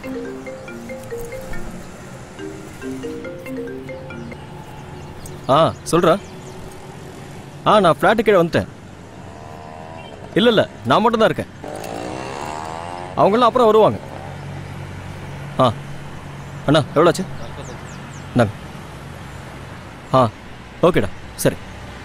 ஆ சொல்றா ஆ நான் ஃப்ளாட்டு கீழே வந்துட்டேன் இல்லை இல்லை நான் மட்டும் தான் இருக்கேன் அவங்களாம் அப்புறம் வருவாங்க ஆ அண்ணா எவ்வளோ ஆச்சு இந்தாங்க ஆ ஓகேடா சரி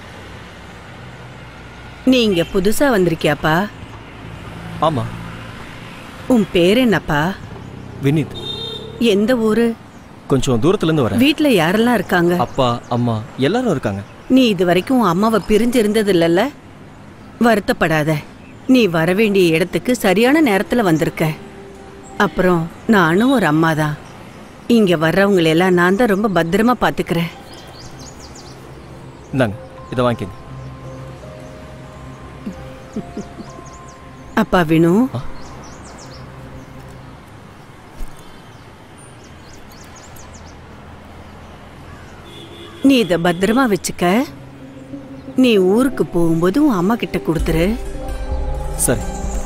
நீ இங்க புதுசா வந்திருக்கியாப்பா ஆமாம் உன் பேர் என்னப்பா வினீத் எந்த ஊரு கொஞ்சம் தூரத்துலேருந்து வரேன் வீட்ல யாரெல்லாம் இருக்காங்க அப்பா அம்மா எல்லாரும் இருக்காங்க நீ இது வரைக்கும் உன் அம்மாவை பிரிஞ்சு இருந்தது இல்லல்ல வருத்தப்படாத நீ வர வேண்டிய இடத்துக்கு சரியான நேரத்துல வந்திருக்க அப்புறம் நானும் ஒரு அம்மா தான் இங்க வர்றவங்களை எல்லாம் நான் தான் ரொம்ப பத்திரமா பாத்துக்கிறேன் இந்தாங்க இதை வாங்கிக்கங்க அப்பா வினு ஆ. நீ இத பத்திரமா வச்சுக்க நீ ஊருக்கு போகும்போது உன் அம்மா கிட்ட கொடுத்துரு சரி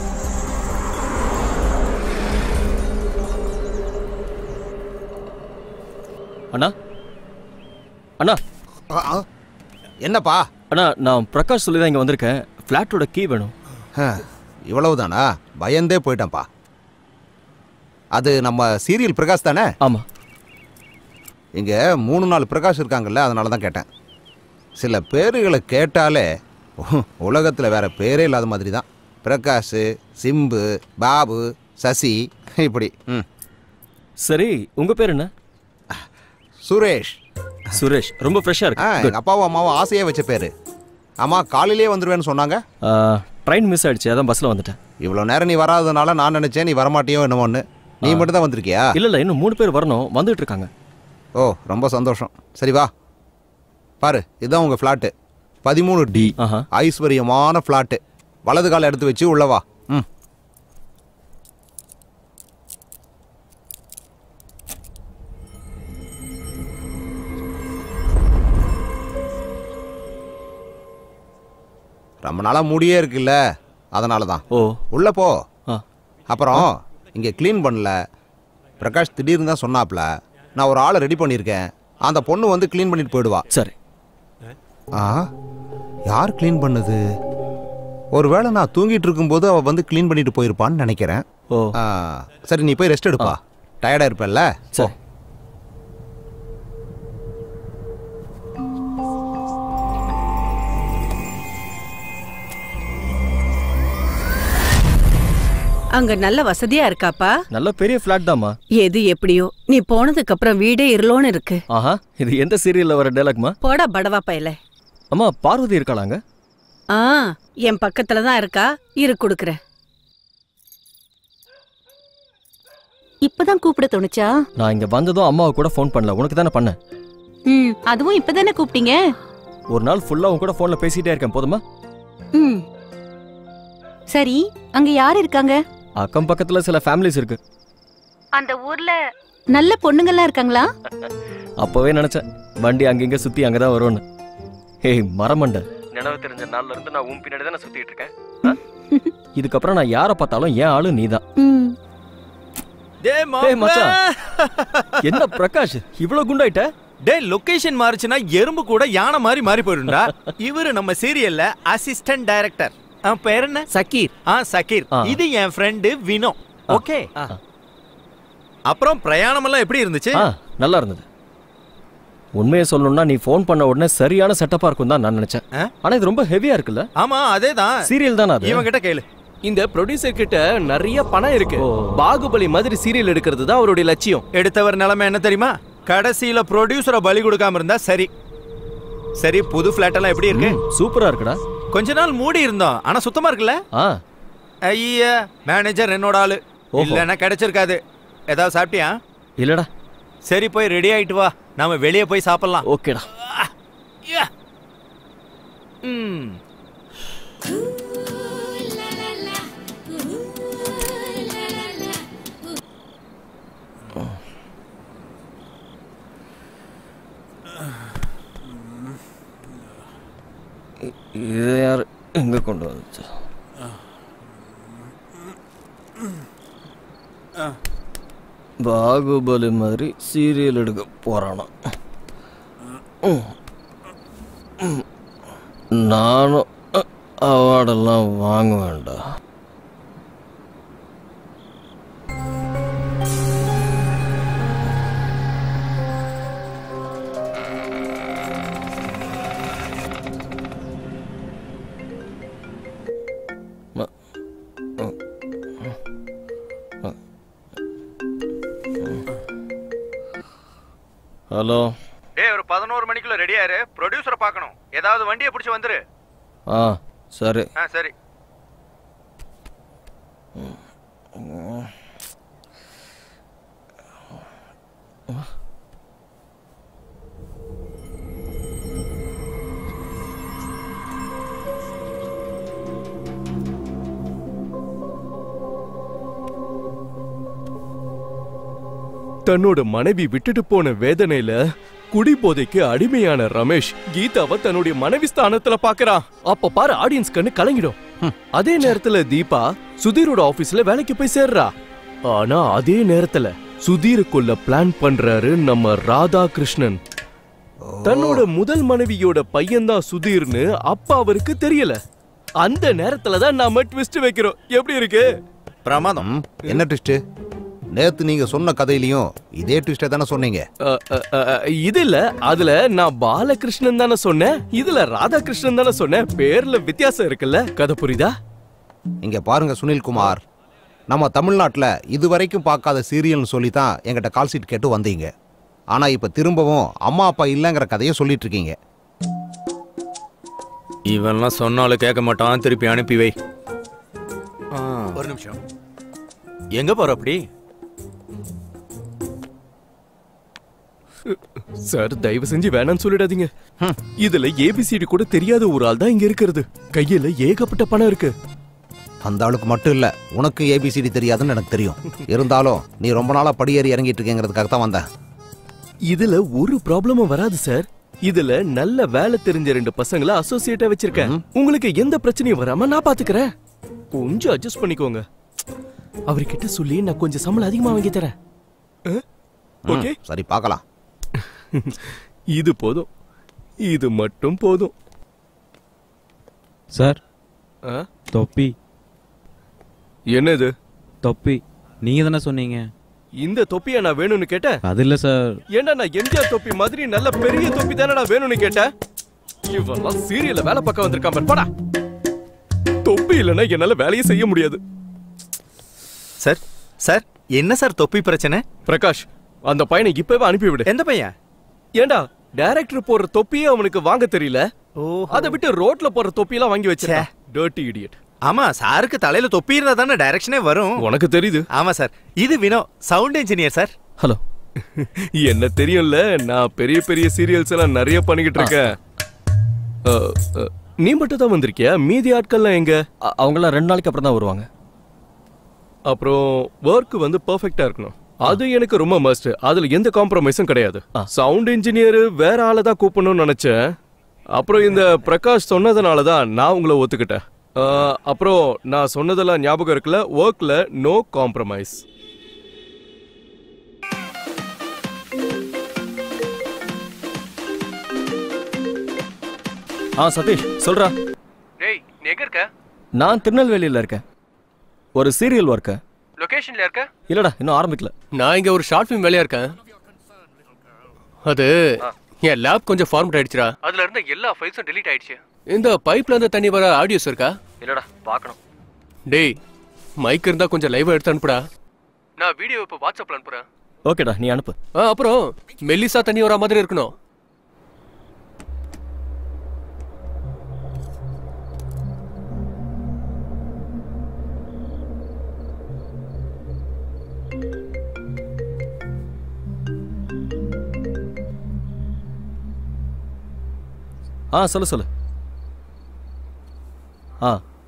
அண்ணா அண்ணா ஆ, ஆ. என்னப்பா அண்ணா நான் பிரகாஷ் சொல்லி தான் இங்கே வந்திருக்கேன் ஃப்ளாட்டோட கீ வேணும் ஹ, இவ்வளவுதானா பயந்தே போயிட்டேன்ப்பா அது நம்ம சீரியல் பிரகாஷ் தானே ஆமாம் இங்கே மூணு நாலு பிரகாஷ் இருக்காங்கல்ல அதனால தான் கேட்டேன் சில பேருகளை கேட்டாலே உலகத்தில் வேற பேரே இல்லாத மாதிரி தான் பிரகாஷ் சிம்பு பாபு சசி இப்படி ம் சரி உங்கள் பேர் என்ன சுரேஷ் சுரேஷ் ரொம்ப ஃப்ரெஷ்ஷாக ஆ இருக்கு எங்கள் அப்பாவும் அம்மாவும் ஆசையாக வச்ச பேர் ஆமாம் காலையிலே வந்துடுவேன்னு சொன்னாங்க ட்ரெயின் மிஸ் ஆயிடுச்சு அதான் பஸ்ஸில் வந்துட்டேன் இவ்வளோ நேரம் நீ வராதனால நான் நினச்சேன் நீ வரமாட்டியோ என்னமோன்னு நீ மட்டும் தான் வந்திருக்கியா இல்லை இல்லை இன்னும் மூணு பேர் வரணும் வந்துட்டு இருக்காங்க ஓ ரொம்ப சந்தோஷம் சரி வா பாரு இதுதான் உங்கள் ஃப்ளாட்டு பதிமூணு டி ஆஹா ஐஸ்வர்யமான ஃப்ளாட்டு வலது காலை எடுத்து வச்சு உள்ள வா ம் ரொம்ப நாளாக மூடியே இருக்குல்ல அதனால தான் ஓ உள்ள போ ஆ அப்புறம் இங்கே க்ளீன் பண்ணல பிரகாஷ் திடீர்னு தான் சொன்னாப்ல நான் ஒரு ஆளை ரெடி பண்ணியிருக்கேன் அந்த பொண்ணு வந்து க்ளீன் பண்ணிட்டு போயிடுவா சரி ஆ யார் க்ளீன் பண்ணது ஒருவேளை நான் தூங்கிட்டு இருக்கும்போது அவள் வந்து க்ளீன் பண்ணிட்டு போயிருப்பான்னு நினைக்கிறேன் ஓ ஆ, சரி நீ போய் ரெஸ்ட் எடுப்பா டயர்டாக இருப்பல்ல சரி அங்க நல்ல வசதியா இருக்காப்பா நல்ல பெரிய ஃப்ளாட் தாம்மா எது எப்படியோ நீ போனதுக்கு அப்புறம் வீடே இருளோன்னு இருக்கு ஆஹா இது எந்த சீரியலில் வர டைலாக்மா போடா படவா பயல அம்மா பார்வதி இருக்காளாங்க ஆ என் பக்கத்துல தான் இருக்கா இரு குடுக்குறேன் இப்பதான் கூப்பிட தோணுச்சா நான் இங்கே வந்ததும் அம்மாவை கூட ஃபோன் பண்ணல உனக்கு தானே பண்ணேன் ம் அதுவும் இப்பதானே கூப்பிட்டீங்க ஒரு நாள் ஃபுல்லாக உன் கூட ஃபோனில் பேசிகிட்டே இருக்கேன் போதுமா ம் சரி அங்க யார் இருக்காங்க அக்கம் பக்கத்தில் சில ஃபேமிலிஸ் இருக்கு அந்த ஊர்ல நல்ல பொண்ணுங்கெல்லாம் இருக்காங்களா அப்போவே நினச்சேன் வண்டி அங்கங்க சுற்றி அங்கே தான் வரும்னு ஏய் மரமண்ட நினைவு தெரிஞ்ச நாள்ல இருந்து நான் உன் பின்னாடி தான் சுற்றிட்டு இருக்கேன் ஆ? இதுக்கப்புறம் நான் யாரை பார்த்தாலும் என் ஆளு நீ தான் ம் டேய் டேய் மச்சான். மச்சான் என்ன பிரகாஷ் இவ்வளோ குண்டாயிட்ட டேய் லொகேஷன் மாறுச்சுன்னா எறும்பு கூட யானை மாதிரி மாறி போயிடும்டா இவரு நம்ம சீரியல்ல அசிஸ்டன்ட் டைரக்டர் பேர் என்ன சக்கீர் ஆ சக்கீர் ஆ. இது என் ஃப்ரெண்டு வினோ ஓகே அப்புறம் பிரயாணம் எல்லாம் எப்படி இருந்துச்சு ஆ நல்லா இருந்தது உண்மையை சொல்லணும்னா நீ ஃபோன் பண்ண உடனே சரியான செட்டப்பாக இருக்கும் தான் நான் நினச்சேன் ஆ? ஆனால் இது ரொம்ப ஹெவியாக இருக்குல்ல ஆமா அதேதான் சீரியல் தானே அது இவன் கிட்ட கேளு இந்த ப்ரொடியூசர் கிட்ட நிறைய பணம் இருக்கு ஓ. பாகுபலி மாதிரி சீரியல் எடுக்கிறது தான் அவருடைய லட்சியம் எடுத்தவர் நிலைமை என்ன தெரியுமா கடைசியில ப்ரொடியூசரை பலி கொடுக்காம இருந்தா சரி சரி புது ஃபிளாட் எல்லாம் எப்படி இருக்கு சூப்பராக இருக்குடா கொஞ்ச நாள் மூடி இருந்தோம் ஆனா சுத்தமா இருக்குல்ல ஆ ஐயா மேனேஜர் என்னோட ஆளு ஓஹோ. இல்லைன்னா கிடைச்சிருக்காது ஏதாவது சாப்பிட்டியா இல்லைடா சரி போய் ரெடி ஆயிட்டு வா நாம வெளியே போய் சாப்பிடலாம் ஓகேடா ம் இது யார் எங்கே கொண்டு வந்துச்சு பாகுபலி மாதிரி சீரியல் எடுக்க போறானா ம். ம். நானும் அ- அவார்டெல்லாம் வாங்க வேண்டாம் ஹலோ டேய் ஒரு பதினோரு மணிக்குள்ள ரெடியாரு ப்ரொடியூசரை பார்க்கணும் ஏதாவது வண்டியை பிடிச்சி வந்துரு ஆ சரி ஆ சரி தன்னோட மனைவி விட்டுட்டு போன வேதனையில குடிபோதைக்கு அடிமையான ரமேஷ் கீதாவை தன்னுடைய மனைவி ஸ்தானத்துல பாக்குறான் அப்ப பாரு ஆடியன்ஸ் கண்ணு கலங்கிடும் அதே நேரத்துல தீபா சுதீரோட ஆபீஸ்ல வேலைக்கு போய் சேர்றா ஆனா அதே நேரத்துல சுதீர கொல்ல பிளான் பண்றாரு நம்ம ராதாகிருஷ்ணன் தன்னோட முதல் மனைவியோட பையன்தான் சுதீர்னு அப்பா அவருக்கு தெரியல அந்த நேரத்துல தான் நாம ட்விஸ்ட் வைக்கிறோம் எப்படி இருக்கு பிரமாதம் ம், என்ன ட்விஸ்ட்டு நேத்து நீங்க சொன்ன கதையிலையும் இதே ட்விஸ்டை தானே சொன்னீங்க அ, அ, அ, அ, இது இல்ல அதுல நான் பாலகிருஷ்ணன் தானே சொன்னேன் இதுல ராதாகிருஷ்ணன் தானே சொன்னேன் பேர்ல வித்தியாசம் இருக்குல்ல கதை புரியுதா இங்க பாருங்க சுனில்குமார் நம்ம தமிழ்நாட்டில் இது வரைக்கும் பார்க்காத சீரியல்னு சொல்லி தான் எங்கிட்ட கால் ஷீட் கேட்டு வந்தீங்க ஆனா இப்ப திரும்பவும் அம்மா அப்பா இல்லைங்கிற கதையை சொல்லிட்டு இருக்கீங்க இவன்லாம் சொன்னாலும் கேட்க மாட்டான் திருப்பி அனுப்பி வை ஒரு நிமிஷம் எங்க போற அப்படி சார் தயவு செஞ்சு வேணாம்னு சொல்லிடாதீங்க இதுல ஏபிசிடி கூட தெரியாத ஒரு ஆள் தான் இங்க இருக்கிறது கையில ஏகப்பட்ட பணம் இருக்கு அந்த ஆளுக்கு மட்டும் இல்ல உனக்கு ஏபிசிடி தெரியாதுன்னு எனக்கு தெரியும் இருந்தாலும் நீ ரொம்ப நாளா படியேறி இறங்கிட்டு இருக்கேங்கிறதுக்காக தான் வந்தேன் இதுல ஒரு ப்ராப்ளமும் வராது சார் இதுல நல்ல வேலை தெரிஞ்ச ரெண்டு பசங்களை அசோசியேட்டா வச்சிருக்கேன் உங்களுக்கு எந்த பிரச்சனையும் வராம நான் பாத்துக்கிறேன் கொஞ்சம் அட்ஜஸ்ட் பண்ணிக்கோங்க அவர்கிட்ட சொல்லி நான் கொஞ்சம் சம்பளம் அதிகமா வாங்கி தரேன் ஓகே ம், சரி பார்க்கலாம் இது போதும் இது மட்டும் போதும் சார் ஆ? தொப்பி என்னது தொப்பி நீங்க தானே சொன்னீங்க இந்த தொப்பியா நான் வேணும்னு கேட்டேன் அது இல்ல சார் ஏன்டா நான் எம்ஜிஆர் தொப்பி மாதிரி நல்ல பெரிய தொப்பி தானே நான் வேணும்னு கேட்டேன் இவெல்லாம் சீரியல்ல வேலை பார்க்க வந்திருக்கான் பாரு, போடா தொப்பி இல்லைன்னா என்னால வேலையே செய்ய முடியாது சார் சார் என்ன சார் தொப்பி பிரச்சனை பிரகாஷ் அந்த பையனை இப்பவே அனுப்பிவிடு எந்த பையன் ஏன்டா டைரக்டர் போடுற தொப்பியே அவனுக்கு வாங்க தெரியல ஓ அதை விட்டு ரோட்ல போற தொப்பியெல்லாம் வாங்கி வச்சிருக்கேன் டர்ட்டி இடியட் ஆமா சாருக்கு தலையில தொப்பி இருந்தா தானே டைரக்ஷனே வரும் உனக்கு தெரியுது ஆமா சார் இது Vino sound engineer sir hello என்ன தெரியும்ல நான் பெரிய பெரிய சீரியல்ஸ் எல்லாம் நிறைய பண்ணிக்கிட்டு இருக்கேன் அ, அ, நீ மட்டும் தான் வந்திருக்கியா மீதி ஆட்கள்லாம் எங்க அ- அவங்களாம் ரெண்டு நாளைக்கு அப்புறம் தான் வருவாங்க அப்புறம் ஒர்க் வந்து பெர்ஃபெக்ட்டா இருக்கணும் அது எனக்கு ரொம்ப மஸ்ட் அதுல எந்த காம்ப்ரமைஸும் கிடையாது ஆ. சவுண்ட் இன்ஜினியர் வேற ஆளை தான் கூப்பிடணும்னு நினைச்சேன் அப்புறம் இந்த பிரகாஷ் சொன்னதுனால தான் நான் உங்களை ஒத்துக்கிட்டேன் ஆ, அப்புறம் நான் சொன்னதெல்லாம் ஞாபகம் இருக்குல்ல ஒர்க்ல நோ காம்ப்ரமைஸ் ஆ சதீஷ் சொல்றா டேய் நீ எங்க இருக்க நான் திருநெல்வேலியில் இருக்கேன் ஒரு சீரியல் ஒர்க்கு லொகேஷன்ல இருக்க இல்லடா இன்னும் ஆரம்பிக்கல நான் இங்க ஒரு ஷார்ட் ஃபிலிம் வேலையா இருக்கேன் அது என் லேப் கொஞ்சம் ஃபார்மட் ஆயிடுச்சுடா அதுல இருந்த எல்லா ஃபைல்ஸும் delete ஆயிடுச்சு இந்த பைப்ல இருந்து தண்ணி வர ஆடியோஸ் இருக்கா இல்லடா பார்க்கணும் டேய் மைக் இருந்தா கொஞ்சம் லைவா எடுத்து அனுப்புடா நான் வீடியோ இப்ப வாட்ஸ்அப்ல அனுப்புறேன் ஓகேடா நீ அனுப்பு ஆ, அப்புறம் மெல்லிசா தண்ணி வர மாதிரி இருக்கணும் ஆ சொல்லு சொல்லு ஆ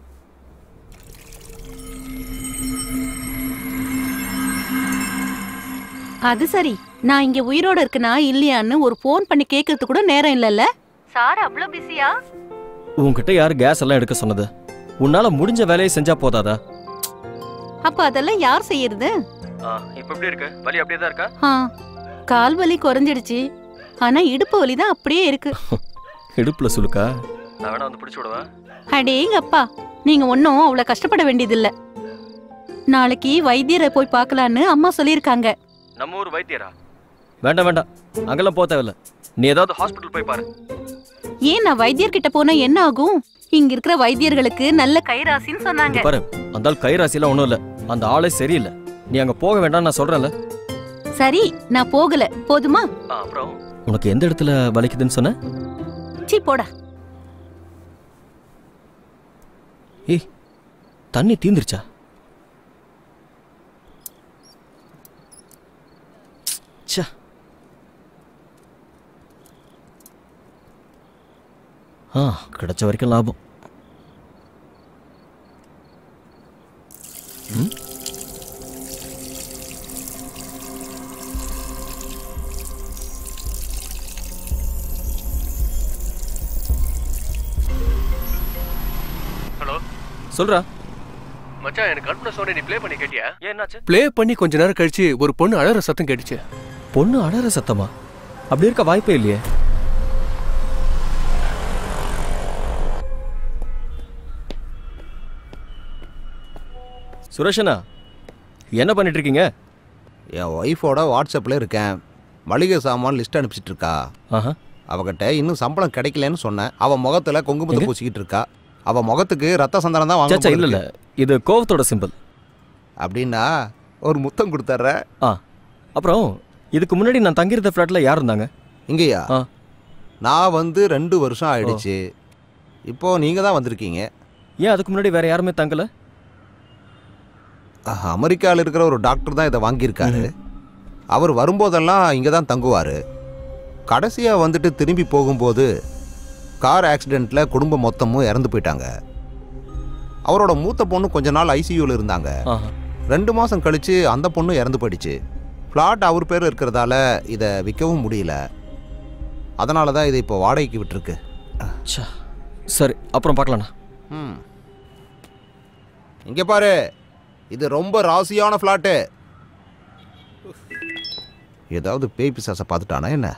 அது சரி நான் இங்க உயிரோட இருக்கனா இல்லையான்னு ஒரு ஃபோன் பண்ணி கேட்கறது கூட நேரம் இல்லல்ல சார் அவ்வளவு பிஸியா உன்கிட்ட யார் கேஸ் எல்லாம் எடுக்க சொன்னது உன்னால முடிஞ்ச வேலையை செஞ்சா போதாதா அப்ப அதெல்லாம் யார் செய்யறது இப்போ எப்படி இருக்கு வலி அப்படியே தான் இருக்கா ஆ, கால் வலி குறைஞ்சிடுச்சு ஆனா இடுப்பு வலி தான் அப்படியே இருக்கு இடுப்புல சுலுக்கா நான் வேணா வந்து பிடிச்சி விடுவா அடேங்கப்பா நீங்க ஒன்னும் அவ்வளவு கஷ்டப்பட வேண்டியதில்ல நாளைக்கு வைத்தியரை போய் பார்க்கலான்னு அம்மா சொல்லியிருக்காங்க நம்ம ஊர் வைத்தியரா வேண்டாம் வேண்டாம் அங்கெல்லாம் போக தேவையில்ல நீ ஏதாவது ஹாஸ்பிட்டல் போய் பாரு ஏன் நான் வைத்தியர்கிட்ட போனா என்ன ஆகும் இங்க இருக்கிற வைத்தியர்களுக்கு நல்ல கைராசின்னு சொன்னாங்க பாரு அந்த ஆள் கைராசிலாம் ஒன்றும் இல்லை அந்த ஆளே சரியில்லை நீ அங்கே போக வேண்டாம்னு நான் சொல்கிறேன்ல சரி நான் போகல போதுமா அப்புறம் உனக்கு எந்த இடத்துல வலிக்குதுன்னு சொன்ன சீ போடா ஏய் தண்ணி தீந்துருச்சா ச்சே ஆ கிடைச்ச வரைக்கும் லாபம் ம் ஹலோ சொல்றா மச்சான் எனக்கு கற்பனை சோனை நீ ப்ளே பண்ணி கேட்டியா என்னாச்சு ப்ளே பண்ணி கொஞ்ச நேரம் கழிச்சு ஒரு பொண்ணு அழற சத்தம் கேட்டுச்சு பொண்ணு அழற சத்தமா அப்படி இருக்க வாய்ப்பே இல்லையே சுரேஷனா என்ன பண்ணிட்டு இருக்கீங்க என் ஒய்ஃபோட வாட்ஸ்அப்பில் இருக்கேன் மளிகை சாமான் லிஸ்ட் அனுப்பிச்சிட்டு இருக்கா ஆஹா அவகிட்ட இன்னும் சம்பளம் கிடைக்கலன்னு சொன்னேன் அவ முகத்துல குங்குமத்தை எங்க? பூசிக்கிட்டு இருக்கா அவ முகத்துக்கு ரத்த சந்தனம் தான் சேச்சா வாங்க இல்ல இல்ல இது கோவத்தோட சிம்பிள் அப்படின்னா ஒரு முத்தம் கொடுத்துட்ற ஆ அப்புறம் இதுக்கு முன்னாடி நான் தங்கியிருந்த ஃப்ளாட்ல யார் இருந்தாங்க இங்கேயா ஆ. நான் வந்து ரெண்டு வருஷம் ஆயிடுச்சு இப்போ நீங்க தான் வந்திருக்கீங்க ஏன் அதுக்கு முன்னாடி வேற யாருமே தங்கல அஹ், அமெரிக்கால இருக்கிற ஒரு டாக்டர் தான் இதை வாங்கியிருக்காரு அவர் வரும்போதெல்லாம் இங்கே தான் தங்குவார் கடைசியாக வந்துட்டு திரும்பி போகும்போது கார் ஆக்சிடெண்ட்டில் குடும்பம் மொத்தமும் இறந்து போயிட்டாங்க அவரோட மூத்த பொண்ணு கொஞ்ச நாள் ஐசியூவில் இருந்தாங்க ஆஹா ரெண்டு மாதம் கழித்து அந்த பொண்ணு இறந்து போயிடுச்சு ஃப்ளாட் அவர் பேர் இருக்கிறதால இதை விற்கவும் முடியல அதனால தான் இதை இப்போ வாடகைக்கு விட்டுருக்கு ச்சே. சரி அப்புறம் பார்க்கலாண்ணா ம் இங்கே பாரு இது ரொம்ப ராசியான ஃப்ளாட்டு ஏதாவது பேய் பிசாசை பார்த்துட்டானா என்ன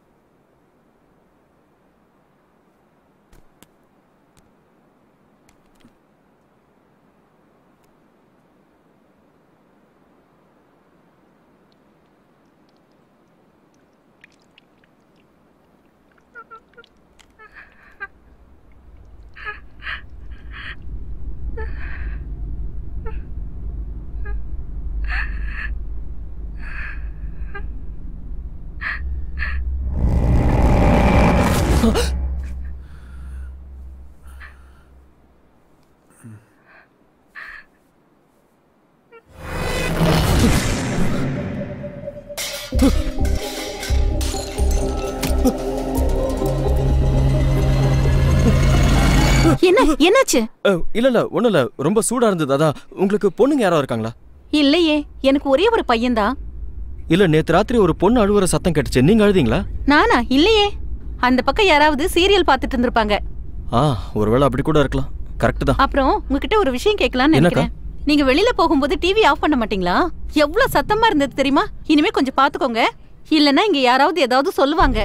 என்ன என்னாச்சு அஹ், இல்ல இல்ல ஒண்ணும் இல்ல ரொம்ப சூடா இருந்தது அதான் உங்களுக்கு பொண்ணுங்க யாரோ இருக்காங்களா இல்லையே எனக்கு ஒரே ஒரு பையன்தான் இல்ல நேத்து ராத்திரி ஒரு பொண்ணு அழுவுற சத்தம் கேட்டுச்சு நீங்க அழுதீங்களா நானா இல்லையே அந்த பக்கம் யாராவது சீரியல் பார்த்துட்டு இருந்திருப்பாங்க ஆ ஒருவேளை அப்படி கூட இருக்கலாம் கரெக்ட் தான் அப்புறம் உங்ககிட்ட ஒரு விஷயம் கேட்கலாம்னு என்னக்கா? நினைக்கிறேன் நீங்க வெளியில போகும்போது டிவி ஆஃப் பண்ண மாட்டீங்களா எவ்வளவு சத்தமா இருந்தது தெரியுமா இனிமே கொஞ்சம் பாத்துக்கோங்க இல்லனா இங்க யாராவது ஏதாவது சொல்லுவாங்க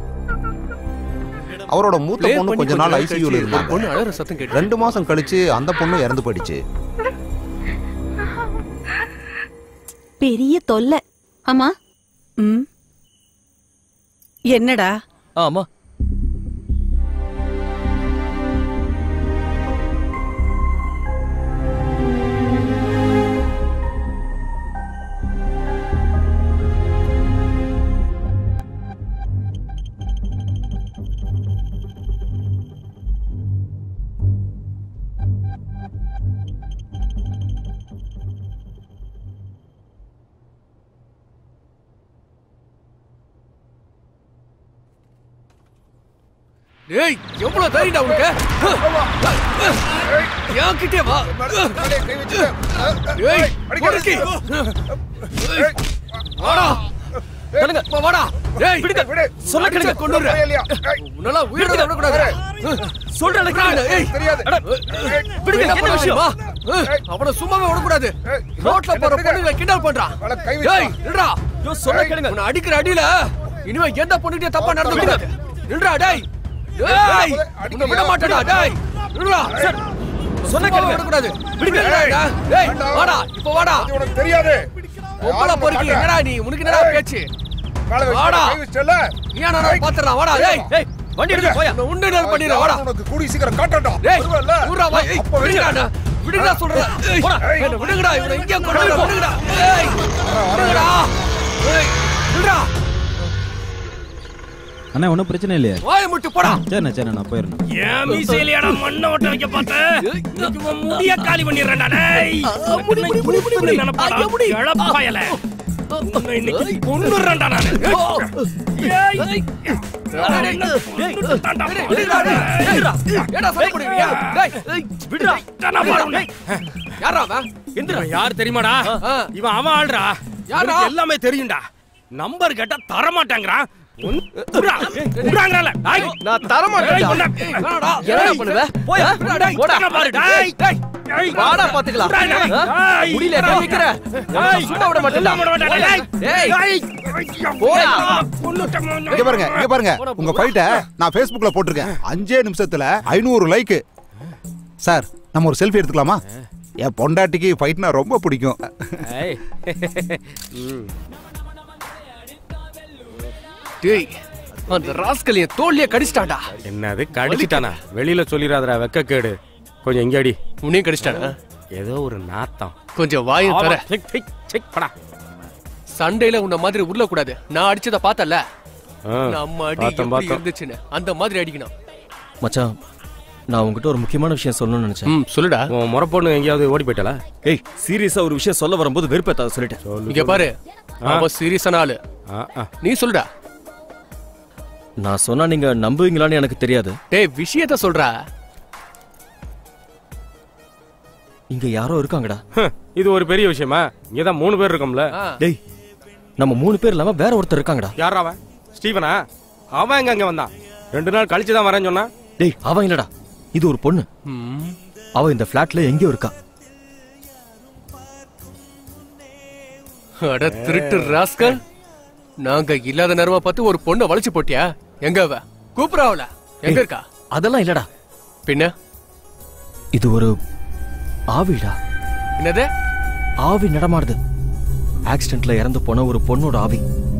அவரோட மூத்த ப்ளே பொண்ணு பண்ணி கொஞ்ச நாள் ஐசியூவில் ஒரு இருந்தாங்க பொண்ணு அழற சத்தம் கேட்டுச்சு ரெண்டு மாதம் கழித்து அந்த பொண்ணு இறந்து போயிடுச்சு பெரிய தொல்லை ஆமா ம் என்னடா ஆ அம்மா ஏய் எவ்வளவு தைரியடா உனக்கு என்கிட்டே வா ஏய் முடக்கி. ஏய், வாடா கேளுங்க வா, வாடா ஏய் விடுங்க. சொல்ல கேளுங்க. கொண்டு உன்னால உயிரோட விடக்கூடாது சொல்றேன் ஏய் விடுங்க என்ன விஷயம் வா அவன சும்மாவே விடக்கூடாது ரோட்ல போற பொண்ணுங்களை கிண்டல் பண்றான் டேய் நில்றா சொன்ன கேளுங்க உன்னை அடிக்கிற அடியில இனிமே எந்த பொண்ணுகிட்ட தப்பா நடந்து கூடாது நில்றா டேய் டேய் உன்னை விட மாட்டேடா டேய் நில்றா சொன்ன கேளுங்க. விடக்கூடாது விடுங்கடா டேய் வாடா இப்போ வாடா உனக்கு தெரியாது பொம்பளை பொறுக்கி என்னடா நீ உனக்கு என்னடா பேச்சு வாடா நீ நான் பாத்துறா வாடா டேய் ஏய் வண்டி எடுத்து போயா உன்னை உண்டு நேர் பண்ணிடுறா வாடா உனக்கு கூடி சீக்கிரம் காட்டட்டா டேய் ஊரா வா ஏய் விடுங்கடா விடுங்கடா சொல்றேன் ஏய், என்ன விடுங்கடா இவனை இங்கே கொண்டு போய் விடுங்கடா ஏய் விடுங்கடா ஏய் விடுடா அண்ணா ஒன்றும் பிரச்சனை இல்லையே வாயை முட்டு போடா சரிண்ணா சரிண்ணா நான் போயிடுறேன் ஏன் மீசையிலடா மண்ணை ஓட்ட வைக்க பார்த்தேன் இன்னைக்கு உன் முடிய காலி பண்ணிடுறேன்டா டேய் முடி முடி முடி முடி நினைப்பாடா இழப்பாயல உன்னை இன்னைக்கு கொன்னுறேன்டா நானு ஏய் விடுடா டேய் ஏடா சொல்ல முடியறியா டேய் விடுடா தானா பாரு யாரா அவன் எந்திரா யார் தெரியுமாடா ஆ. இவன் அவன் ஆள்றா யாரா? யாரா எல்லாமே தெரியும்டா நம்பர் கேட்டா தர மாட்டாங்கறான் நான் தர மாட்டேன் என்னடா என்ன பண்ணுவ போயா போடா பாரு டேய் டேய் வாடா பாத்துக்கலாம் ஆ? முடியல என்ன நிக்கிற உனக்கு சும்மா விட மாட்டேன்டா டேய் போடா இங்க பாருங்க இங்க பாருங்க உங்க ஃபைட்டை நான் Facebookல போட்டிருக்கேன் அஞ்சே நிமிஷத்துல ஐநூறு லைக் சார் நம்ம ஒரு செல்ஃபி எடுத்துக்கலாமா என் பொண்டாட்டிக்கு ஃபைட்னா ரொம்ப பிடிக்கும் டேய் அந்த ராஸ்கல் என் தோல்லிய கடிச்சிட்டாடா என்னது கடிச்சிட்டானா வெளியில சொல்லிடாதடா வெக்கக்கேடு கொஞ்சம் இங்க அடி உன்னையும் கடிச்சிட்டானா ஏதோ ஒரு நாத்தம் கொஞ்சம் வாயும் தர செக் செக் செக் படா சண்டையில உன்ன மாதிரி உருள கூடாது நான் அடிச்சத பார்த்தல ஆ, நம்ம அடி பார்த்தேன், எப்படி பார்த்தேன். இருந்துச்சுன்னு அந்த மாதிரி அடிக்கணும் மச்சான் நான் உங்ககிட்ட ஒரு முக்கியமான விஷயம் சொல்லணும்னு நினைச்சேன் ம் சொல்லுடா உன் முறை பொண்ணு எங்கேயாவது ஓடி போயிட்டாளா ஏய் சீரியஸா ஒரு விஷயம் சொல்ல வரும்போது வெறுப்பேத்தாத சொல்லிட்டேன் இங்க பாரு அவ சீரியஸான ஆளு ஆ, ஆ. நீ சொல்லுடா நான் சொன்னா நீங்க நம்புவீங்களான்னு எனக்கு தெரியாது டேய் விஷயத்த சொல்றா இங்க யாரோ இருக்காங்கடா ஹம், இது ஒரு பெரிய விஷயமா இங்கதான் மூணு பேர் இருக்கோம்ல ஆ. டேய் நம்ம மூணு பேர் இல்லாம வேற ஒருத்தர் இருக்காங்கடா யாரா அவன் ஸ்டீவனா அவன் எங்க அங்க வந்தான் ரெண்டு நாள் கழிச்சு தான் வரேன்னு சொன்னா டேய் அவன் இல்லடா இது ஒரு பொண்ணு ம். அவ இந்த பிளாட்ல எங்கேயோ இருக்கா அட திருட்டு ராஸ்கல் நாங்க இல்லாத நேரமா பார்த்து ஒரு பொண்ணை வளைச்சு போட்டியா எங்க அவ கூப்பிடாவல எங்க ஏய், இருக்கா அதெல்லாம் இல்லடா பின்ன இது ஒரு ஆவிடா என்னது ஆவி நடமாடுது ஆக்சிடென்ட்ல இறந்து போன ஒரு பொண்ணோட ஆவி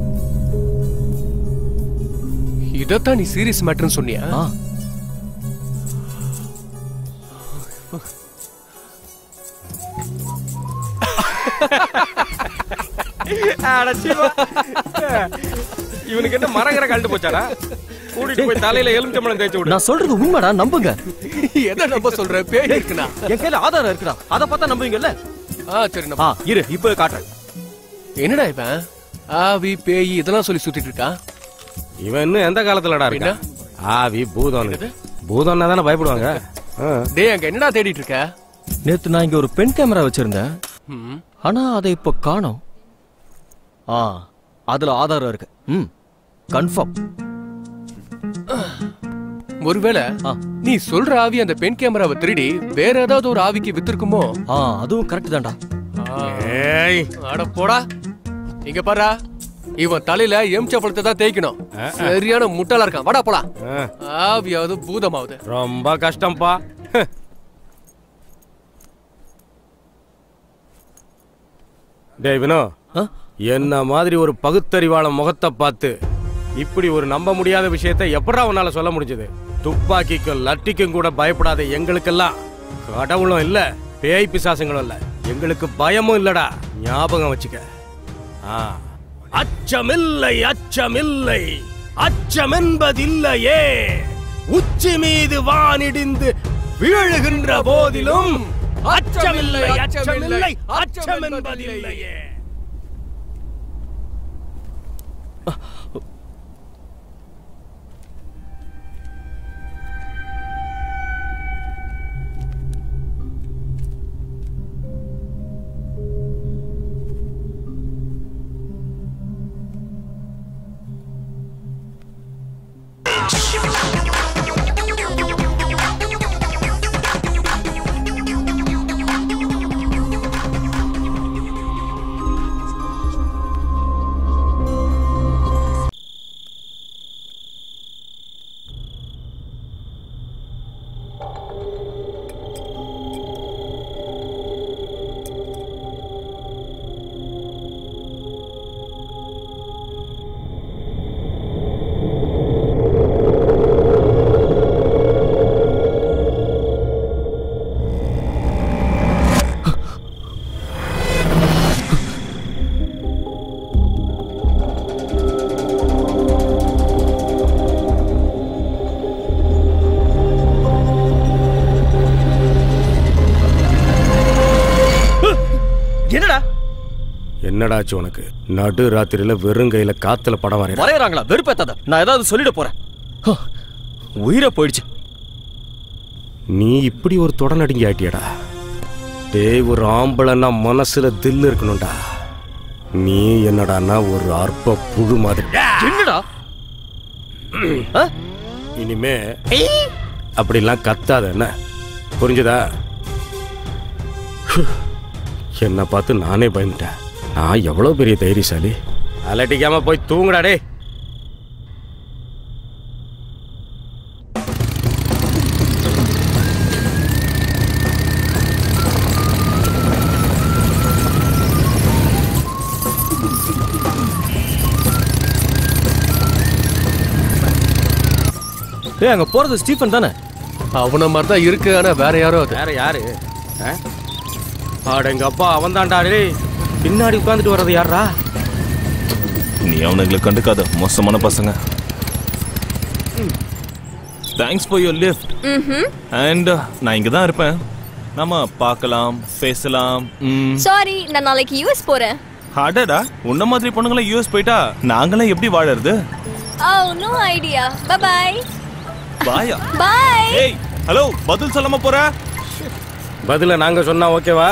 இதத்தான் நீ சீரியஸ் மேட்டர்னு சொன்னியா ஆ இவனுக்கு என்ன மரங்கர கழட்டு போச்சாடா கூட்டிட்டு போய் தலையில எலுமிச்சம்பழம் தேய்ச்சு விடு நான் சொல்றது உண்மைடா நம்புங்க எதை நம்ப சொல்ற பேய் இருக்குனா என் கையில ஆதாரம் இருக்குடா அத பார்த்தா நம்புவீங்கல்ல ஆ சரி நம்ப ஆ இரு இப்போ காட்டுறேன் என்னடா இவன் ஆவி பேய் இதெல்லாம் சொல்லி சுத்திட்டு இருக்கான் இவன் இன்னும் எந்த காலத்துலடா இருக்கா ஆவி பூதம் பூதம்னா தானே பயப்படுவாங்க ஆ. டேய் அங்க என்னடா தேடிட்டு இருக்க நேத்து நான் இங்க ஒரு பென் கேமரா வச்சிருந்தேன் ம். ஆனா அதை இப்போ காணோம் ஆ அதுல ஆதாரம் இருக்கு ம் கன்ஃபார்ம் ஒருவேளை ஆ. நீ சொல்ற ஆவி அந்த பெண் கேமராவை திருடி வேற ஏதாவது ஒரு ஆவிக்கு வித்திருக்குமோ ஆ அதுவும் கரெக்ட் தான்டா ஏய் அட போடா இங்க பாரா இவன் தலையில எம்ச பழத்தை தான் தேய்க்கணும் சரியான முட்டாளா இருக்கான் வாடா போடா ஆ. ஆவியாவது பூதமாவது ரொம்ப கஷ்டம்ப்பா ஹ். டேய் வினோ ஆ? என்ன மாதிரி ஒரு பகுத்தறிவாள முகத்தை பார்த்து இப்படி ஒரு நம்ப முடியாத விஷயத்தை எப்படா உன்னால சொல்ல முடிஞ்சது துப்பாக்கிக்கும் லட்டிக்கும் கூட பயப்படாத எங்களுக்கெல்லாம் கடவுளும் இல்ல பேய் பிசாசுங்களும் இல்ல எங்களுக்கு பயமும் இல்லடா ஞாபகம் வச்சுக்க ஆ. அச்சமில்லை அச்சமில்லை அச்சமென்பதில்லையே உச்சி மீது வானிடிந்து வீழுகின்ற போதிலும் அச்சமில்லை அச்சமில்லை அச்சம் என்பதில்லையே என்னடா ஆச்சு உனக்கு நடு ராத்திரியில வெறும் கையில காத்துல படம் வரைய வரையறாங்களா வெறுப்பேத்தாத நான் ஏதாவது சொல்லிட போறேன் ஹோ, உயிரை போயிடுச்சு நீ இப்படி ஒரு தொடநடுங்கி ஆயிட்டியடா டேய் ஒரு ஆம்பளைன்னா மனசுல தில் இருக்கணும்டா நீ என்னடான்னா ஒரு அற்ப புழு மாதிரி என்னடா ஆ? இனிமே அப்படிலாம் கத்தாத என்ன புரிஞ்சுதா என்னை பார்த்து நானே பயந்துட்டேன் நான் எவ்வளோ பெரிய தைரியசாலி அலட்டிக்காம போய் தூங்குடா டேய் ஏய் அங்க போறது ஸ்டீஃபன் தானே அவன மாதிரி தான் இருக்கு ஆனா வேற யாரோ அது வேற யாரு ஆ? ஆட எங்க அப்பா அவன் தான்டா டேய் பின்னாடி உட்காந்துட்டு வர்றது யாரா நீ அவனுங்களை கண்டுக்காத மோசமான பசங்க thanks for your lift and நான் இங்க தான் இருப்பேன் நம்ம பார்க்கலாம் பேசலாம் ம். சாரி நான் நாளைக்கு யூஎஸ் போறேன் அடடா உன்ன மாதிரி பொண்ணுங்களாம் யூஎஸ் போயிட்டா நாங்களாம் எப்படி வாழறது oh no idea bye bye பாயா பை ஏய் ஹலோ பதில் சொல்லாம போற பதில நாங்க சொன்னா ஓகேவா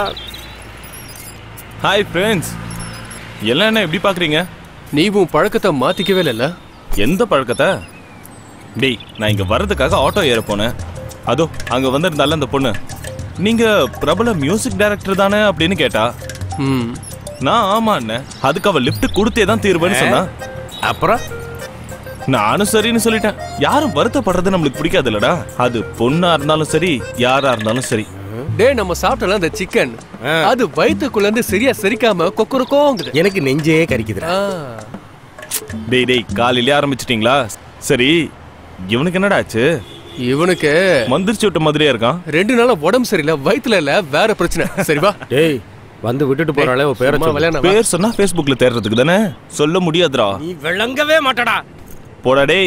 ஹாய் ஃப்ரெண்ட்ஸ் எல்லாம் என்ன எப்படி பாக்குறீங்க நீ உன் பழக்கத்தை மாத்திக்கவே இல்லைல்ல எந்த பழக்கத்தை டேய் நான் இங்க வர்றதுக்காக ஆட்டோ ஏற போனேன் அதோ அங்க வந்திருந்தால அந்த பொண்ணு நீங்க பிரபல மியூசிக் டைரக்டர் தானே அப்படின்னு கேட்டா ம் நான் ஆமாண்ணே அதுக்கு அவ லிஃப்ட் கொடுத்தே தான் தீர்வுன்னு சொன்னா அப்புறம் நானும் சரின்னு சொல்லிட்டேன் யாரும் வருத்தப்படுறது நம்மளுக்கு பிடிக்காது இல்லடா அது பொண்ணா இருந்தாலும் சரி யாரா இருந்தாலும் சரி டேய் நம்ம சாப்பிட்டல அந்த சிக்கன் அது வயித்துக்குள்ள இருந்து சரியா செரிக்காம கொக்குறுக்கோங்குது எனக்கு நெஞ்சே கறிக்குதுடா ஆ. டேய் டேய் காலையிலே ஆரம்பிச்சிட்டீங்களா சரி இவனுக்கு என்னடா ஆச்சு இவனுக்கு மந்திரிச்சு விட்ட மாதிரியே இருக்கான் ரெண்டு நாளா உடம்பு சரியில்லை வயித்துல இல்ல வேற பிரச்சனை சரிவா டேய் வந்து விட்டுட்டு போறாளே உன் பேரை சும்மா சொல்லு. விளையாட வா. பேர் சொன்னா Facebookல தேடுறதுக்கு தானே சொல்ல முடியாதுடா நீ விளங்கவே மாட்டடா போடா டேய்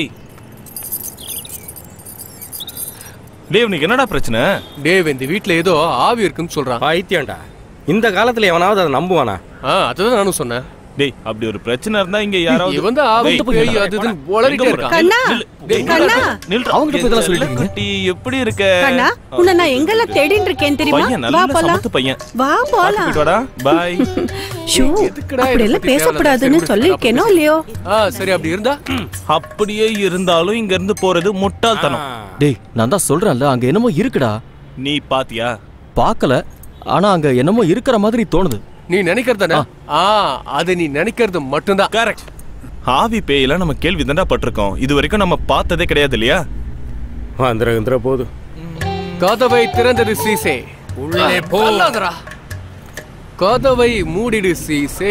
டேய் உனக்கு என்னடா பிரச்சனை டேய் இந்த வீட்ல ஏதோ ஆவி இருக்குன்னு சொல்றான் பைத்தியம்டா இந்த காலத்துல எவனாவது அதை நம்புவானா ஆ அதுதான் நானும் சொன்னேன் டேய் அப்படி ஒரு பிரச்சனை இருந்தா இங்க யாராவது இவன் தான் ஆவி டேய், பேய் அது இதுன்னு உளறிட்டே எங்க இருக்கான் போற? கண்ணா நில்லு, டேய், நில்லுடா, கண்ணா. நில்லுடா. அவங்கிட்ட போய் இதெல்லாம் சொல்லிட்டு இருக்கீங்க? குட்டி, எப்படி இருக்க கண்ணா உன்னை நான் எங்கெல்லாம் தேடின்னு இருக்கேன் தெரியுமா பையன் வா நல்ல போலாம் சமத்து பையன் வா போலாம் போயிட்டு வாடா பாய் ஷூ எதுக்குடா இதை அப்படி எல்லாம் பத்தி பேசக்கூடாதுன்னு தேவையில்லாத சொல்லிருக்கேனோ இல்லையோ ஆ சரி அப்படி இருந்தா அப்படியே இருந்தாலும் இங்க இருந்து போறது முட்டாள்தனம் டேய் நான் தான் சொல்றேன்ல அங்க என்னமோ இருக்குடா நீ பாத்தியா பார்க்கல ஆனா அங்க என்னமோ இருக்கிற மாதிரி தோணுது நீ நினைக்கிறதானே ஆ அது நீ நினைக்கிறது மட்டும்தான் கரெக்ட் ஆவி பேயெல்லாம் நம்ம கேள்வி தாண்டா பட்டிருக்கோம் இது வரைக்கும் நம்ம பார்த்ததே கிடையாது இல்லையா வந்துற வந்துற போது கதவை திறந்தது சீசே உள்ளே போ. அல்லாதடா. கதவை மூடிடு சீசே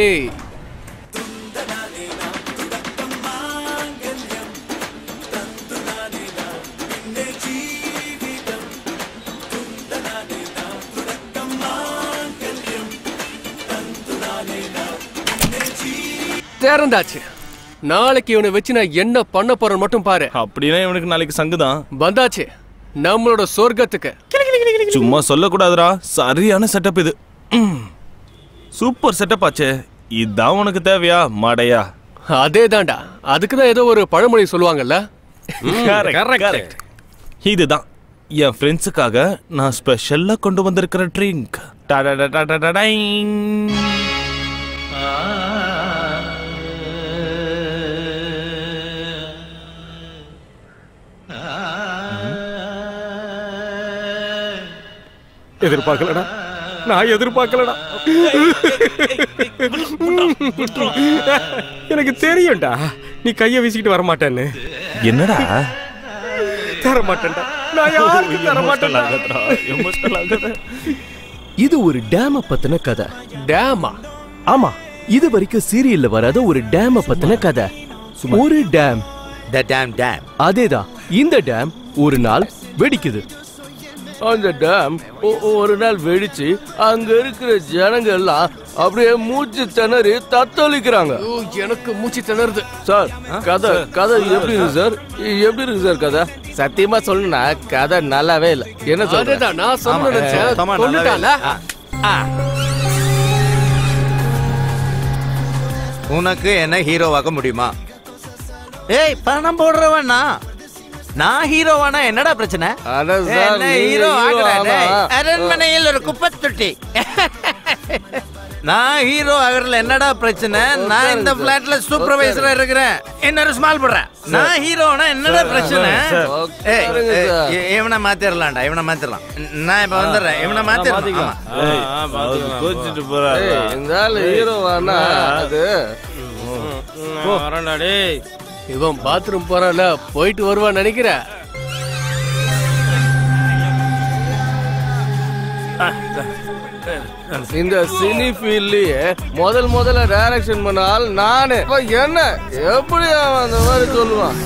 திறந்தாச்சு நாளைக்கு இவனை வச்சு நான் என்ன பண்ண போறேன் மட்டும் பாரு அப்படின்னா இவனுக்கு நாளைக்கு சங்குதான் வந்தாச்சு நம்மளோட சொர்க்கத்துக்கு சும்மா சொல்லக்கூடாதுடா சரியான செட்டப் இது ம். சூப்பர் செட்டப் ஆச்சே இதான் உனக்கு தேவையா மாடையா அதே தான்டா அதுக்கு தான் ஏதோ ஒரு பழமொழி சொல்லுவாங்கல்ல Correct, correct. இதுதான் என் ஃப்ரெண்ட்ஸுக்காக நான் ஸ்பெஷலா கொண்டு வந்திருக்கிற ட்ரிங்க் எதிர்பார்க்கலடா நான் எதிர்பார்க்கலடா எனக்கு தெரியும்டா நீ கைய வீசிக்கிட்டு வர மாட்டேன்னு என்னடா தர மாட்டேன்டா நான் யாருக்கும் தர மாட்டேன்டா இது ஒரு டேம பத்தின கதை டேமா ஆமா இது வரைக்கும் சீரியல்ல வராத ஒரு டேம பத்தின கதை ஒரு டேம் த டேம் டேம் அதேதான் இந்த டேம் ஒரு நாள் வெடிக்குது அந்த டேம் ஒரு நாள் வெடிச்சு அங்க இருக்கிற ஜனங்க எல்லாம் அப்படியே மூச்சு திணறி தத்தளிக்கிறாங்க எனக்கு மூச்சு திணறுது சார் கதை கதை எப்படி இருக்கு சார் எப்படி இருக்கு சார் கதை சத்தியமா சொல்லணும்னா கதை நல்லாவே இல்ல என்ன சொல்ற நான் சொல்றேன் உனக்கு என்ன ஹீரோவாக்க முடியுமா ஏய் பணம் போடுறவன் நான் நான் ஹீரோவானா என்னடா பிரச்சனை அட சார், என்ன நீங்க ஹீரோ hero ஆகுறா ஆனா- டேய்? அரண்மனையில் ஒரு குப்பை தொட்டி நான் ஹீரோ ஆகுறதுல என்னடா பிரச்சனை நான் இந்த பிளாட்ல சூப்பர்வைசரா இருக்கிறேன் இன்னொரு ஸ்மால் போடுறேன் நான் ஹீரோனா என்னடா பிரச்சனை சார், ஏய், உட்காருங்க ஏய், சார். இ- இவனை மாத்திரலாம்டா இவனை மாத்திரலாம் நான் இப்ப வந்துடுறேன் இவனை மாத்திரலாம் ஆமா. கோச்சிட்டு போறாரு ஏய், இந்த ஆளு ஹீரோவானா அது வரண்டா டேய் இவன் பாத்ரூம் போறான்ல போயிட்டு வருவான் நினைக்கிற இந்த சினி ஃபீல்ட்லயே முதல் முதல்ல டைரக்ஷன் பண்ண ஆள் நானு அப்ப என்ன எப்படி அவன் அந்த மாதிரி சொல்லுவான்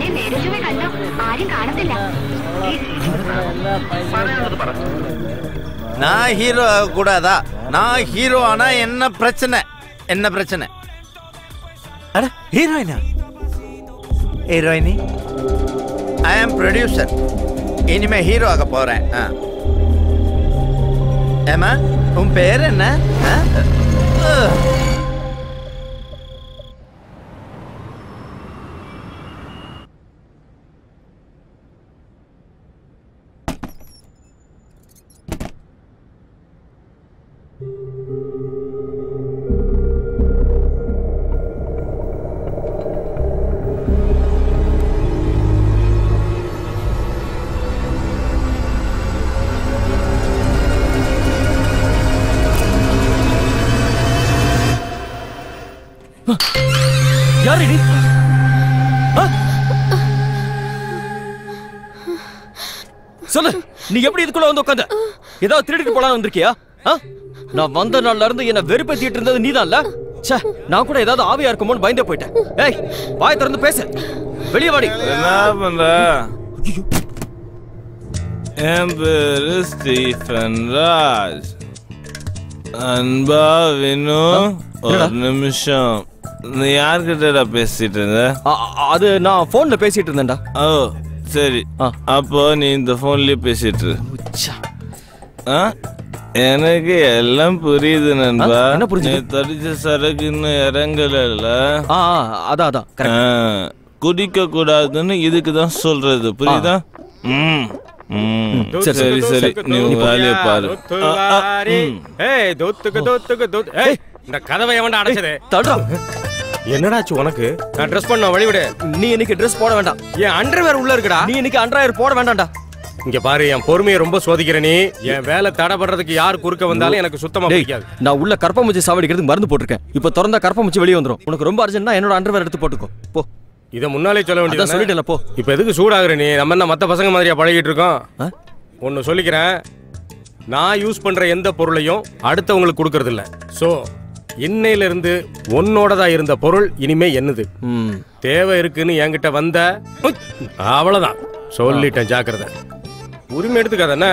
நான் ஹீரோ கூடாதா நான் ஹீரோ ஆனா என்ன பிரச்சனை என்ன பிரச்சனை அட ஹீரோயினா ஹீரோயினி ஐ ஆம் ப்ரொடியூசர் இனிமே ஹீரோ ஆக போறேன் ஆ. ஏம்மா உன் பேர் என்ன ஆ? அஹ். யாரு நீ ஆ? சொல்லு நீ எப்படி இதுக்குள்ள வந்து உட்காந்த ஏதாவது திருடிட்டு போலாம் வந்திருக்கியா ஆ? நான் வந்த நாள்ல இருந்து என்ன வெறுப்பேத்திட்டு இருந்தது நீதான்ல ச்சே நான் கூட ஏதாவது ஆவியா இருக்குமோன்னு பயந்தே போயிட்டேன் ஏய் வாய் திறந்து பேசு வெளியே வாடி என்ன பண்ற என் பேரு ஸ்டீஃபன் ராஜ் அன்பா வினு ஒரு நிமிஷம் நீ யார்கிட்டடா பேசிட்டு இருந்த அ- அ- அது நான் போன்ல பேசிட்டு இருந்தேன்டா ஓ சரி அப்போ நீ இந்த போன்லயே பேசிட்டு இரு. ஆ? எனக்கு எல்லாம் புரியுது நண்பா ஆ, என்ன புரிஞ்சுது? நீ தடிச்ச சரக்கு இன்னும் இறங்கல ஆ ஆ, அதான் அதான் குடிக்க கூடாதுன்னு இதுக்கு தான் சொல்றது புரியுதா ம் ம். சரி, சரி சரி நீ உன் வேலையை பாரு ஆ, ஆ, ம். ஏய் தோத்துக்கு தோத்துக்கு தோத்து ஏய் இந்த கதவை எவன்டா அடைச்சது தடுறா என்னடாச்சு உனக்கு நான் ட்ரெஸ் பண்ண வழிவிடு நீ இன்னைக்கு ட்ரெஸ் போட வேண்டாம் என் அண்டர்வேர் உள்ள இருக்குடா நீ இன்னைக்கு அண்டர்வேர் போட வேண்டாம்டா இங்க பாரு என் பொறுமையை ரொம்ப சோதிக்கிற நீ என் வேலை தடைபடுறதுக்கு யார் குறுக்க வந்தாலும் எனக்கு சுத்தமா டேய், பிடிக்காது நான் உள்ள கற்பமுச்சி சாவடிக்கிறதுக்கு மருந்து போட்டிருக்கேன் இப்போ திறந்தா கற்பமுச்சி வெளியே வந்துரும் உனக்கு ரொம்ப அர்ஜென்ட்னா என்னோட அண்டர்வேர் எடுத்து போட்டுக்கோ போ இத முன்னாலே சொல்ல அதான் வேண்டியது சொல்லிட்டேன்ல, போ. இப்போ எதுக்கு சூடாகுற நீ நம்ம என்ன மத்த பசங்க மாதிரியா பழகிட்டு இருக்கோம் ஒன்னு சொல்லிக்கிறேன் நான் யூஸ் பண்ற எந்த பொருளையும் அடுத்தவங்களுக்கு கொடுக்கறது இல்ல சோ இன்னையில இருந்து உன்னோடதா இருந்த பொருள் இனிமே என்னது தேவை இருக்குன்னு என்கிட்ட வந்த உச், அவ்வளவுதான் சொல்லிட்டேன் ஜாக்கிரதை உரிமை எடுத்துக்காத என்ன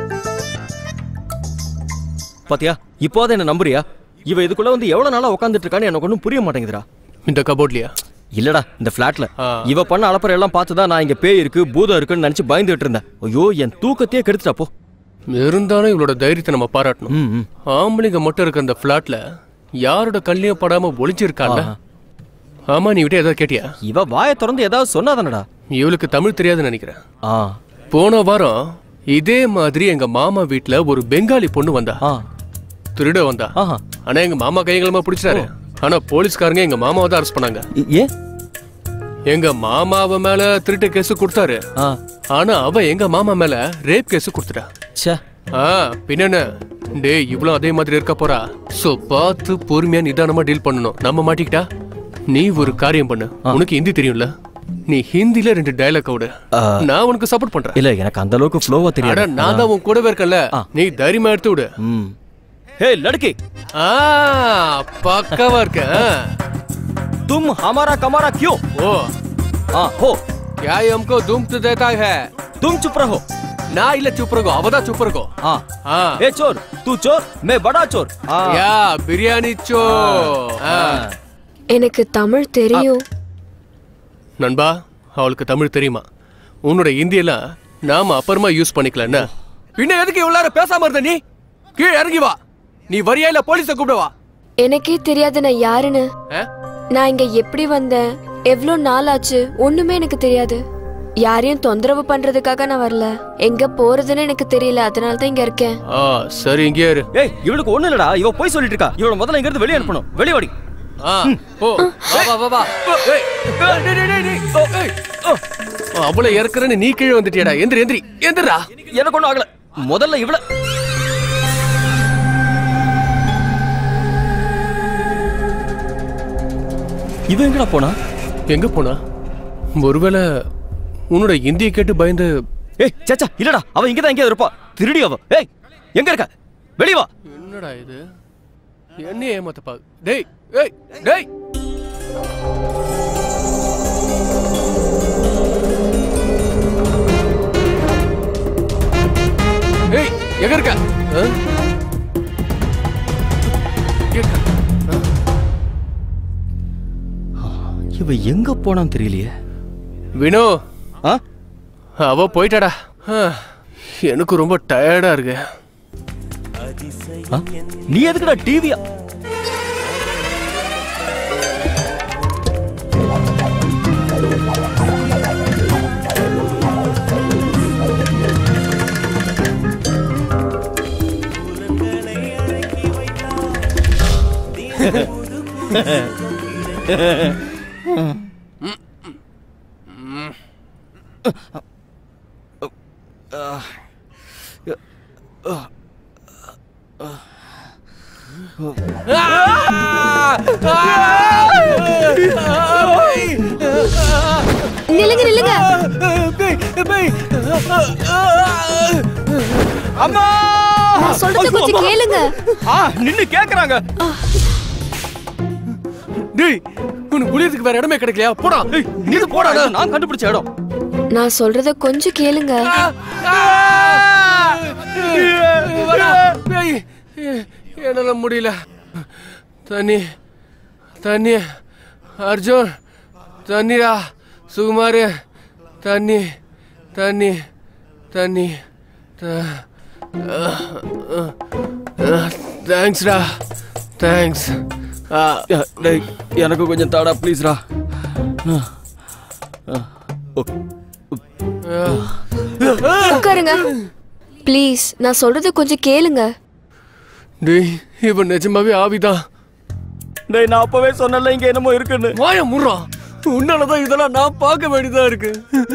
பாத்தியா இப்போதான் என்ன நம்புறியா இவ இதுக்குள்ள வந்து எவ்வளவு நாளா உட்காந்துட்டு இருக்கான்னு எனக்கு ஒன்றும் புரிய மாட்டேங்குதுடா இந்த கபோர்ட்லயா இல்லடா இந்த ஃபிளாட்ல இவ பண்ண அலப்பறை எல்லாம் பார்த்து தான் நான் இங்க பேய் இருக்கு பூதம் இருக்குன்னு நினைச்சு பயந்துட்டு இருந்தேன் ஐயோ என் தூக்கத்தையே கெடுத்துட்டா போ இருந்தாலும் இவளோட தைரியத்தை நம்ம பாராட்டணும் ஆம்பளைங்க மட்டும் இருக்க அந்த ஃபிளாட்ல யாரோட கண்ணிலையும் படாம ஒளிஞ்சிருக்காங்க ஆமா நீ விட்டு ஏதாவது கேட்டியா இவ வாயை திறந்து ஏதாவது சொன்னாதானடா இவளுக்கு தமிழ் தெரியாதுன்னு நினைக்கிறேன் ஆ போன வாரம் இதே மாதிரி எங்க மாமா வீட்ல ஒரு பெங்காலி பொண்ணு வந்தா திருட வந்தா ஆனா எங்க மாமா கைகளமா பிடிச்சாரு ஆனா போலீஸ்காரங்க எங்க மாமாவை தான் அரெஸ்ட் பண்ணாங்க ஏன் எங்க மாமாவ மேல திருட்டு கேஸ் கொடுத்தாரு ஆனா அவ எங்க மாமா மேல ரேப் கேஸ் கொடுத்துட்டா ச்சே ஆ பின்ன டேய் இவ்வளவு அதே மாதிரி இருக்க போறா சோ பார்த்து பொறுமையா நிதானமா டீல் பண்ணணும் நம்ம மாட்டிக்கிட்டா நீ ஒரு காரியம் பண்ணு உனக்கு ஹிந்தி தெரியும்ல நீ ஹிந்தில ரெண்டு டயலாக் விடு நான் உனக்கு சப்போர்ட் பண்றேன் இல்ல எனக்கு அந்த அளவுக்கு ஃப்ளோவா அட தெரியாது நான் தான் உன் கூடவே இருக்கேன்ல நீ தைரியமா எடுத்து விடு ம் ஹே லड़की ஆ பக்காவா இருக்க ஆ. तुम हमारा कमारा क्यों ओ हाँ हो क्या ये हमको दुम तो देता है तुम चुप रहो ना இல்ல चुप रहो அவதா चुप रहो हाँ हाँ ए चोर तू चोर मैं बड़ा चोर हाँ யா பிரியாணி சோ ஆ. எனக்கு தமிழ் தெரியும் நண்பா அவளுக்கு தமிழ் தெரியுமா உன்னோட இந்தியெல்லாம் நாம அப்புறமா யூஸ் பண்ணிக்கலாம் என்ன பின்ன எதுக்கு இவ்வளவு நேரம் பேசாம இருந்த நீ கீழே இறங்கி வா நீ வரியா இல்ல போலீஸ கூப்பிடவா எனக்கே தெரியாது நான் யாருன்னு ஆ? நான் இங்க எப்படி வந்தேன் எவ்வளோ நாள் ஆச்சு ஒண்ணுமே எனக்கு தெரியாது யாரையும் தொந்தரவு பண்றதுக்காக நான் வரல எங்க போறதுன்னு எனக்கு தெரியல அதனால தான் இங்க இருக்கேன் ஆ சரி இங்கே இரு ஏய் இவளுக்கு ஒண்ணு இல்லடா இவ போய் சொல்லிட்டு இருக்கா இவள முதல்ல இங்க இருந்து வெளிய அனுப்பணும் வெளிய வாடி ஆ போ வா வா வா வா ஏய், ஏய், டேய், டேய், டேய், டேய். ஓ, ஏய். அவளை இறக்குறேன்னு நீ கீழே வந்துட்டியாடா எந்திரி எந்திரி எந்திரா எனக்கு ஒண்ணும் ஆகல முதல்ல இவள இவ எங்கடா போனா எங்க போனா ஒருவேளை உன்னோட இந்திய கேட்டு பயந்து ஏய் சேச்சா இல்லடா அவ இங்க தான் எங்கேயாவது இருப்பா திருடி அவ ஏய் எங்க இருக்க வெளிய வா என்னடா இது என்ன ஏமாத்தப்பா டேய் ஏய் டேய் ஏய் எங்க இருக்க ஆ? எங்க இருக்க? இவ எங்க போனான்னு தெரியலையே வினோ ஆ அவ போயிட்டாடா ஆ, எனக்கு ரொம்ப டயர்டா இருக்கு ஆ? நீ எதுக்குடா டிவியா நில்லுங்க நில்லுங்க அம்மா நான் சொல்றத கொஞ்சம் கேளுங்க ஆ நின்னு கேக்குறாங்க டேய் உனக்கு குளியறதுக்கு வேற இடமே கிடைக்கலையா போடா ஏய் நீ போடா இது நான் கண்டுபிடிச்ச இடம் நான் சொல்றத கொஞ்சம் கேளுங்க ஏய், என்னால முடியல தண்ணி தண்ணி அர்ஜுன் தண்ணிடா சுகுமார் தண்ணி தண்ணி தண்ணி தேங்க்ஸ்டா தேங்க்ஸ் டேய் எனக்கு கொஞ்சம் தாடா ப்ளீஸ்ரா உட்காருங்க ப்ளீஸ் நான் சொல்றத கொஞ்சம் கேளுங்க டேய் இவன் நிஜமாவே ஆவிதான் டேய் நான் அப்பவே சொன்னல இங்க என்னமோ இருக்குன்னு வாய முறா உன்னாலதான் இதெல்லாம் நான் பார்க்க வேண்டியதா இருக்கு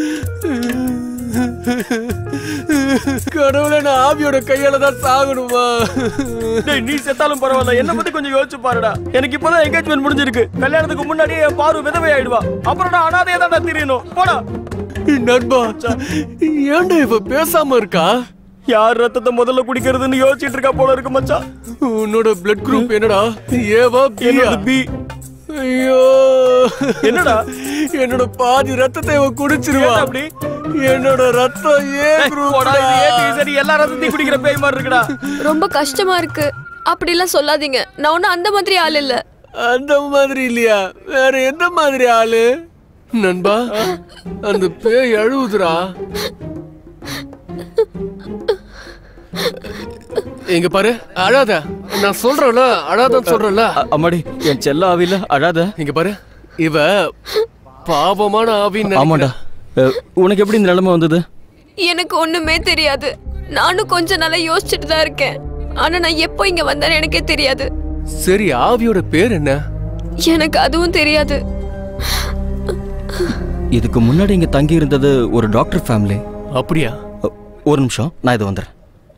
கடவுளே நான் ஆவியோட கையால தான் சாகணுமா டேய் நீ செத்தாலும் பரவாயில்ல என்ன பத்தி கொஞ்சம் யோசிச்சு பாருடா எனக்கு இப்பதான் என்கேஜ்மெண்ட் முடிஞ்சிருக்கு கல்யாணத்துக்கு முன்னாடியே என் பாரு விதவை ஆயிடுவா அப்புறம் நான் அனாதையா தான் தெரியணும் போடா நண்பா ஏன்டா இப்ப பேசாம இருக்கா யார் ரத்தத்தை முதல்ல குடிக்கிறதுன்னு யோசிச்சிட்டு இருக்கா போல இருக்கு மச்சான் உன்னோட பிளட் குரூப் என்னடா ஏவா பியா பி ஐயோ என்னடா என்னோட பாதி ரத்தத்தை இவன் குடிச்சிருவா ஏன்டா அப்படி? என்னோட ரத்தம் ஏ ஏய், போடா, இது ஏத்தி சரி எல்லா ரத்தத்தையும் குடிக்கிற பேய் மாதிரி இருக்குடா ரொம்ப கஷ்டமா இருக்கு அப்படிலாம் சொல்லாதீங்க நான் ஒன்றும் அந்த மாதிரி ஆள் இல்ல அந்த மாதிரி இல்லையா வேற எந்த மாதிரி ஆளு நண்பா அந்த பேய் அழுவுதுடா இங்க பாரு அழாத நான் சொல்றேன்ல அழாதன்னு சொல்றேன்ல அம்மாடி என் செல்ல ஆவில அழாத இங்க பாரு இவ பாவமான ஆவின்னு ஆமாடா அஹ், உனக்கு எப்படி இந்த நிலைமை வந்தது எனக்கு ஒண்ணுமே தெரியாது நானும் கொஞ்ச நாளா யோசிச்சுட்டு தான் இருக்கேன் ஆனா நான் எப்போ இங்க வந்தேன்னு எனக்கே தெரியாது சரி ஆவியோட பேர் என்ன எனக்கு அதுவும் தெரியாது இதுக்கு முன்னாடி இங்க தங்கி இருந்தது ஒரு டாக்டர் ஃபேமிலி அப்படியா ஒரு நிமிஷம் நான் இது வந்துடுறேன்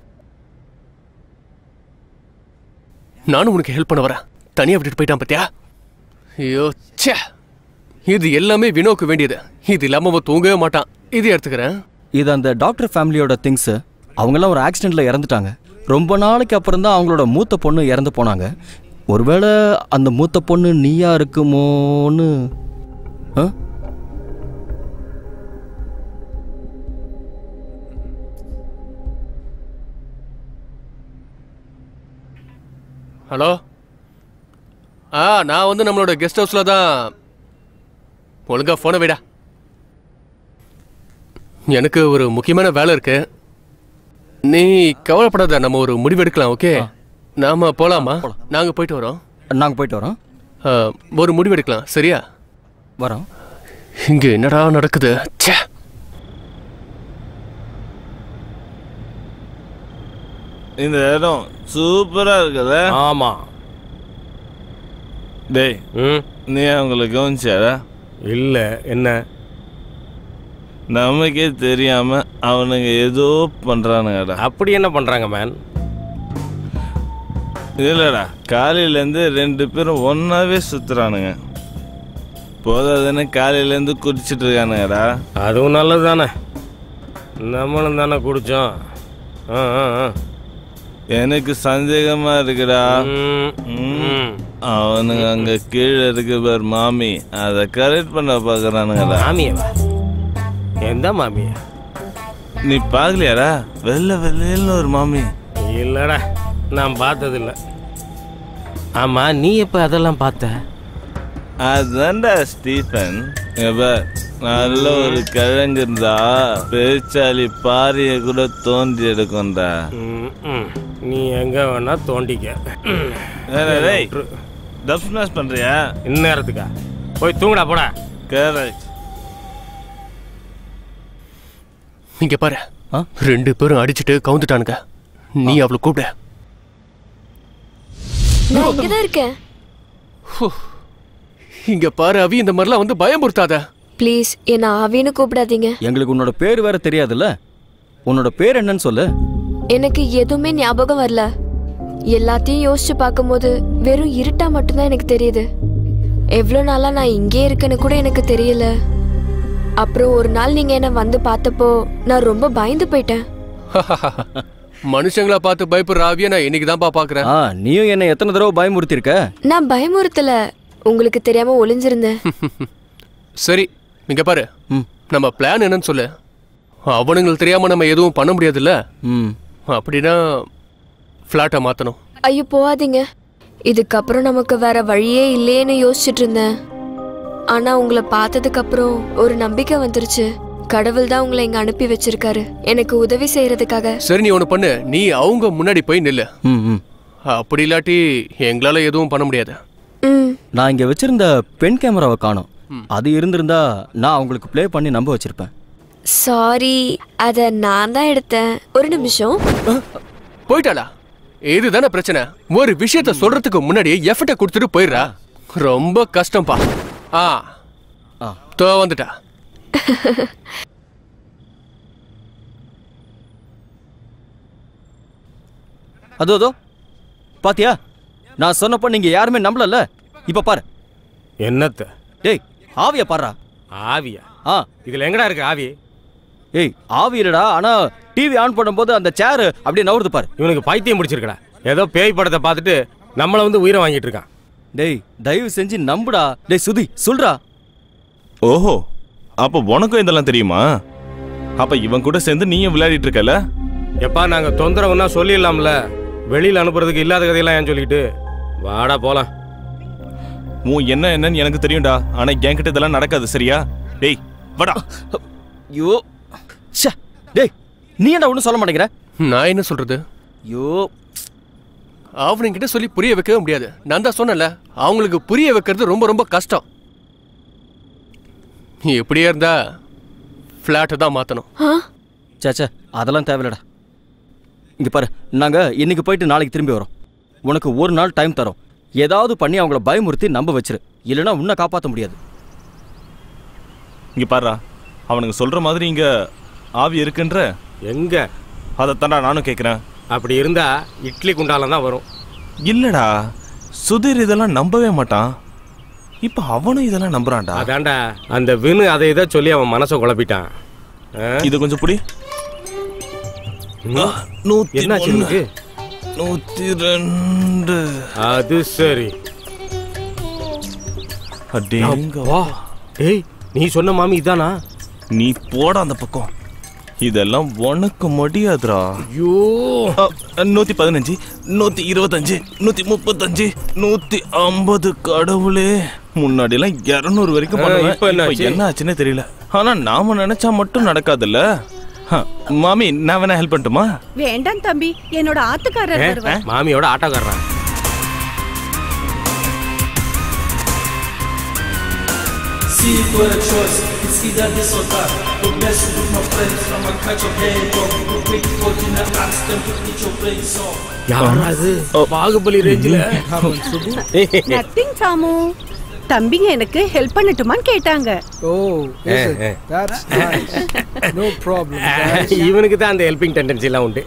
நானும் உனக்கு ஹெல்ப் பண்ண வரேன் தனியா விட்டுட்டு போயிட்டான் பாத்தியா ஐயோ ச்சே இது எல்லாமே வினோக்கு வேண்டியது இது இல்லாம அவன் தூங்கவே மாட்டான் இது எடுத்துக்கிறேன் இது அந்த டாக்டர் ஃபேமிலியோட திங்ஸ் அவங்கெல்லாம் ஒரு ஆக்சிடென்ட்ல இறந்துட்டாங்க ரொம்ப நாளைக்கு அப்புறம் தான் அவங்களோட மூத்த பொண்ணு இறந்து போனாங்க ஒருவேளை அந்த மூத்த பொண்ணு நீயா இருக்குமோன்னு ஆ? ஹலோ ஆ நான் வந்து நம்மளோட கெஸ்ட் ஹவுஸ்ல தான் ஒழுங்கா போனை விடா எனக்கு ஒரு முக்கியமான வேலை இருக்கு நீ கவலைப்படாத நம்ம ஒரு முடிவு எடுக்கலாம் ஓகே நாம போலாமா நாங்க போயிட்டு வரோம் நாங்கள் போயிட்டு வரோம் அஹ், ஒரு முடிவு எடுக்கலாம் சரியா வரோம் இங்க என்னடா நடக்குது ச்சே இந்த இடம் சூப்பரா இருக்குல்ல ஆமா டேய் ம் நீ அவங்கள கவனிச்சாடா இல்ல என்ன நமக்கே தெரியாம அவனுங்க ஏதோ பண்றானுங்கடா அப்படி என்ன பண்றாங்க மேன் இல்லடா காலையிலேருந்து ரெண்டு பேரும் ஒன்னாவே சுத்துறானுங்க போதாதுன்னு காலையிலேருந்து குடிச்சிட்டு இருக்கானுங்கடா அதுவும் நல்லது தானே நம்மளும் தானே குடிச்சோம் ஆ ஆ ஆ எனக்கு சந்தேகமா இருக்குடா ம், ம். அவனுங்க அங்க கீழே இருக்கு பார் மாமி அதை கரெக்ட் பண்ண பாக்குறானுங்கடா மாமியவா எந்த மாமிய நீ பாக்கலையாடா வெள்ளை வெள்ளைன்னு ஒரு மாமி இல்லடா நான் பார்த்ததில்ல ஆமா நீ எப்ப அதெல்லாம் பார்த்த அதான்டா ஸ்டீஃபன் இங்க பார், நல்ல ஒரு கிழங்கு இருந்தா பெருச்சாலி பாரிய கூட தோண்டி எடுக்கும்டா ம், ம். நீ எங்க வேணா தோண்டிக்க ம். ஏடா டேய், டப் ஸ்மாஷ் பண்றியா இந்நேரத்துக்கா போய் தூங்குடா போடா கரெக்ட் இங்க பாரு ரெண்டு பேரும் அடிச்சிட்டு கவுந்துட்டானுங்க நீ அவளை கூப்பிட நான் இங்கதான் இருக்கேன் இங்க பாரு அவி இந்த மாதிரிலாம் வந்து பயமுறுத்தாத ப்ளீஸ் என்ன ஆவின்னு கூப்பிடாதீங்க எங்களுக்கு உன்னோட பேர் வேற தெரியாதுல்ல உன்னோட பேர் என்னன்னு சொல்லு எனக்கு எதுவுமே ஞாபகம் வரல எல்லாத்தையும் யோசிச்சு பார்க்கும்போது வெறும் இருட்டா மட்டும்தான் எனக்கு தெரியுது எவ்வளோ நாளா நான் இங்கே இருக்கேன்னு கூட எனக்கு தெரியல அப்புறம் ஒரு நாள் நீங்க என்ன வந்து பார்த்தப்போ நான் ரொம்ப பயந்து போயிட்டேன் மனுஷங்கள பார்த்து பயப்படுற ஆவிய நான் இன்னைக்கு தான்ப்பா பாக்குறேன் ஆ நீயும் என்ன எத்தனை தடவை பயமுறுத்திருக்க நான் பயமுறுத்தல உங்களுக்கு தெரியாம ஒளிஞ்சிருந்தேன் சரி இங்க பாரு நம்ம பிளான் என்னன்னு சொல்லு அவனுங்களுக்கு தெரியாம நம்ம எதுவும் பண்ண முடியாதுல்ல ம் அப்படின்னா ஃப்ளாட்டை மாத்தணும் ஐயோ போகாதீங்க இதுக்கப்புறம் நமக்கு வேற வழியே இல்லையேன்னு யோசிச்சுட்டு இருந்தேன் ஆனா உங்களை பார்த்ததுக்கு அப்புறம் ஒரு நம்பிக்கை வந்துருச்சு கடவுள் தான் உங்களை இங்க அனுப்பி வச்சிருக்காரு எனக்கு உதவி செய்யறதுக்காக சரி நீ ஒன்று பண்ணு நீ அவங்க முன்னாடி போய் நில்லு ம் ம் அப்படி இல்லாட்டி எங்களால எதுவும் பண்ண முடியாது நான் இங்க வச்சிருந்த பென் கேமராவை காணோம் அது இருந்திருந்தா நான் அவங்களுக்கு ப்ளே பண்ணி நம்ப வச்சிருப்பேன் சாரி அத நான் தான் எடுத்தேன் ஒரு நிமிஷம் போயிட்டாளா இதுதானே பிரச்சனை ஒரு விஷயத்த சொல்றதுக்கு முன்னாடி எஃபர்ட்டை கொடுத்துட்டு போயிடுறா ரொம்ப கஷ்டம்ப்பா ஆ ஆ. தோ வந்துட்டா அதோ அதோ பாத்தியா நான் சொன்னப்போ நீங்க யாருமே நம்பலல்ல இப்ப பாரு என்னத்த டேய் ஆவிய பாருடா ஆவியா ஆ இதுல எங்கடா இருக்கு ஆவி ஏய் ஆவி இல்லடா ஆனா டிவி ஆன் பண்ணும்போது அந்த சேர் அப்படியே நவருது பாரு இவனுக்கு பைத்தியம் முடிச்சிருக்கடா ஏதோ பேய் படத்தை பார்த்துட்டு நம்மளை வந்து உயிரை வாங்கிட்டு இருக்கான் டேய் தயவு செஞ்சு நம்புடா டேய் சுதி சொல்றா ஓஹோ அப்போ உனக்கும் இதெல்லாம் தெரியுமா அப்ப இவன் கூட சேர்ந்து நீயும் விளையாடிட்டு இருக்கல எப்பா நாங்க தொந்தரவுன்னா சொல்லிடலாம்ல வெளியில அனுப்புறதுக்கு இல்லாத கதையெல்லாம் ஏன் சொல்லிக்கிட்டு வாடா போலாம் உன் என்ன என்னன்னு எனக்கு தெரியும்டா ஆனா என்கிட்ட இதெல்லாம் நடக்காது சரியா டேய் வாடா ஐயோ ச்சே டேய் நீ என்ன ஒன்றும் சொல்ல மாட்டேங்கிற நான் என்ன சொல்றது ஐயோ அவனுங்கிட்ட சொல்லி புரிய வைக்கவே முடியாது நான் தான் சொன்னேன்ல அவங்களுக்கு புரிய வைக்கிறது ரொம்ப ரொம்ப கஷ்டம் எப்படியே இருந்தா ஃப்ளாட்டை தான் மாற்றணும் சேச்சே அதெல்லாம் தேவையில்லடா இங்க பாரு நாங்க இன்னைக்கு போயிட்டு நாளைக்கு திரும்பி வரோம் உனக்கு ஒரு நாள் டைம் தரோம் ஏதாவது பண்ணி அவங்கள பயமுறுத்தி நம்ப வச்சிரு இல்லைன்னா உன்னை காப்பாற்ற முடியாது இங்க பாருடா அவனுங்க சொல்ற மாதிரி இங்க ஆவி இருக்குன்ற எங்க அதைத்தான்டா நானும் கேட்குறேன் அப்படி இருந்தா இட்லி குண்டாலம் தான் வரும் இல்லடா சுதீர் இதெல்லாம் நம்பவே மாட்டான் இப்ப அவனும் இதெல்லாம் நம்புறான்டா அதான்டா அந்த வினு அதை இதை சொல்லி அவன் மனசை குழப்பிட்டான் ஆ? இது கொஞ்சம் புடி ம். நூத்தி என்னாச்சு ஒண்ணு. உனக்கு? நூத்தி ரெண்டு அது சரி அடேங்கப்பா. டேய் நீ சொன்ன மாமி இதானா நீ போட அந்த பக்கம் இதெல்லாம் உனக்கு முடியாதுடா ஐயோ நூத்தி பதினஞ்சு நூத்தி இருபத்தஞ்சு நூத்தி முப்பத்தஞ்சு நூத்தி ஐம்பது கடவுளே முன்னாடி எல்லாம் இருநூறு வரைக்கும் ஆ, பண்ணுவேன் இப்ப என்னாச்சு? இப்ப என்ன ஆச்சுன்னே தெரியல ஆனா நாம நினைச்சா மட்டும் நடக்காதுல்ல ஹ, மாமி நான் வேணா ஹெல்ப் பண்ணட்டுமா வேண்டாம் தம்பி என்னோட ஆத்துக்காரர் வருவார் மாமியோட ஆட்டோக்காரன் See if we're a choice, it's either this or that. Don't mess with my friends, I'ma catch your head off. Go quick, put in the axe, then put your brains off. யாரா அது Baahubali ரேஞ்சில nothing சாமு தம்பிங்க எனக்கு help பண்ணட்டுமான்னு கேட்டாங்க ஓ is it? that's nice. No problem, guys. இவனுக்கு தான் அந்த helping tendency எல்லாம் உண்டு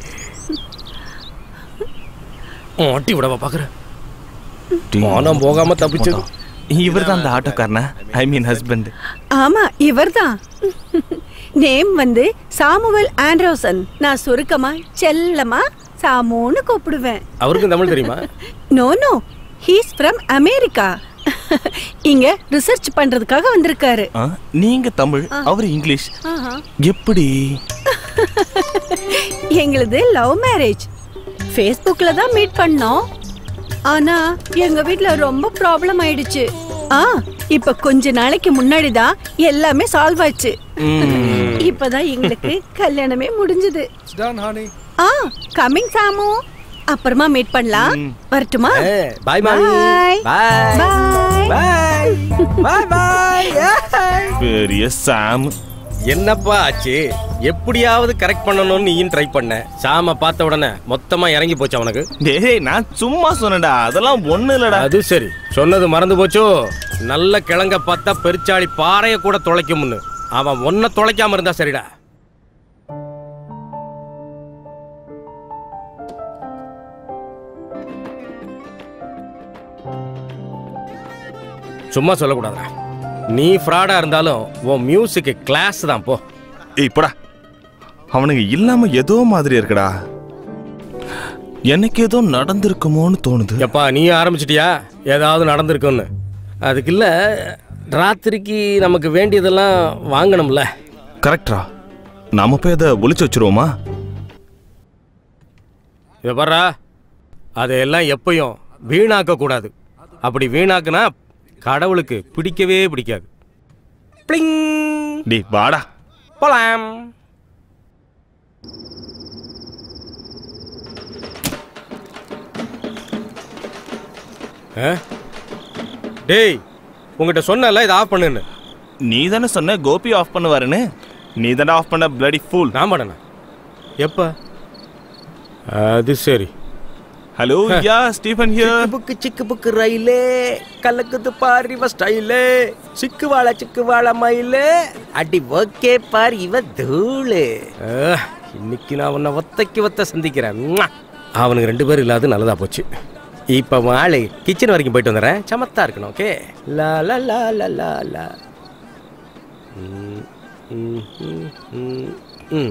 மாட்டி விடவா பாக்குறேன் மானம் போகாம தப்பிச்சது இவர் தான் அந்த ஆட்டோக்காரனா ஐ மீன் ஹஸ்பண்ட் ஆமா இவர்தான் நேம் வந்து சாமுவல் ஆண்ட்ரோசன் நான் சுருக்கமா செல்லமா சாமுன்னு கூப்பிடுவேன் அவருக்கும் தமிழ் தெரியுமா no no he's from America இங்க ரிசர்ச் பண்றதுக்காக வந்திருக்காரு நீங்க தமிழ் ஆ. அவர் இங்கிலீஷ் ஆஹா. எப்படி எங்களுது லவ் மேரேஜ் ஃபேஸ்புக்ல தான் மீட் பண்ணோம் ஆனா எங்க வீட்ல ரொம்ப ப்ராப்ளம் ஆயிடுச்சு ஆ இப்ப கொஞ்ச நாளைக்கு முன்னாடி தான் எல்லாமே சால்வ் ஆச்சு இப்பதான் எங்களுக்கு கல்யாணமே முடிஞ்சது It's done, honey. Ah coming Samu அப்புறமா மீட் பண்ணலாம் வரட்டுமா பாய் மாமி Bye. பாய் பாய் பாய் பாய் பெரிய சாம் என்னப்பா ஆச்சு எப்படியாவது கரெக்ட் பண்ணணும்னு நீயும் ட்ரை பண்ண சாம பார்த்த உடனே மொத்தமா இறங்கி போச்சு அவனுக்கு டேய் நான் சும்மா சொன்னேன்டா அதெல்லாம் ஒண்ணு இல்லடா அது சரி சொன்னது மறந்து போச்சோ நல்ல கிழங்க பார்த்தா பெருச்சாளி பாறைய கூட தொலைக்கும்னு அவன் ஒன்ன தொலைக்காம இருந்தா சரிடா சும்மா சொல்லக்கூடாதுடா நீ ஃப்ராடா இருந்தாலும் உன் மியூசிக் கிளாஸ் தான் போ ஏய் போடா அவனுங்க இல்லாம ஏதோ மாதிரி இருக்குடா எனக்கு ஏதோ நடந்திருக்குமோன்னு தோணுது எப்பா நீ ஆரம்பிச்சிட்டியா ஏதாவது நடந்திருக்குன்னு அதுக்கு இல்ல ராத்திரிக்கு நமக்கு வேண்டியதெல்லாம் வாங்கணும்ல கரெக்டா நாம போய் அதை ஒளிச்சு வச்சிருவோமா இதை பாரா அதையெல்லாம் எப்பயும் வீணாக்க கூடாது அப்படி வீணாக்குனா கடவுளுக்கு பிடிக்கவே பிடிக்காது பிளிங் டேய் வாடா போலாம் ஆ? டேய் உங்ககிட்ட சொன்னல இதை ஆஃப் பண்ணுன்னு நீ தானே சொன்ன கோபி ஆஃப் பண்ணுவாருன்னு நீ தானே ஆஃப் பண்ண பிளடி ஃபூல் நான் பண்ணேனா எப்ப அது சரி ஹலோ யா ஸ்டீஃபன் ஹியர் புக்கு சிக்கு புக்கு ரயிலே கலக்குது பார் இவ ஸ்டைலே சிக்கு வாழ சிக்கு வாழ மயிலே அடி ஓகே பார் இவ தூளு இன்னைக்கு நான் உன்னை ஒத்தைக்கு ஒத்த சந்திக்கிறேன் ம்மா. அவனுக்கு ரெண்டு பேரும் இல்லாத நல்லதா போச்சு இப்ப ஆளு கிச்சன் வரைக்கும் போயிட்டு வந்துடுறேன் சமத்தா இருக்கணும் ஓகே லா லா லா லா லா லா ம், ம், ம், ம், ம்.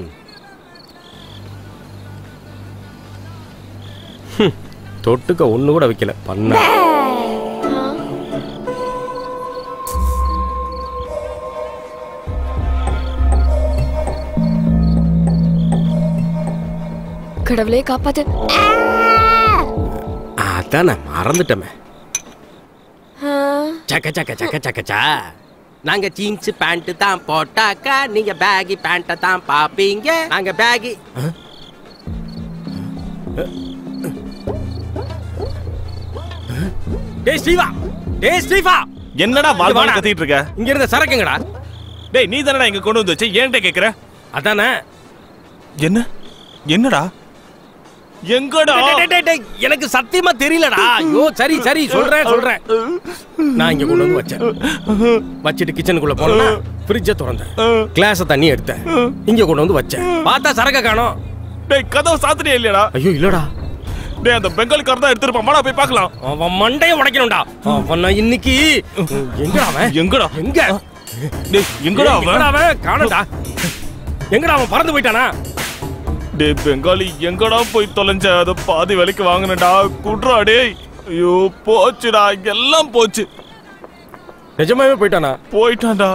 ஹம், தொட்டுக்க ஒண்ணு கூட வைக்கல பண்ண கடவுளே காப்பாத்து அதான் நான் மறந்துட்டமே ஆ, சக்க சக்க சக்க சக்கச்சா நாங்க ஜீன்ஸ் பேண்ட் தான் போட்டாக்கா நீங்க பேகி பேண்ட்டை தான் பாப்பீங்க நாங்க பேகி டேய் ஸ்டீவா டேய் ஸ்டீவா என்னடா இங்க வாழ்வாள் வாடா. கத்திட்டு இருக்க இங்க இருந்த சரக்குங்கடா டேய் நீ தானடா இங்க கொண்டு வந்து வச்சு ஏன்ட்ட கேக்குற அதானே என்ன என்னடா எங்கடா டேய், டேய், டேய், டேய், எனக்கு சத்தியமா தெரியலடா ஐயோ சரி சரி சொல்றேன் சொல்றேன் நான் இங்க கொண்டு வந்து வச்சேன் வச்சுட்டு கிச்சனுக்குள்ள போனா ஃப்ரிட்ஜை திறந்தேன் கிளாஸ தண்ணி எடுத்தேன் இங்க கொண்டு வந்து வச்சேன் பார்த்தா சரக்க காணோம் டேய் கதவு சாத்திரியா இல்லையாடா ஐயோ இல்லடா டேய் அந்த பெங்காலிக்கார தான் எடுத்துருப்பான் மாடா போய் பார்க்கலாம் அவன் மண்டைய உடைக்கணும்டா அவன் நான் இன்னைக்கு எங்கடா அவன் எங்கடா எங்க டேய் எங்கடா அவன் எங்கடா அவன் காணடா எங்கடா அவன் பறந்து போயிட்டானா டேய் பெங்காலி எங்கடா போய் தொலைஞ்ச அத பாதி விலைக்கு வாங்கினடா குட்ரா டேய் ஐயோ போச்சுடா எல்லாம் போச்சு நிஜமாவே போயிட்டானா போயிட்டான்டா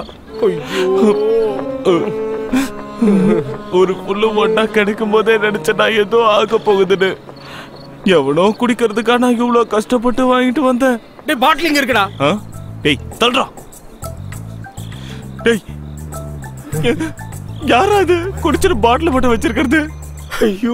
ஒரு புல்லு ஒண்ணா கிடைக்கும் போதே நினைச்சேன் நான் ஏதோ ஆக போகுதுன்னு எவனோ குடிக்கிறதுக்கா நான் இவ்வளவு கஷ்டப்பட்டு வாங்கிட்டு வந்தேன் டேய் பாட்டிலிங் இருக்குடா ஆ? டேய் தள்ளுறா டேய் யாரா அது குடிச்சிட்டு பாட்டில் மட்டும் வச்சிருக்கிறது ஐயோ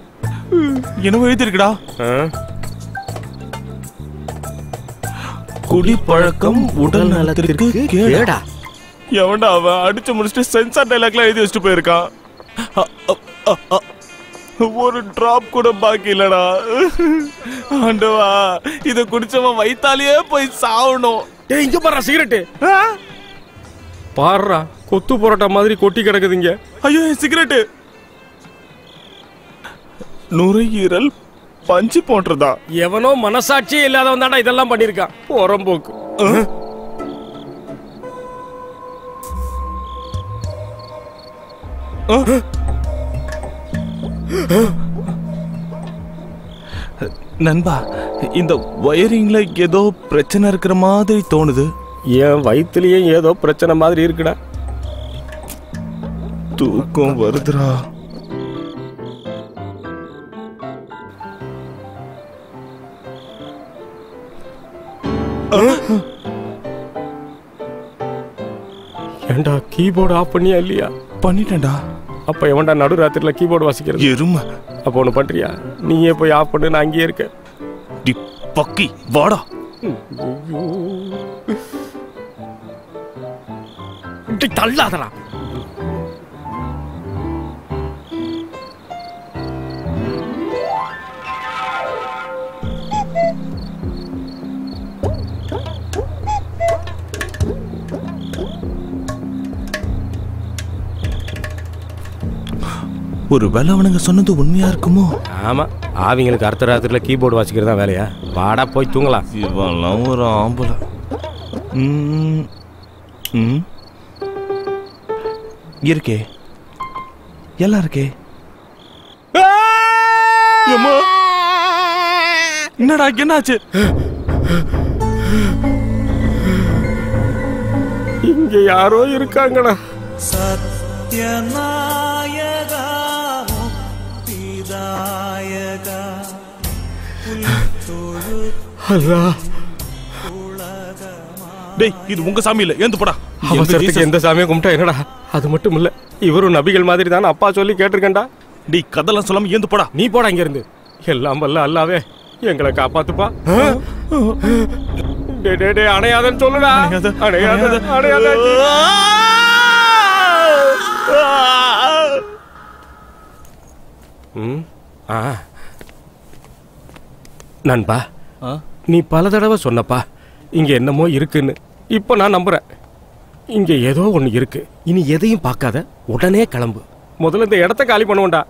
என்னவோ எழுதிருக்குடா குடிப்பழக்கம் உடல் நலத்திற்கு கேடா எவன்டா அவன் அடிச்சு முடிச்சுட்டு சென்சார் டைலாக்லாம் எழுதி வச்சுட்டு போயிருக்கான் அ, அ, அ, அ. ஒரு டிராப் கூட பாக்கி இல்லடா ஆண்டவா இத குடிச்சவன் வயித்தாலேயே போய் சாவணும் டேய் இங்க பாரு சிகரெட் பாருடா கொத்து பரோட்டா மாதிரி கொட்டி கிடக்குதுங்க ஐயோ சிகரெட் நுரையீரல் பஞ்சு போன்றதா எவனோ மனசாட்சியே இல்லாதவன் தான்டா இதெல்லாம் பண்ணிருக்கான் புறம்போக்கு நண்பா இந்த வயரிங்ல ஏதோ பிரச்சனை இருக்கிற மாதிரி தோணுது என் வயித்துலயும் ஏதோ பிரச்சனை மாதிரி இருக்குடா தூக்கம் வருதுடா ஏன்டா கீபோர்டு ஆஃப் பண்ணியா இல்லையா பண்ணிட்டேன்டா அப்ப எவன்டா நடு ராத்திரில கீபோர்டு வாசிக்கிறது எருமை அப்போ ஒன்று பண்றியா நீயே போய் ஆஃப் பண்ணு நான் அங்கேயே இருக்கேன் டி பக்கி வாடா டேய், தள்ளாதடா ஒரு வேலை அவனுங்க சொன்னது உண்மையா இருக்குமோ ஆமா ஆவிங்களுக்கு அடுத்த ராத்திரில கீபோர்டு வாசிக்கிறது தான் வேலையா வாடா போய் தூங்கலாம் இவன்லாம் ஒரு ஆம்பளை ம், ம். இருக்கே எல்லாம் இருக்கே எம்மா. என்னடா என்னாச்சு இங்க யாரோ இருக்காங்கடா സത്യനായക മുക്തിദായക அல்லா டேய் இது உங்க சாமி இல்ல ஏந்து போடா எந்த அவசரத்துக்கு ஜீசஸ்- எந்த சாமியை கும்பிட்டா என்னடா அது மட்டும் இல்ல இவரும் நபிகள் மாதிரி தான் அப்பா சொல்லி கேட்டிருக்கேன்டா டேய் கதெல்லாம் சொல்லாம ஏந்து போடா நீ போடா இங்க இருந்து எல்லாம் வல்ல அல்லாவே எங்களை காப்பாத்துப்பா டே டே டே அணையாதன்னு சொல்லுடா அணையாத அணையாத ம் ஆ நண்பா நீ பல தடவை சொன்னப்பா இங்க என்னமோ இருக்குன்னு இப்போ நான் நம்புறேன் இங்க ஏதோ ஒண்ணு இருக்கு இனி எதையும் பார்க்காத உடனே கிளம்பு முதல்ல இந்த இடத்த காலி பண்ணுவோம்டா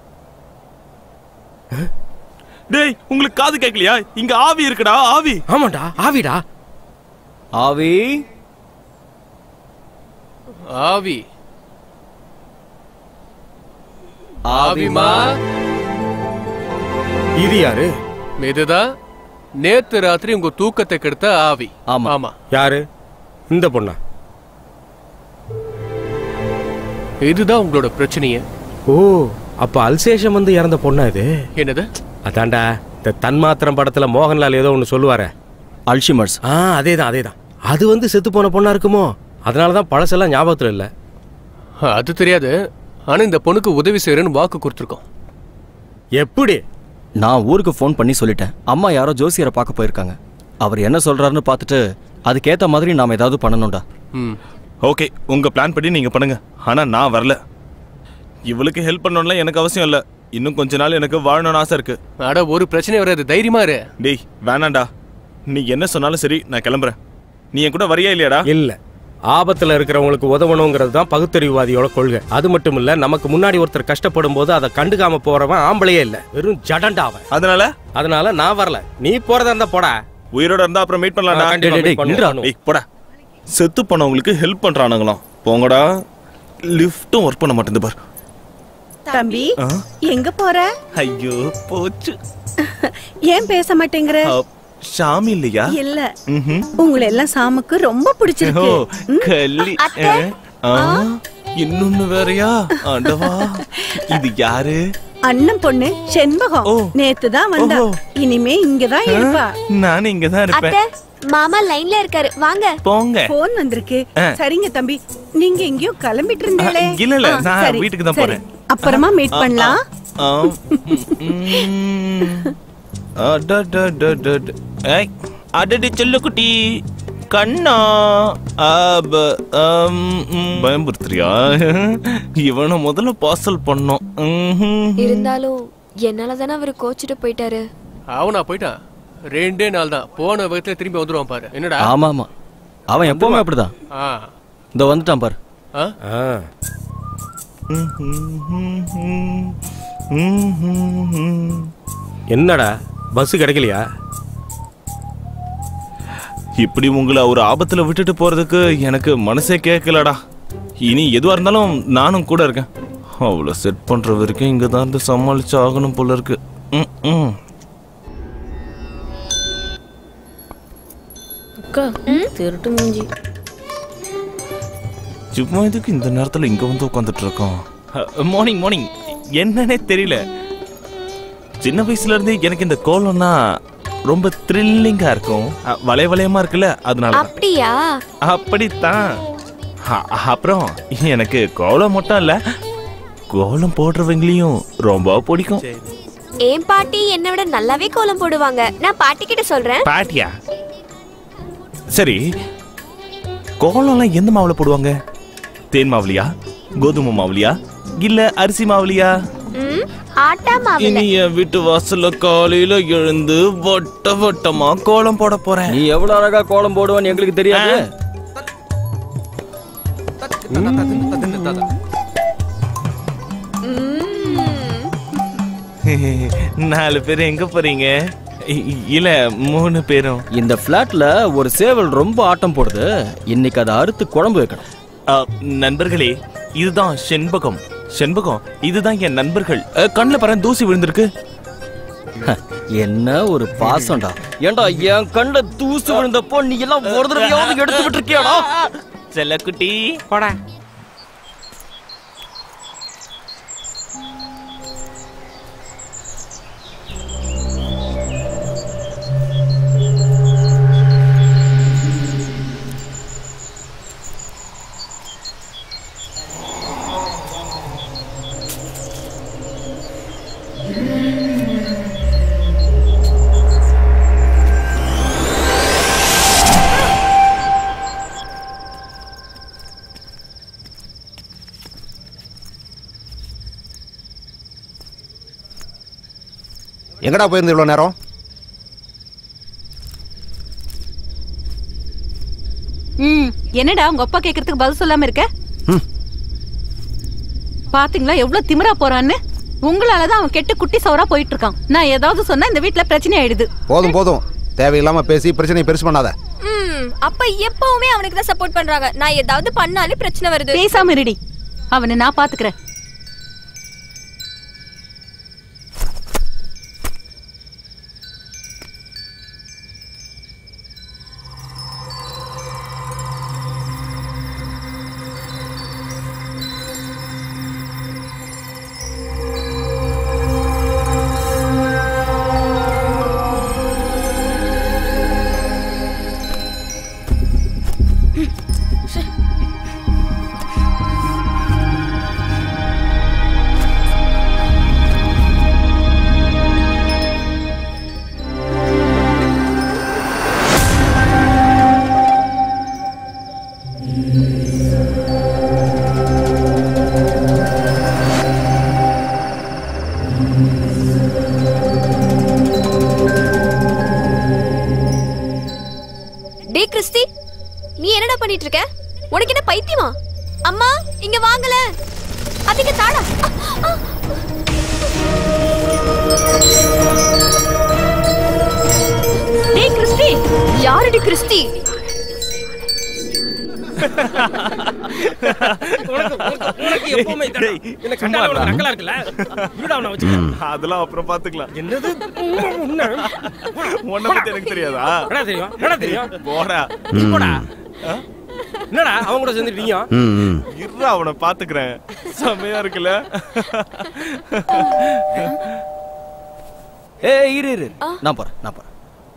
டேய் உங்களுக்கு காது கேட்கலையா இங்க ஆவி இருக்குடா ஆவி ஆமாண்டா ஆவிடா ஆவி ஆவி ஆவிமா இது யாரு இதுதான் நேத்து ராத்திரி உங்க தூக்கத்தை கெடுத்த ஆவி ஆமா ஆமா யாரு இந்த பொண்ணா இதுதான் உங்களோட பிரச்சனையே ஓ அப்ப அல்சேஷம் வந்து இறந்த பொண்ணா இது என்னது அதான்டா இந்த தன்மாத்திரம் படத்துல மோகன்லால் ஏதோ ஒன்று சொல்லுவாரே அல்ஷிமர்ஸ் ஆ அதேதான் அதேதான் அது வந்து செத்து போன பொண்ணா இருக்குமோ அதனால தான் பழசெல்லாம் ஞாபகத்துல இல்ல அது தெரியாது ஆனா இந்த பொண்ணுக்கு உதவி செய்யறேன்னு வாக்கு கொடுத்துருக்கோம் எப்படி நான் ஊருக்கு ஃபோன் பண்ணி சொல்லிட்டேன் அம்மா யாரோ ஜோசியரை பார்க்க போயிருக்காங்க அவர் என்ன சொல்றாருன்னு பார்த்துட்டு அதுக்கேத்த மாதிரி நாம ஏதாவது பண்ணணும்டா ம் ஓகே உங்க பிளான் படி நீங்க பண்ணுங்க ஆனா நான் வரல இவளுக்கு ஹெல்ப் பண்ணணும்ல எனக்கு அவசியம் இல்ல இன்னும் கொஞ்ச நாள் எனக்கு வாழணும்னு ஆசை இருக்கு அட ஒரு பிரச்சனை வராது தைரியமா இரு டேய் வேணாம்டா நீ என்ன சொன்னாலும் சரி நான் கிளம்புறேன் நீ என் கூட வரியா இல்லையாடா இல்ல ஆபத்துல இருக்கிறவங்களுக்கு உதவணுங்கிறது தான் பகுத்தறிவுவாதியோட கொள்கை அது மட்டும் இல்ல நமக்கு முன்னாடி ஒருத்தர் கஷ்டப்படும் போது அதை கண்டுக்காம போறவன் ஆம்பளையே இல்ல வெறும் ஜடண்டா அவன் அதனால அதனால நான் வரல நீ போறதா இருந்தா போடா உயிரோட இருந்தா அப்புறம் மீட் ஆ, கண்டிப்பா பண்ணலாம்டா meet பண்ணுவோம். டேய் போடா செத்து போனவங்களுக்கு ஹெல்ப் பண்றானுங்களாம் போங்கடா லிஃப்ட்டும் ஒர்க் பண்ண மாட்டேங்குது பார் தம்பி ஆ? எங்க போற ஐயோ போச்சு ஏன் பேச மாட்டேங்கிற அ, ஷாமி இல்லையா இல்ல ம்ஹும். உங்களை எல்லாம் சாமுக்கு ரொம்ப ஓ பிடிச்சிருக்கு கள்ளி அத்தை. ஆ, இன்னொன்னு வேறயா ஆண்டவா இது யாரு அண்ணன் பொண்ணு செண்பகம் நேத்து தான் வந்தா இனிமே இங்கதான் இருப்பா நானும் இங்கதான் இருப்பேன் மாமா லைன்ல இருக்காரு வாங்க போங்க போன் வந்திருக்கு ஆ. சரிங்க தம்பி நீங்க எங்கேயோ கிளம்பிட்டு இருந்தீங்களே ஆ, இல்ல, இல்ல, ஆ, நான் சரி, வீட்டுக்கு தான் சரி. போறேன். அப்புறமா மீட் ஆ, பண்ணலாம் ஆ, ம், அடடடடட. ஏய், அடடி செல்லுக்குட்டி கண்ணா ஆப, அம், ம். பயம்புறுத்துறியா இவனை முதல்ல பார்சல் பண்ணோம் ம்ஹும். இருந்தாலும் என்னால தானே அவர் கோச்சிட்டு போயிட்டாரு அவனா போயிட்டான் ரெண்டே நாள் தான் போன விதத்துல திரும்பி வந்துருவான் பாரு என்னடா ஆமா ஆமா அவன் எப்பவுமே அப்படிதான் ஆ இந்த வந்துட்டான் பாரு ஆ என்னடா பஸ் கிடைக்கலையா இப்படி உங்களை ஒரு ஆபத்துல விட்டுட்டு போறதுக்கு எனக்கு மனசே கேட்கலடா இனி எதுவா இருந்தாலும் நானும் கூட இருக்கேன் அவ்வளோ செட் பண்ற வரைக்கும் இங்க தான் இருந்து சமாளிச்சு ஆகணும் போல இருக்கு ம், ம். அக்கா திருட்டு மூஞ்சி சும்மா இதுக்கு இந்த நேரத்துல இங்க வந்து உட்காந்துட்டு இருக்கோம் மார்னிங் மார்னிங் என்னன்னே தெரியல சின்ன வயசுல இருந்தே எனக்கு இந்த கோலம்னா ரொம்ப த்ரில்லிங்கா இருக்கும் அ, வளைய வளையமா இருக்குல்ல அதனால தான். அப்படியா அப்படித்தான் அ- அப்புறம் எனக்கு கோலம் மட்டும் இல்ல கோலம் போடுறவங்களையும் ரொம்ப பிடிக்கும் என் பாட்டி என்னை விட நல்லாவே கோலம் போடுவாங்க நான் பாட்டி கிட்ட சொல்றேன் பாட்டியா சரி கோலம்லாம் எந்த மாவுல போடுவாங்க தேன் மாவுலியா கோதுமை மாவுலியா இல்ல அரிசி மாவுலியா ம், ஆட்டா மாவுல இனி என் வீட்டு வாசல்ல காலையில எழுந்து வட்ட வட்டமா கோலம் போட போறேன் நீ எவ்வளவு அழகா கோலம் போடுவான்னு எங்களுக்கு தெரியாது நாலு பேர் எங்க போறீங்க இ- இல்ல மூணு பேரும் இந்த பிளாட்ல ஒரு சேவல் ரொம்ப ஆட்டம் போடுது இன்னைக்கு அதை அறுத்து குழம்பு வைக்கணும் அ, நண்பர்களே இதுதான் செண்பகம் செண்பகம் இதுதான் என் நண்பர்கள் அ, கண்ணுல பாரு தூசி விழுந்திருக்கு என்ன ஒரு பாசம்டா ஏன்டா என் கண்ணுல தூசு விழுந்தப்போ நீ எல்லாம் ஒரு தடவையாவது எடுத்து விட்டுருக்கியாடா செல்லக்குட்டி போடா எங்கடா போயிருந்து இவ்வளோ நேரம் ம் என்னடா உங்க அப்பா கேக்குறதுக்கு பதில் சொல்லாம இருக்க பாத்தீங்களா எவ்வளவு திமிரா போறான்னு உங்களாலதான் அவன் கெட்டு குட்டி சவரா போயிட்டு இருக்கான் நான் ஏதாவது சொன்னா இந்த வீட்ல பிரச்சனை ஆயிடுது போதும் போதும் தேவையில்லாம பேசி பிரச்சனையை பெருசு பண்ணாத ம் அப்ப எப்பவுமே அவனுக்கு தான் சப்போர்ட் பண்றாங்க நான் ஏதாவது பண்ணாலே பிரச்சனை வருது பேசாம இருடி அவனை நான் பாத்துக்கிறேன் டேய் கிறிஸ்டி நீ என்னடா பண்ணிட்டு இருக்க உனக்கு என்ன பைத்தியமா அம்மா இங்க வாங்கல அதிக தாடா அ, அ. டேய் கிறிஸ்டி யாரடி கிறிஸ்டி எப்பவுமே இதானா? என்ன கண்டாலே உனக்கு நக்கலா இருக்குல்ல? இருடா அவனை வச்சுக்கிறேன். அதெல்லாம் அப்புறம் பாத்துக்கலாம் என்னது உன்னை பத்தி எனக்கு தெரியாதா என்னடா தெரியும் என்னடா தெரியும் போடா நீ போடா என்னடா அவன் கூட சேர்ந்துட்டு நீயும் ம் ம் இருடா அவனை பாத்துக்கிறேன் செமையா இருக்குல்ல ஏய் இரு இரு நான் போறேன் நான் போறேன்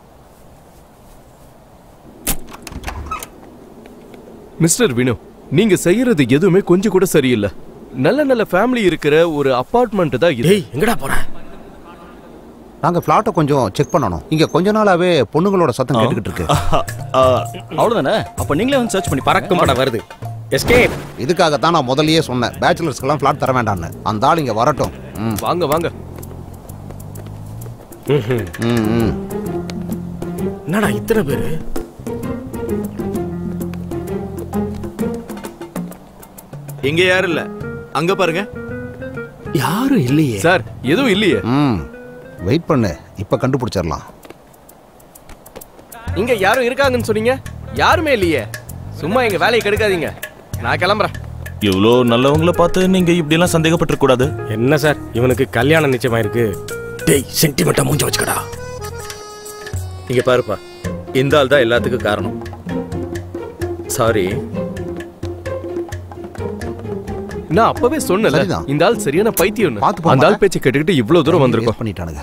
மிஸ்டர் வினு நீங்க செய்யறது எதுவுமே கொஞ்சம் கூட சரியில்லை நல்ல நல்ல ஃபேமிலி இருக்கிற ஒரு அபார்ட்மெண்ட் தான் இது எங்கடா போற நாங்கள் ஃப்ளாட்டை கொஞ்சம் செக் பண்ணணும் இங்கே கொஞ்ச நாளாவே பொண்ணுங்களோட சத்தம் கேட்டுக்கிட்டு இருக்கு அவ்வளவுதானே அப்ப நீங்களே வந்து சர்ச் பண்ணி பறக்கும் படம் வருது எஸ்கேப் இதுக்காகத்தான் நான் முதல்லயே சொன்னேன் பேச்சுலர்ஸ்க்கெல்லாம் ஃப்ளாட் தர வேண்டாம்னு அந்த ஆள் இங்கே வரட்டும் ம் வாங்க வாங்க ம் ம் என்னடா இத்தனை பேரு இங்க யாரும் இல்ல அங்க பாருங்க யாரும் இல்லையே சார் எதுவும் இல்லையே ம் வெயிட் பண்ணு இப்போ கண்டுபிடிச்சிடலாம் இங்க யாரும் இருக்காங்கன்னு சொன்னீங்க யாருமே இல்லையே சும்மா எங்க வேலையை கெடுக்காதீங்க நான் கிளம்புறேன் இவ்வளோ நல்லவங்கள பார்த்து நீங்க இப்படி எல்லாம் சந்தேகப்பட்டு கூடாது என்ன சார் இவனுக்கு கல்யாணம் நிச்சயமாயிருக்கு டேய் சென்டிமெண்டா மூஞ்ச வச்சுக்கடா இங்க பாருப்பா இந்த ஆள் தான் எல்லாத்துக்கும் காரணம் சாரி நான் அப்பவே சொன்னல சரிதான். இந்த ஆள் சரியான பைத்தியம் பார்த்து போம்மா. அந்த ஆள் பேச்சை கேட்டுக்கிட்டு இவ்வளவு தூரம் வந்திருக்கோம் பண்ணிட்டானுங்க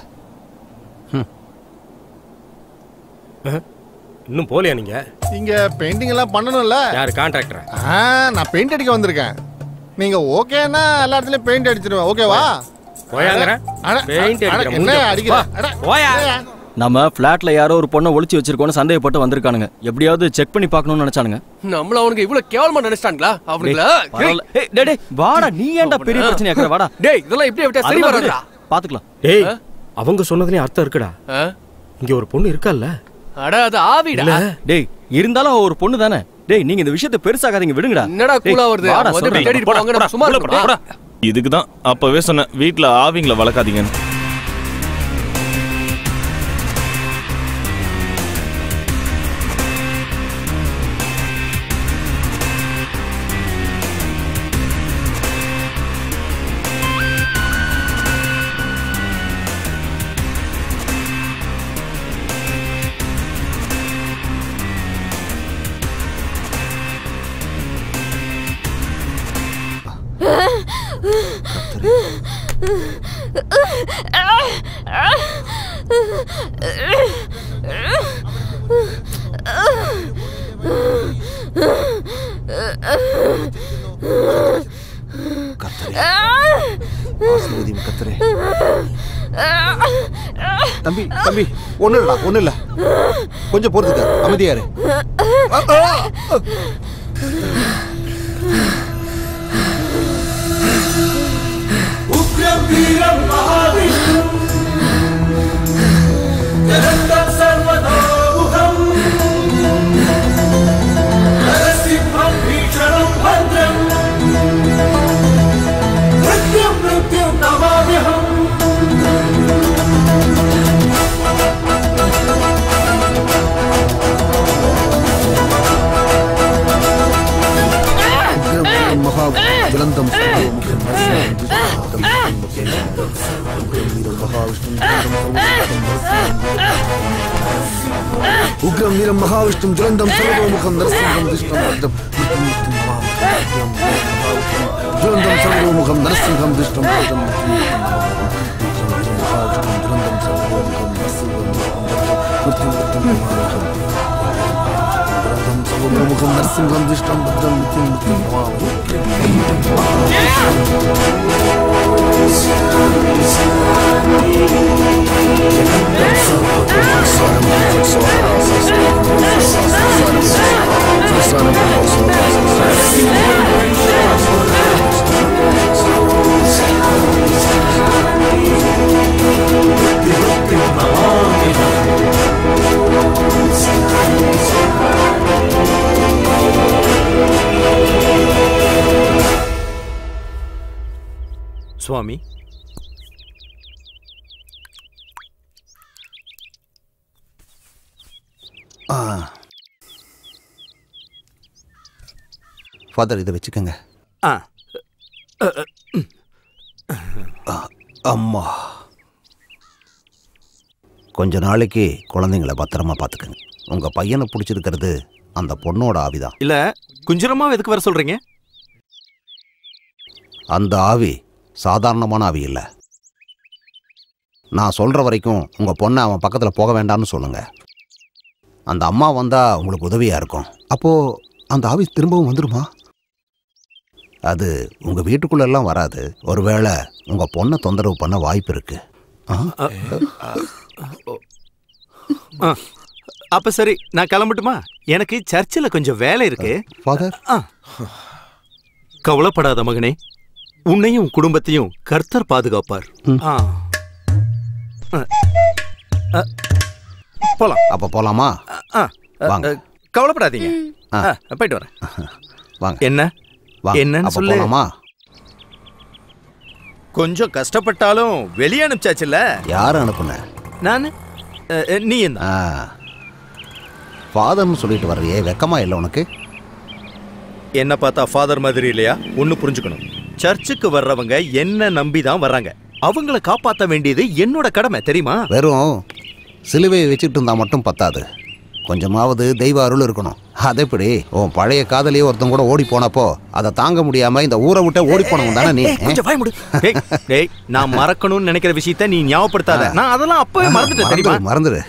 இன்னும் போலியா நீங்க இங்க பெயிண்டிங் எல்லாம் பண்ணணும்ல யாரு கான்ட்ராக்டர் ஆ நான் பெயிண்ட் அடிக்க வந்திருக்கேன் நீங்க ஓகேன்னா எல்லா இடத்துலயும் பெயிண்ட் அடிச்சிருவேன் ஓகேவா போயாங்கற? அட, பெயிண்ட் அட, அடிக்கிற என்ன மூஞ்ச அடிக்கிற பா. அட, போயா. போயா. நம்ம ஃபிளாட்ல யாரோ ஒரு பொண்ணை ஒளிச்சு வச்சிருக்கோன்னு சந்தேகப்பட்டு வந்திருக்கானுங்க எப்படியாவது செக் பண்ணி பார்க்கணும்னு நினைச்சானுங்க நம்மள அவனுக்கு இவ்வளவு கேவலமா நினைச்சிட்டாங்களா அவனுங்களா டேய், பரவாயில்ல. ஏய், டேய், டேய், வாடா நீ ஏன்டா பெரிய பிரச்சனை ஆக்குற வாடா டேய் இதெல்லாம் இப்படியே விட்டா சரி அதெல்லாம் வராதுடா விடு. பாத்துக்கலாம் டேய் அவங்க சொன்னதுலயும் அர்த்தம் இருக்குடா இங்க ஒரு பொண்ணு இருக்கால்ல அட அது ஆவிடா இல்ல டேய் இருந்தாலும் அவ ஒரு பொண்ணு தானே டேய் நீங்க இந்த விஷயத்தை பெருசாக்காதீங்க விடுங்கடா என்னடா டேய், கூலா வருது வாடா, அவன் வந்து சொல்றேன். தேடிட்டு போவாங்க நம்ம சும்மா இருக்கோம் இதுக்கு தான் அப்பவே சொன்னேன் வீட்ல ஆவிங்கள வளர்க்காதீங்கன்னு ஆசீர்வதியும் கத்தரே தம்பி தம்பி ஒண்ணு இல்லடா ஒண்ணு இல்ல கொஞ்சம் பொறுத்துக்க அமைதியா இரு उग्रं वीरं महाविष्णुं जगन्तं सर्वतोमुखं नरसिंहं भीषणं भद्रं मृत्युं मृत्युं नमाम्यहम् महाज्वलन्तं उग्रं वीरं महाविष्णुं ज्वलन्तं सर्वतोमुखं नरसिंहं दृष्टं भद्रं ज्वलन्तं सर्वतोमुखं नरसिंहं दृष्टं भद्रं सर्वतोमुखं नरसिंहं दृष्टं भद्रं मृत्युं मृत्युं சுவாமி ஆ ஃபாதர் இதை வச்சுக்கோங்க ஆ ஆ, அம்மா கொஞ்ச நாளைக்கு குழந்தைங்கள பத்திரமா பார்த்துக்கங்க உங்க பையனை பிடிச்சிருக்கிறது அந்த பொண்ணோட ஆவிதான் இல்ல குஞ்சரமாவை எதுக்கு வர சொல்றீங்க அந்த ஆவி சாதாரணமான ஆவி இல்லை நான் சொல்ற வரைக்கும் உங்க பொண்ணை அவன் பக்கத்தில் போக வேண்டாம்னு சொல்லுங்க அந்த அம்மா வந்தா உங்களுக்கு உதவியா இருக்கும் அப்போ அந்த ஆவி திரும்பவும் வந்துடுமா அது உங்க வீட்டுக்குள்ள எல்லாம் வராது ஒருவேளை உங்க பொண்ணை தொந்தரவு பண்ண வாய்ப்பு இருக்கு ஆ. அப்ப சரி நான் கிளம்பட்டுமா எனக்கு சர்ச்சில் கொஞ்சம் வேலை இருக்கு ஃபாதர் ஆ. கவலைப்படாத மகனே உன்னையும் உன் குடும்பத்தையும் கர்த்தர் பாதுகாப்பார் ஆ. ஆ. ஆ. போலாம் அப்ப போலாமா ஆ. வாங்க. அ, கவலைப்படாதீங்க ஆ. ஆ, போயிட்டு வரேன் வாங்க என்ன வாங்க. என்னன்னு அப்ப சொல்லு போலாமா கொஞ்சம் கஷ்டப்பட்டாலும் வெளியே அனுப்பிச்சாச்சுல்ல யார் அனுப்புன நான் நீ என்ன ஆ ஃபாதர்னு சொல்லிட்டு வர்றியே வெக்கமா இல்லை உனக்கு என்ன பார்த்தா ஃபாதர் மாதிரி இல்லையா ஒன்னு புரிஞ்சுக்கணும் சர்ச்சுக்கு வர்றவங்க என்ன நம்பி தான் வர்றாங்க அவங்கள காப்பாத்த வேண்டியது என்னோட கடமை தெரியுமா வெறும் சிலுவையை வச்சுட்டு இருந்தா மட்டும் பத்தாது கொஞ்சமாவது தெய்வ அருள் இருக்கணும் அது எப்படி உன் பழைய காதலியே ஒருத்தன் கூட ஓடி போனப்போ அதை தாங்க முடியாம இந்த ஊரை விட்டு ஓடி போனவன் தானே நீ ஏய், கொஞ்சம் வாய் மூடு. டேய், டேய், நான் மறக்கணும்னு நினைக்கிற விஷயத்த நீ ஞாபகப்படுத்தாத நான் அதெல்லாம் அப்பவே மறந்துட்டேன் தெரியுமா மறந்துரு மறந்துரு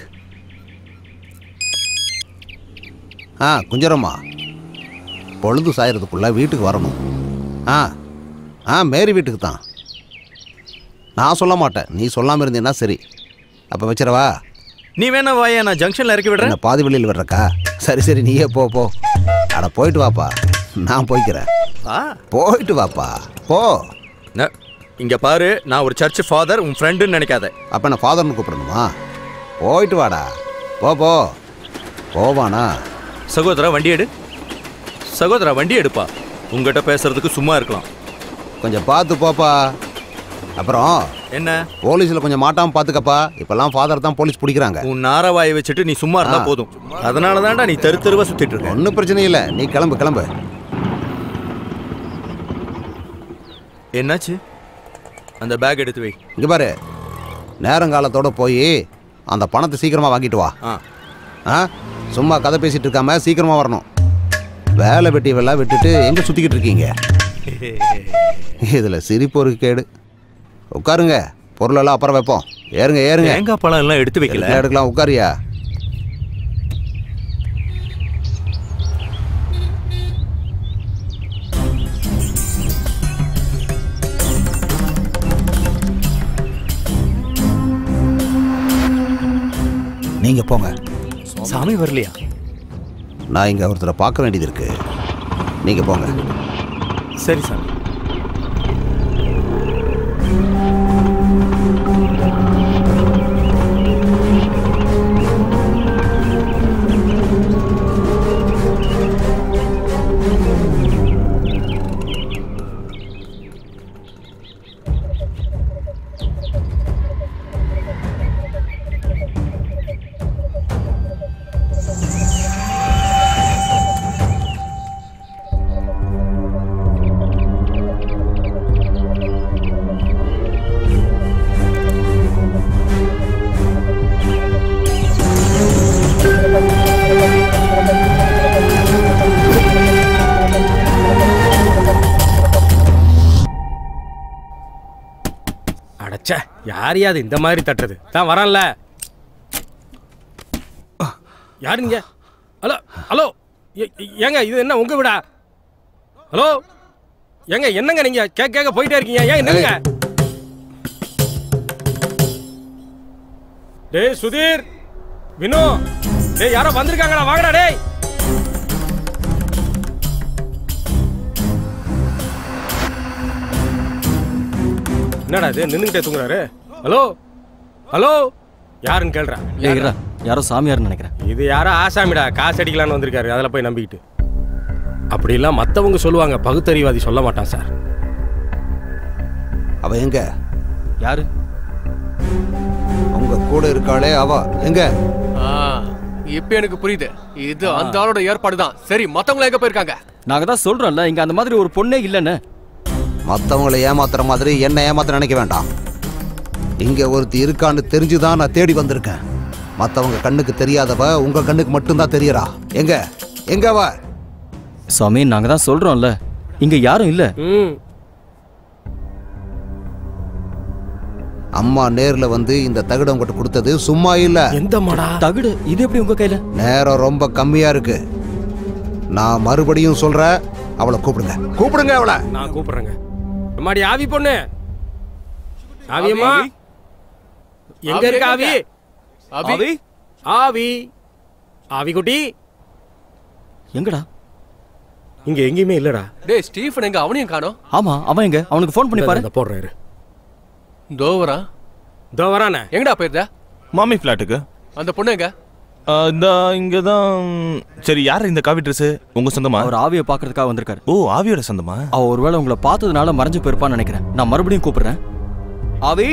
ஆ குஞ்சரம்மா பொழுது சாயறதுக்குள்ள வீட்டுக்கு வரணும் ஆ ஆ மேரி வீட்டுக்கு தான் நான் சொல்ல மாட்டேன் நீ சொல்லாமல் இருந்தீன்னா சரி அப்போ வச்சிடவா நீ வேணா வாயா நான் ஜங்ஷன்ல இறக்கி விடுறேன் என்ன பாதி வழியில் விடுறக்கா சரி சரி நீயே போ போ அட போயிட்டு வாப்பா நான் போய்க்கிறேன் வா போயிட்டு வாப்பா போ ந- இங்க பாரு நான் ஒரு சர்ச் ஃபாதர் உன் ஃப்ரெண்டுன்னு நினைக்காத அப்போ நான் ஃபாதர்னு கூப்பிடணுமா போயிட்டு வாடா போ போ போவானா சகோதரா வண்டி எடு சகோதரா வண்டி எடுப்பா உங்ககிட்ட பேசுறதுக்கு சும்மா இருக்கலாம் கொஞ்சம் பார்த்து போப்பா அப்புறம் என்ன போலீஸில் கொஞ்சம் மாட்டாமல் பார்த்துக்கப்பா இப்போல்லாம் ஃபாதர் தான் போலீஸ் பிடிக்கிறாங்க உன் நாரவாயை வச்சுட்டு நீ சும்மா இருந்தா ஆ. போதும் அதனால தான்டா நீ தெரு தெருவா சுத்திட்டு இருக்க ஒன்றும் பிரச்சனை இல்லை நீ கிளம்பு கிளம்பு என்னாச்சு அந்த பேக் எடுத்து வை இங்கே பாரு நேரங்காலத்தோட போய் அந்த பணத்தை சீக்கிரமாக வாங்கிட்டு வா ஆ ஆ சும்மா கதை பேசிட்டு இருக்காம சீக்கிரமாக வரணும் வேலை வெட்டி வெள்ளா விட்டுட்டு எங்கே சுற்றிக்கிட்டு இருக்கீங்க இதில் சிரிப்பு ஒரு கேடு உட்காருங்க பொருளெல்லாம் அப்புறம் வைப்போம் ஏறுங்க ஏறுங்க தேங்காய் பழம் எல்லாம் எடுத்து வைக்கல எல்லாம் எடுக்கலாம் உட்காரியா நீங்கள் போங்க சாமி வரலையா நான் இங்கே ஒருத்தரை பார்க்க வேண்டியது இருக்கு நீங்கள் போங்க சரி சாமி அடச்சே யாரையாது இந்த மாதிரி தட்டுறது தான் வரேன்ல யாரு நீங்க ஹலோ ஹலோ ஏ- ஏங்க இது என்ன உங்க வீடா ஹலோ ஏங்க என்னங்க நீங்க கேட்க கேட்க போயிட்டே இருக்கீங்க ஏன் என்னங்க டேய் சுதீர் வினு டேய் யாரோ வந்திருக்காங்கடா வாங்கடா டேய் என்னடா இது நின்னுகிட்டே தூங்குறாரு ஹலோ ஹலோ யாருன்னு கேள்றேன் ஏய், இருடா. யாரோ சாமியார்னு நினைக்கிறேன் இது யாரோ ஆசாமிடா காசு அடிக்கலான்னு வந்திருக்காரு அதில் போய் நம்பிக்கிட்டு அப்படிலாம் மற்றவங்க சொல்லுவாங்க பகுத்தறிவாதி சொல்ல மாட்டான் சார் அவ எங்க யாரு உங்க கூட இருக்காளே அவ எங்க ஆ, இப்ப எனக்கு புரியுது இது அந்த ஆளோட ஏற்பாடு தான் சரி மத்தவங்க எங்க போயிருக்காங்க நாங்க தான் சொல்றோம்ல இங்க அந்த மாதிரி ஒரு பொண்ணே இல்லைன்னு மற்றவங்களை ஏமாத்துற மாதிரி என்ன ஏமாத்த நினைக்க வேண்டாம் இங்க ஒருத்தி இருக்கான்னு தெரிஞ்சுதான் நான் தேடி வந்திருக்கேன் மற்றவங்க கண்ணுக்கு தெரியாதவ உங்க கண்ணுக்கு மட்டும்தான் தெரியறா எங்க எங்க அவ சுவாமி நாங்க தான் சொல்றோம்ல இங்க யாரும் இல்ல ம் அம்மா நேர்ல வந்து இந்த தகுடம் உங்ககிட்ட கொடுத்தது சும்மா இல்ல எந்த மாடா தகுடு இது எப்படி உங்க கையில நேரம் ரொம்ப கம்மியா இருக்கு நான் மறுபடியும் சொல்றேன் அவளை கூப்பிடுங்க கூப்பிடுங்க அவளை நான் கூப்பிடுறேங்க மாடி ஆவி பொண்ணு ஆவியம்மா எங்க இருக்க ஆவி ஆவி? ஆவி ஆவி ஆவி குட்டி எங்கடா இங்க எங்கேயுமே இல்லடா டேய் ஸ்டீஃபன் எங்க அவனையும் காணோம் ஆமா அவன் எங்க அவனுக்கு ஃபோன் பண்ணி பாரு இந்த போடுறாரு தோவரா தோவரானே எங்கடா போயிருந்த மாமி ஃப்ளாட்டுக்கு அந்த பொண்ணு எங்க இந்த இங்க தான் சரி யார் இந்த காவி ட்ரெஸ் உங்க சொந்தமா அவர் ஆவியை பாக்குறதுக்காக வந்திருக்காரு ஓ ஆவியோட சொந்தமா அவ ஒருவேளை உங்களை பார்த்ததுனால மறைஞ்சு போயிருப்பான்னு நினைக்கிறேன் நான் மறுபடியும் கூப்பிடுறேன் ஆவி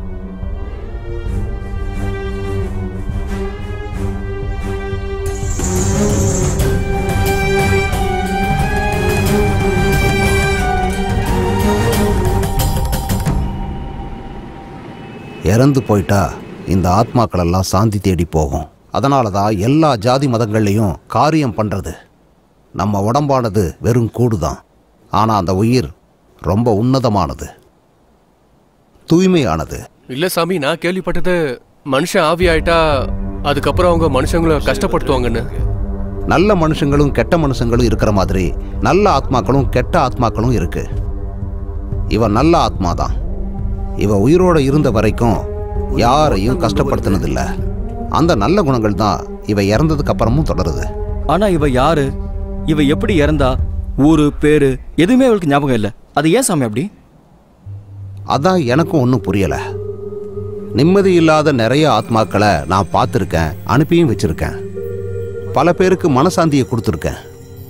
இறந்து போயிட்டா இந்த ஆத்மாக்கள் எல்லாம் சாந்தி தேடி போகும் அதனால தான் எல்லா ஜாதி மதங்கள்லையும் காரியம் பண்ணுறது நம்ம உடம்பானது வெறும் கூடு தான் ஆனால் அந்த உயிர் ரொம்ப உன்னதமானது தூய்மையானது இல்ல சாமி நான் கேள்விப்பட்டது மனுஷன் ஆவி ஆயிட்டா அதுக்கப்புறம் அவங்க மனுஷங்களை கஷ்டப்படுத்துவாங்கன்னு நல்ல மனுஷங்களும் கெட்ட மனுஷங்களும் இருக்கிற மாதிரி நல்ல ஆத்மாக்களும் கெட்ட ஆத்மாக்களும் இருக்கு இவன் நல்ல ஆத்மா தான் இவ உயிரோட இருந்த வரைக்கும் யாரையும் கஷ்டப்படுத்தினதில்ல அந்த நல்ல குணங்கள் தான் இவ இறந்ததுக்கு அப்புறமும் தொடருது ஆனா இவ யாரு இவ எப்படி இறந்தா ஊரு பேரு எதுவுமே அவளுக்கு ஞாபகம் இல்ல அது ஏன் சாமி அப்படி அதான் எனக்கும் ஒன்றும் புரியல நிம்மதி இல்லாத நிறைய ஆத்மாக்களை நான் பார்த்துருக்கேன் அனுப்பியும் வச்சிருக்கேன் பல பேருக்கு மனசாந்தியை கொடுத்துருக்கேன்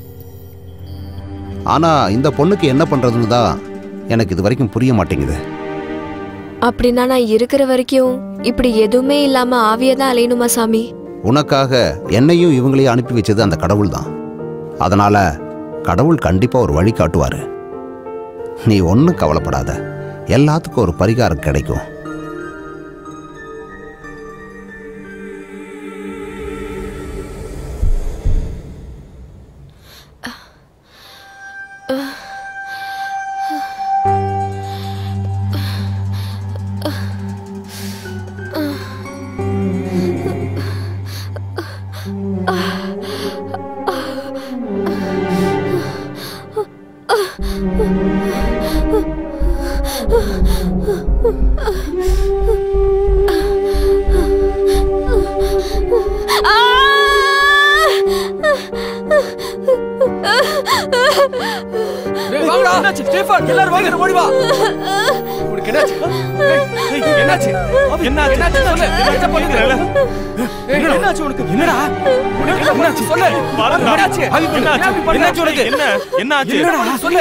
ஆனால் இந்த பொண்ணுக்கு என்ன பண்ணுறதுன்னு தான் எனக்கு இது வரைக்கும் புரிய மாட்டேங்குது அப்படின்னா நான் இருக்கிற வரைக்கும் இப்படி எதுவுமே இல்லாம ஆவியா தான் அலையணுமா சாமி உனக்காக என்னையும் இவங்களையும் அனுப்பி வச்சது அந்த கடவுள் தான் அதனால் கடவுள் கண்டிப்பாக ஒரு வழி காட்டுவார் நீ ஒன்றும் கவலைப்படாத எல்லாத்துக்கும் ஒரு பரிகாரம் கிடைக்கும் டேய், வாங்கடா. என்னாச்சு ஸ்டீஃபன் எல்லாரும் வாங்க ஓடி வா உனக்கு என்னாச்சு டேய், டேய், என்னாச்சு என்னாச்சு என்னாச்சு சொல்லு என்ன பண்ணுங்க டேய், என்னாச்சு உனக்கு என்னடா உனக்கு என்னாச்சு சொல்லு என்னாச்சு என்னாச்சு என்னாச்சு உனக்கு என்ன என்னாச்சு என்னடா சொல்லு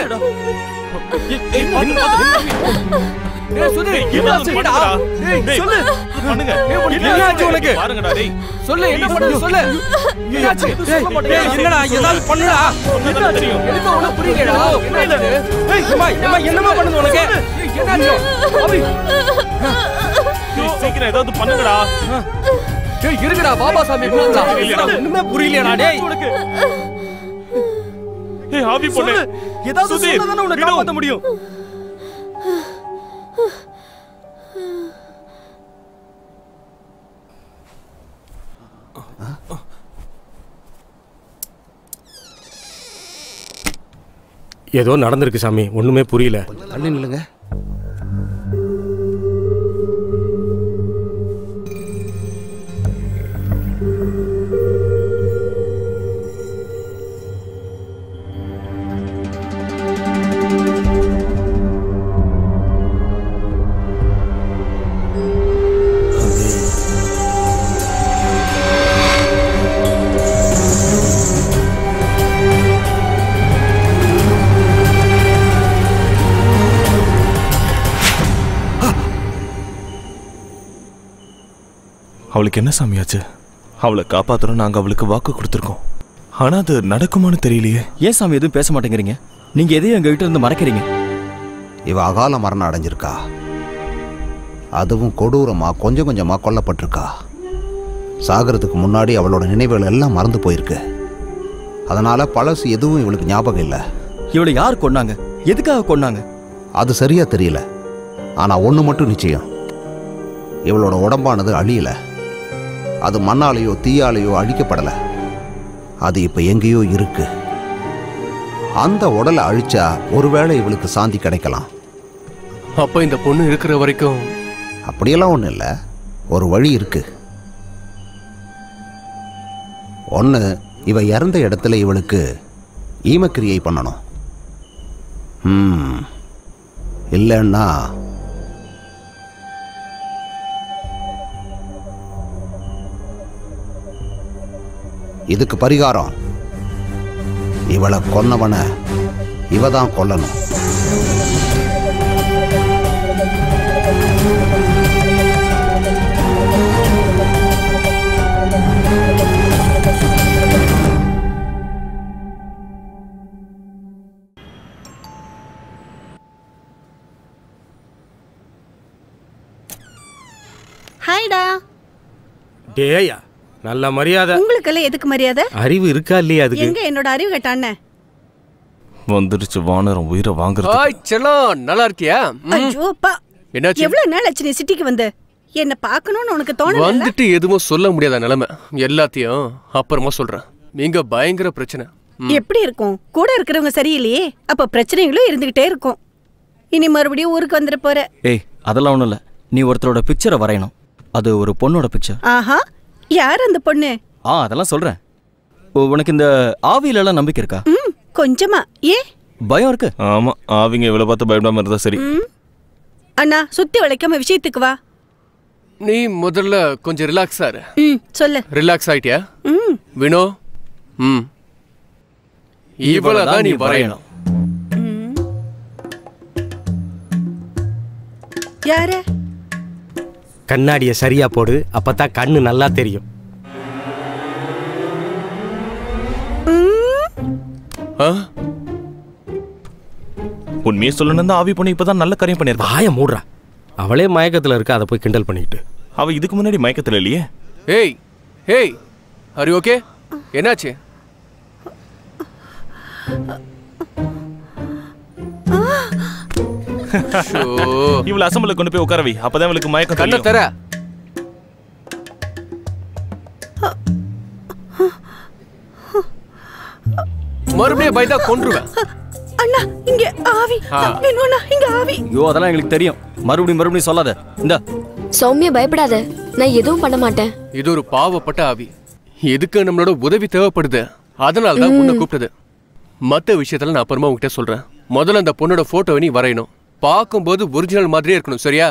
டேய் சுதீர் என்னாச்சு பண்ணுங்கடா. டேய் டேய், சொல்லு பண்ணுங்க. டேய், உனக்கு என்னாச்சு உனக்கு பாருங்கடா, டேய். சொல்லு என்ன பண்ணுது சொல்லு என்னாச்சு டேய் டேய், என்னடா ஏதாவது பண்ணுடா என்னாச்சு எனக்கு ஒண்ணும் புரியலடா என்னாச்சு டேய் அம்மா அம்மா என்னமா பண்ணுது உனக்கு ஏய், என்னாச்சு அபி டேய், சீக்கிரம் ஏதாவது பண்ணுங்கடா டேய் இருங்கடா பாபா சாமி கூப்பிடலாம் இல்லடா. ஒண்ணுமே புரியலடா டேய் உனக்கு ஏய் ஆவி பொண்ணு ஏதாவது சுதீர், சொன்னா உன்னை வினோ. காப்பாத்த முடியும் ஏதோ நடந்திருக்கு சாமி ஒண்ணுமே புரியல தள்ளி நில்லுங்க அவளுக்கு என்ன சாமியாச்சு அவளை காப்பாத்துறோம் நாங்க அவளுக்கு வாக்கு கொடுத்துருக்கோம் ஆனா அது நடக்குமான்னு தெரியலையே ஏன் சாமி எதுவும் பேச மாட்டேங்கிறீங்க நீங்க எதையும் எங்க கிட்ட இருந்து மறைக்கிறீங்க இவ அகால மரணம் அடைஞ்சிருக்கா அதுவும் கொடூரமா கொஞ்சம் கொஞ்சமா கொல்லப்பட்டிருக்கா சாகிறதுக்கு முன்னாடி அவளோட நினைவுகள் எல்லாம் மறந்து போயிருக்கு அதனால பழசு எதுவும் இவளுக்கு ஞாபகம் இல்லை இவளை யார் கொன்னாங்க எதுக்காக கொன்னாங்க அது சரியா தெரியல ஆனா ஒண்ணு மட்டும் நிச்சயம் இவளோட உடம்பானது அழியல அது மண்ணாலேயோ தீயாலேயோ அழிக்கப்படல அது இப்ப எங்கேயோ இருக்கு அந்த உடலை அழிச்சா ஒருவேளை இவளுக்கு சாந்தி கிடைக்கலாம் அப்ப இந்த பொண்ணு இருக்கிற வரைக்கும் அப்படியெல்லாம் ஒன்றும் இல்லை ஒரு வழி இருக்கு ஒன்று இவ இறந்த இடத்துல இவளுக்கு ஈமக்கிரியை பண்ணணும் ம் இல்லைன்னா இதுக்கு பரிகாரம் இவளை கொன்னவனை இவ தான் கொல்லணும் ஹாய்டா டேயா நல்ல மரியாதை உங்களுக்கெல்லாம் எதுக்கு மரியாதை அறிவு இருக்கா இல்லையா அதுக்கு எங்க என்னோட அறிவு கேட்ட அண்ணன் வந்துருச்சு வானரம் உயிரை வாங்குறது ஹாய் செல்லம் நல்லா இருக்கியா ம். ஐயோ அப்பா என்னாச்சு எவ்வளவு நாள் ஆச்சு நீ சிட்டிக்கு வந்து என்ன பார்க்கணும்னு உனக்கு தோணல வந்துட்டு எதுவும் சொல்ல முடியாத நிலைமை எல்லாத்தையும் அப்புறமா சொல்றேன் நீங்க பயங்கர பிரச்சனை ம். எப்படி இருக்கும் கூட இருக்கிறவங்க சரியில்லையே அப்ப பிரச்சனைகளும் இருந்துகிட்டே இருக்கும் இனி மறுபடியும் ஊருக்கு வந்துட போற ஏய் அதெல்லாம் ஒன்றும் இல்லை நீ ஒருத்தரோட பிக்சரை வரையணும் அது ஒரு பொண்ணோட பிக்சர் ஆஹா யார் அந்த பொண்ணு ஆ அதெல்லாம் சொல்கிறேன் உனக்கு இந்த ஆவியிலலாம் நம்பிக்கை இருக்கா ம் கொஞ்சமா ஏ பயம் இருக்கு ஆமா ஆவிங்க இவ்வளவு பார்த்து பயப்படாம இருந்தா சரி ம் அண்ணா சுத்தி வளைக்காம விஷயத்துக்கு வா நீ முதல்ல கொஞ்சம் ரிலாக்ஸா இரு ம் சொல்லு ரிலாக்ஸ் ஆயிட்டியா ம் வினோ ம் இவ்வளவுதான் நீ வரையணும் யாரு கண்ணாடியை சரியா போடு அப்பதான் கண்ணு நல்லா தெரியும் உண்மையை சொல்லணும் ஆவி பொண்ணு இப்பதான் நல்ல காரியம் பண்ணிருக்கா வாய மூடுறா அவளே மயக்கத்துல இருக்கா அதை போய் கிண்டல் பண்ணிட்டு அவ இதுக்கு முன்னாடி மயக்கத்துல இல்லையே ஏய் ஏய் ஆர் ஓகே என்னாச்சு ஷோ. இவள அசம்பிள கொண்டு போய் உட்கார வை அப்பதான் இவளுக்கு மயக்கம் கண்ணை தெரியும். தர மறுபடியும் பயந்தா கொன்றுவேன் அண்ணா இங்க ஆவி ஆ. வேணும்னா இங்க ஆவி ஐயோ அதெல்லாம் எங்களுக்கு தெரியும் மறுபடியும் மறுபடியும் சொல்லாத இந்த சௌமியா பயப்படாத நான் எதுவும் பண்ண மாட்டேன் இது ஒரு பாவப்பட்ட ஆவி எதுக்கு நம்மளோட உதவி தேவைப்படுது அதனால தான் உன்னை கூப்பிட்டது மத்த விஷயத்துல நான் அப்புறமா உங்ககிட்ட சொல்றேன் முதல்ல அந்த பொண்ணோட போட்டோவை நீ வரையணும் பார்க்கும்போது ஒரிஜினல் மாதிரியே இருக்கணும் சரியா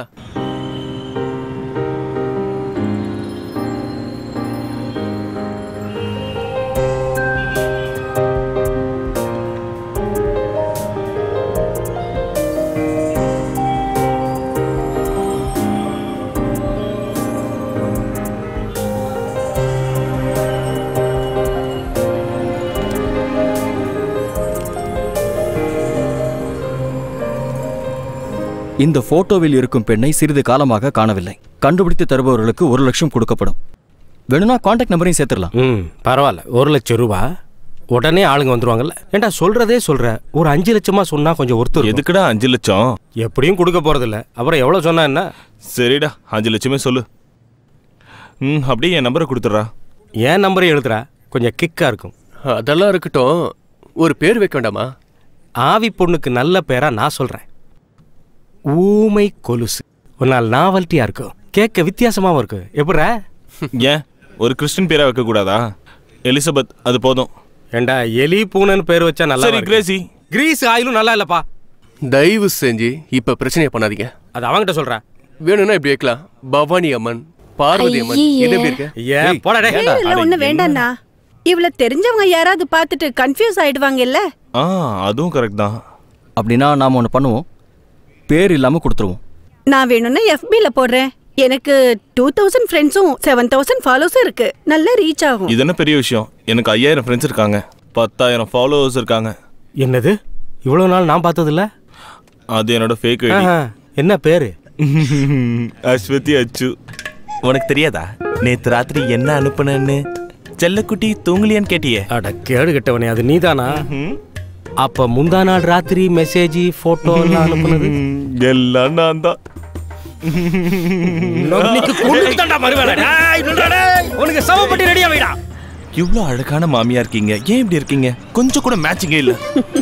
இந்த போட்டோவில் இருக்கும் பெண்ணை சிறிது காலமாக காணவில்லை கண்டுபிடித்து தருபவர்களுக்கு ஒரு லட்சம் கொடுக்கப்படும் வேணும்னா காண்டாக்ட் நம்பரையும் சேர்த்துடலாம் ம் பரவாயில்ல ஒரு லட்சம் ரூபா உடனே ஆளுங்க வந்துருவாங்கல்ல ஏன்டா சொல்றதே சொல்ற ஒரு அஞ்சு லட்சமா சொன்னா கொஞ்சம் ஒருத்தர் எதுக்குடா அஞ்சு லட்சம் எப்படியும் கொடுக்க போறதில்ல அப்புறம் எவ்வளவு சொன்னா என்ன சரிடா அஞ்சு லட்சமே சொல்லு ம் அப்படியே என் நம்பரை கொடுத்துட்றா என் நம்பரே எழுதுறா கொஞ்சம் கிக்கா இருக்கும் அதெல்லாம் இருக்கட்டும் ஒரு பேர் வைக்க வேண்டாமா ஆவி பொண்ணுக்கு நல்ல பேரா நான் சொல்றேன் ஊமை கொலுசு ஒரு நாள் நாவல்ட்டியா இருக்கும் கேட்க வித்தியாசமாவும் இருக்கு எப்படிரா ஏன் ஒரு கிறிஸ்டின் பேரா வைக்க கூடாதா எலிசபெத் அது போதும் ஏண்டா எலி பூனைன்னு பேர் வச்சா நல்லா சரி, கிரேசி. கிரீஸ் ஆயிலும் நல்லா இல்லப்பா தயவு செஞ்சு இப்ப பிரச்சனையை பண்ணாதீங்க அது அவன்கிட்ட சொல்றேன் வேணும்னா இப்படி வைக்கலாம் பவானி அம்மன் பார்வதி அம்மன் ஐயே. இது எப்படி இருக்கு ஏன் போடா டேய். இல்ல ஒண்ணு வேண்டாம்ண்ணா இவள தெரிஞ்சவங்க யாராவது பார்த்துட்டு கன்ஃபியூஸ் ஆயிடுவாங்கல்ல ஆ அதுவும் கரெக்ட் தான் அப்படின்னா நாம ஒன்று பண்ணுவோம் பேர் இல்லாமல் கொடுத்துருவோம் நான் வேணும்னா FB-ல போடுறேன் எனக்கு டூ தௌசண்ட் ஃப்ரெண்ட்ஸும் செவன் தௌசண்ட் ஃபாலோஸும் இருக்கு நல்லா ரீச் ஆகும் இது என்ன பெரிய விஷயம் எனக்கு ஐயாயிரம் ஃப்ரெண்ட்ஸ் இருக்காங்க பத்தாயிரம் ஃபாலோவர்ஸ் இருக்காங்க என்னது இவ்வளவு நாள் நான் பார்த்ததில்ல அது என்னோட ஃபேக் ஐடி ஆஹா, என்ன பேரு அஸ்வதி அச்சு உனக்கு தெரியாதா நேத்து ராத்திரி என்ன அனுப்புனேன்னு செல்லக்குட்டி தூங்கலியான்னு கேட்டியே அட கேடு கெட்டவனே அது நீதானா அப்ப முந்தா நாள் ராத்திரி மெசேஜ் போட்டோ எல்லாம் அனுப்புனது எல்லாம் நான் தான் இன்னைக்கு கொன்னுட்டு தான்டா மறுவேளை. டேய், நில்லுடா டேய். உனக்கு சவப்பட்டி ரெடியா வைடா இவ்வளோ அழகான மாமியா இருக்கீங்க ஏன் இப்படி இருக்கீங்க கொஞ்சம் கூட மேட்சிங்கே இல்ல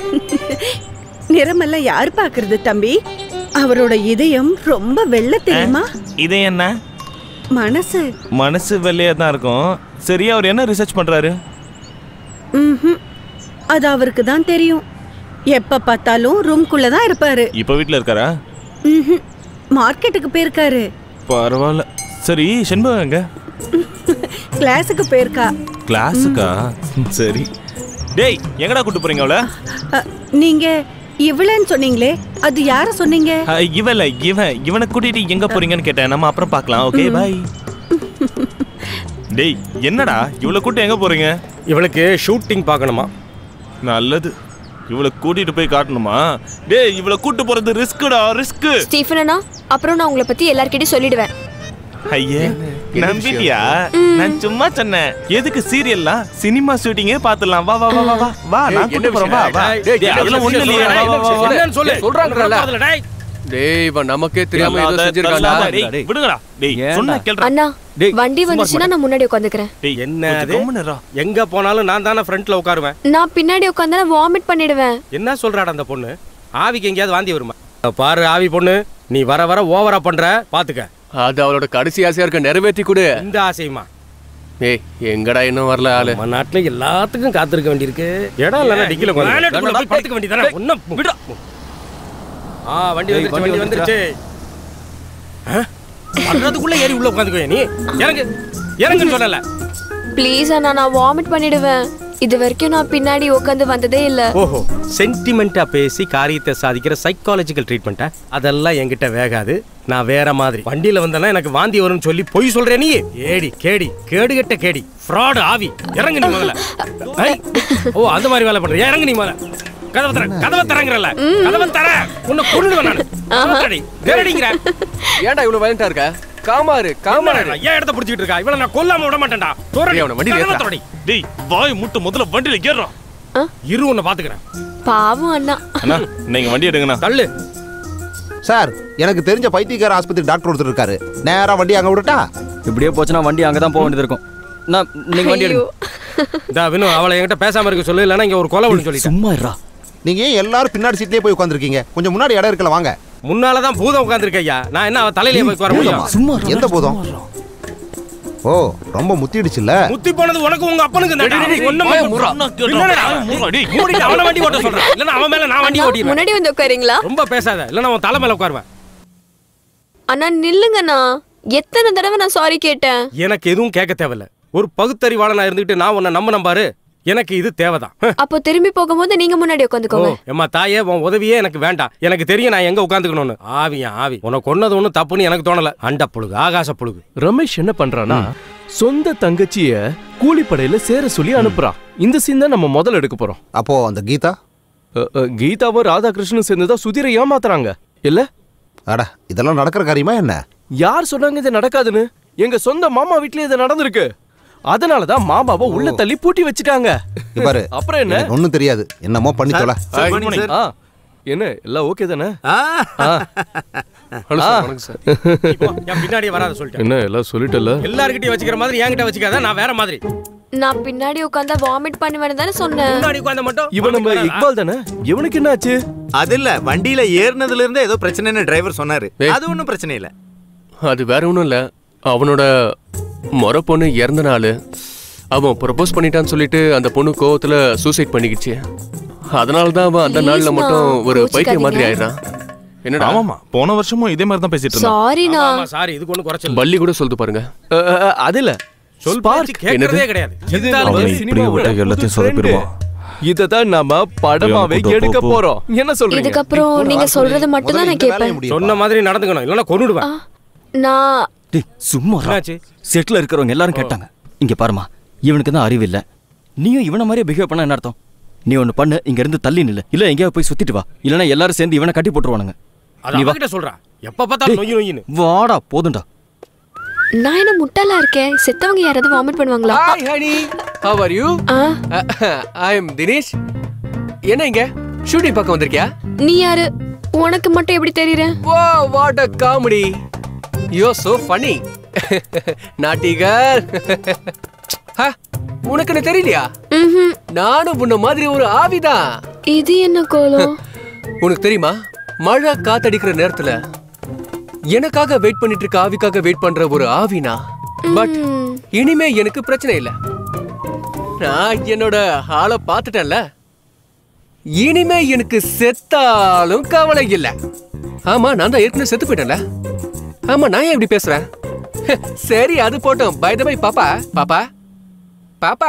நிறமெல்லாம் யார் பாக்குறது தம்பி அவரோட இதயம் ரொம்ப வெள்ள தெரியுமா இது என்ன மனசு மனசு வெள்ளையா தான் இருக்கும் சரி அவர் என்ன ரிசர்ச் பண்றாரு ம்ஹும். அது அவருக்கு தான் தெரியும் எப்ப பார்த்தாலும் ரூம்குள்ள தான் இருப்பாரு இப்ப வீட்ல இருக்காரா ம்ஹும். மார்க்கெட்டுக்கு போயிருக்காரு பரவாயில்ல சரி செண்பகம் எங்க கிளாஸுக்கு போயிருக்கா கிளாஸுக்கா சரி டேய் எங்கடா கூட்டு போறீங்க அவள அ, நீங்க இவளன்னு சொன்னீங்களே அது யார சொன்னீங்க இவல இவன் இவனை கூட்டிட்டு எங்க போறீங்கன்னு கேட்டேன் நம்ம அப்புறம் பார்க்கலாம் ஓகே ம். பாய் டேய் என்னடா இவளை கூட்டு எங்க போறீங்க இவளுக்கு ஷூட்டிங் பார்க்கணுமா நல்லது இவளை கூட்டிட்டு போய் காட்டணுமா டேய் இவளை கூட்டு போறது ரிஸ்க்குடா ரிஸ்க் ஸ்டீஃபன் அண்ணா அப்புறம் நான் உங்களை பத்தி எல்லார்கிட்டயும் சொல்லிடுவேன் ஐயே என்ன நம்பிட்டியா ம். நான் சும்மா சொன்னேன் எதுக்கு சீரியல்லாம் சினிமா ஷூட்டிங்கே பாத்துடலாம் வா வா வா வா வா வா நான் கூட்டு போறேன் வா வா டேய் அதெல்லாம் ஒண்ணு இல்லையே வா வா வா வா என்னன்னு சொல்லு சொல்றாங்கல்ல. அதுல டேய். டேய் இவன் நமக்கே தெரியாம ஏதோ தள்ளாத, செஞ்சிருக்கான்டா தள்ளாத, டேய், விடுங்கடா டேய் சொன்னா கேளுடா அண்ணா டேய், வண்டி சும்மா வந்துச்சுன்னா நான் முன்னாடி உட்காந்துக்கிறேன் டேய் என்ன அது? கம்முனு இருடா. எங்க போனாலும் நான் தானே ஃப்ரண்ட்ல உட்காருவேன் நான் பின்னாடி உட்காந்தா வாமிட் பண்ணிடுவேன் என்ன சொல்றாடா அந்த பொண்ணு ஆவிக்கு எங்கேயாவது வாந்தி வருமா பாரு ஆவி பொண்ணு நீ வர வர ஓவரா பண்ற பாத்துக்க அது அவளோட கடைசி ஆசையா இருக்க நிறைவேற்றி கொடு இந்த ஆசையுமா ஏய் எங்கடா இன்னும் வரல ஆளு நம்ம நாட்டுல எல்லாத்துக்கும் காத்திருக்க வேண்டியிருக்கு இடம் இல்லைன்னா டிக்கில போய் படுத்துக்க வேண்டியதானே ஒன்னும் விடா ஆ வண்டி ஏய், வந்துருச்சு வண்டி வண்டி வந்துருச்சு ஆ? வர்றதுக்குள்ள ஏறி உள்ள உட்காந்துக்கோ நீ இறங்கு இறங்குன்னு சொல்லல ப்ளீஸ் அண்ணா நான் வாமிட் பண்ணிடுவேன் இது வரைக்கும் நான் பின்னாடி உட்காந்து வந்ததே இல்ல ஓஹோ சென்டிமெண்டா பேசி காரியத்தை சாதிக்கிற சைக்காலஜிக்கல் ட்ரீட்மெண்ட்டா அதெல்லாம் என்கிட்ட வேகாது நான் வேற மாதிரி வண்டியில வந்தேன்னா எனக்கு வாந்தி வரும்னு சொல்லி பொய் சொல்றே நீ ஏடி கேடி கேடு கெட்ட கேடி ஃப்ராட் ஆவி இறங்கு நீ முதல்ல ஐ, ஓ அந்த மாதிரி வேலை பண்ற இறங்கு நீ முதல்ல கதவை தர கதவை தரங்கறல கதவை தர உன்னை கொன்னுடுவேன் நான் கதவை தேரடிங்கற ஏன்டா இவ்வளவு வயலண்டா இருக்க காமாரு காமாரு ஏன் இடத்த புடிச்சிட்டு இருக்கா இவள நான் கொல்லாம விட மாட்டேன்டா தோரடி அவனை வண்டியில கதவை ஏத்துடா. தோரடி டேய் வாய் முட்டு முதல்ல வண்டியில ஏறுறா இரு உன்னை பாத்துக்கிறேன் பாவம் அண்ணா அண்ணா நீங்க வண்டி எடுங்கண்ணா தள்ளு சார் எனக்கு தெரிஞ்ச பைத்தியக்கார ஆஸ்பத்திரி டாக்டர் ஒருத்தர் இருக்காரு நேரா வண்டி அங்க விடட்டா இப்படியே போச்சுன்னா வண்டி அங்கே தான் போக வேண்டியது இருக்கும் நான் நீங்க வண்டி எடுங்க இந்த வினு அவளை என்கிட்ட பேசாம இருக்க சொல்லு இல்லைன்னா இங்க ஒரு கொலை ஒன்று சொல்லிட்டேன் சும்மா இருடா நீங்க ஏன் எல்லாரும் பின்னாடி சீட்லயே போய் உட்காந்துருக்கீங்க கொஞ்சம் முன்னாடி இடம் இருக்கல வாங்க முன்னாலதான் பூதம் உட்கார்ந்திருக்க ஐயா நான் என்ன அவ தலையில போய் வர முடியும் சும்மா எந்த போதும் ஓ ரொம்ப முத்திடுச்சுல்ல முத்தி போனது உனக்கு உங்க அப்பனுக்கு தான்டா. டேய், டேய், ஒண்ணும் வாயை பண்ண- மூடுறா. பின்னாடிடா. வாயை மூடுறா, டேய். மூடிட்டு அவனை வண்டி ஓட்ட சொல்றேன் இல்லன்னா அவன் மேல நான் வண்டி ஓட்டிடுவேன் முன்னாடி வந்து உட்காரீங்களா ரொம்ப பேசாத இல்லன்னா அவன் தலை மேல உட்காருவேன் அண்ணா நில்லுங்கண்ணா எத்தனை தடவை நான் சாரி கேட்டேன் எனக்கு எதுவும் கேட்க தேவையில்ல ஒரு பகுத்தறிவாளனா இருந்துட்டு நான் உன்னை நம்ப நம்பாரு எனக்கு இது தேவைதான் ஹம். அப்போ திரும்பி போகும்போது நீங்க முன்னாடி ஓ உட்காந்துக்கோங்க எம்மா தாயே உன் உதவியே எனக்கு வேண்டாம் எனக்கு தெரியும் நான் எங்க உட்காந்துக்கணும்னு ஆவியா ஆவி உனக்கு கொன்னது ஒண்ணும் தப்புன்னு எனக்கு தோணல அண்ட புழுகு ஆகாச புழுகு ரமேஷ் என்ன பண்றானா சொந்த தங்கச்சிய கூலிப்படையில சேர சொல்லி அனுப்புறான் இந்த சீன் தான் நம்ம முதல்ல எடுக்க போறோம் அப்போ அந்த கீதா அ, அ, கீதாவும் ராதாகிருஷ்ணனும் சேர்ந்துதான் சுதீரை ஏமாத்துறாங்க இல்ல அட இதெல்லாம் நடக்கிற காரியமா என்ன யார் சொன்னாங்க இது நடக்காதுன்னு எங்க சொந்த மாமா வீட்லயே இது நடந்திருக்கு அதனாலதான் மாமாவை உள்ள தள்ளி பூட்டி வச்சுட்டாங்க இங்க பாரு அப்புறம் என்ன எனக்கு ஒண்ணும் தெரியாது என்னமோ பண்ணி தொலை ஆ, good morning. ஆ, என்ன எல்லாம் ஓகே தானே ஆ. ஹலோ ஆ. சார் வணக்கம் சார் இப்போ என் பின்னாடியே வராத சொல்லிட்டேன் என்ன எல்லாம் சொல்லிட்டல எல்லார்கிட்டயும் வச்சுக்கிற மாதிரி என்கிட்ட வச்சுக்காத நான் வேற மாதிரி நான் பின்னாடி உட்காந்தா வாமிட் பண்ணுவேன்னு தானே சொன்னேன் முன்னாடி உட்கார்ந்த மட்டும் இவன் நம்ம இக்பால் தானே இவனுக்கு என்ன ஆச்சு அது இல்ல வண்டியில ஏறினதுல இருந்தே ஏதோ பிரச்சனைன்னு டிரைவர் சொன்னாரு அது ஒண்ணும் பிரச்சனை இல்ல அது வேற ஒன்றும் இல்லை அவனோட முறை பொண்ணு இறந்த நாள் அவன் ப்ரப்போஸ் பண்ணிட்டான்னு சொல்லிட்டு அந்த பொண்ணு கோவத்துல சூசைட் பண்ணிக்கிச்சு அதனால தான் அவன் அந்த நாள்ல Please மட்டும் ண்ணா, ஒரு பைத்தியம் மாதிரி கோச்சிக்காதீங்க. ஆயிடுறான் என்னடா ஆமாமா போன வருஷமும் இதே மாதிரி தான் பேசிட்டு இருந்தான் சாரிண்ணா சாரி இதுக்கு ஒண்ணு குறைச்சல் பள்ளி கூட சொல்லுது பாருங்க அது இல்ல சொல் Spark. பேச்சு கேட்கறதே கிடையாது செத்தாலும் அவனை சரி. இப்படியே விட்டா எல்லாத்தையும் சொதப்பிடுவான் இததான் நாம படமாவே ஏன் கூட்டு எடுக்க போ, போ. போறோம் என்ன சொல்றீங்க இதுக்கப்புறம் நீங்க சொல்றது மட்டும் தான் நான் கேட்பேன் சொன்ன மாதிரி நடந்துக்கணும் இல்லைன்னா கொன்னுடுவேன் நான் டேய் சும்மா இருடா. என்னாச்சு? செட்ல இருக்கிறவங்க எல்லாரும் கேட்டாங்க இங்க பாருமா இவனுக்கு தான் அறிவு இல்ல நீயும் இவன மாதிரியே பிஹேவ் பண்ண என்ன அர்த்தம் நீ ஒண்ணு பண்ணு இங்க இருந்து தள்ளி நில்லு இல்ல எங்கேயாவது போய் சுத்திட்டு வா இல்லனா எல்லாரும் சேர்ந்து இவனை கட்டி போட்டுருவானுங்க அது நீ வா அவகிட்ட சொல்றா எப்ப பார்த்தாலும் நொய்யு நொய்யின்னு வாடா போதும்டா நான் என்ன முட்டாளா இருக்கேன் செத்தவங்க யாராவது வாமிட் பண்ணுவாங்களா hi honey how are you I am Dinesh என்ன இங்க ஷூட்டிங் பார்க்க வந்திருக்கியா நீ யாரு உனக்கு மட்டும் எப்படி தெரியற வா what a comedy you so funny naughty girl உனக்கு என்ன தெரியலையா நானும் உன்ன மாதிரி ஒரு ஆவிதான் இது என்ன கோலம் உனக்கு தெரியுமா மழை காத்தடிக்கிற நேரத்துல எனக்காக வெயிட் பண்ணிட்டு இருக்க ஆவிக்காக வெயிட் பண்ற ஒரு ஆவினா பட் இனிமே எனக்கு பிரச்சனை இல்ல நான் என்னோட ஆளை பார்த்துட்டேன்ல இனிமே எனக்கு செத்தாலும் கவலை இல்ல ஆமா நான் தான் ஏற்கனவே செத்து போயிட்டேன்ல ஆமா நான் ஏன் இப்படி பேசுறேன் சரி அது போட்டோம் பை த பை பாப்பா பாப்பா பாப்பா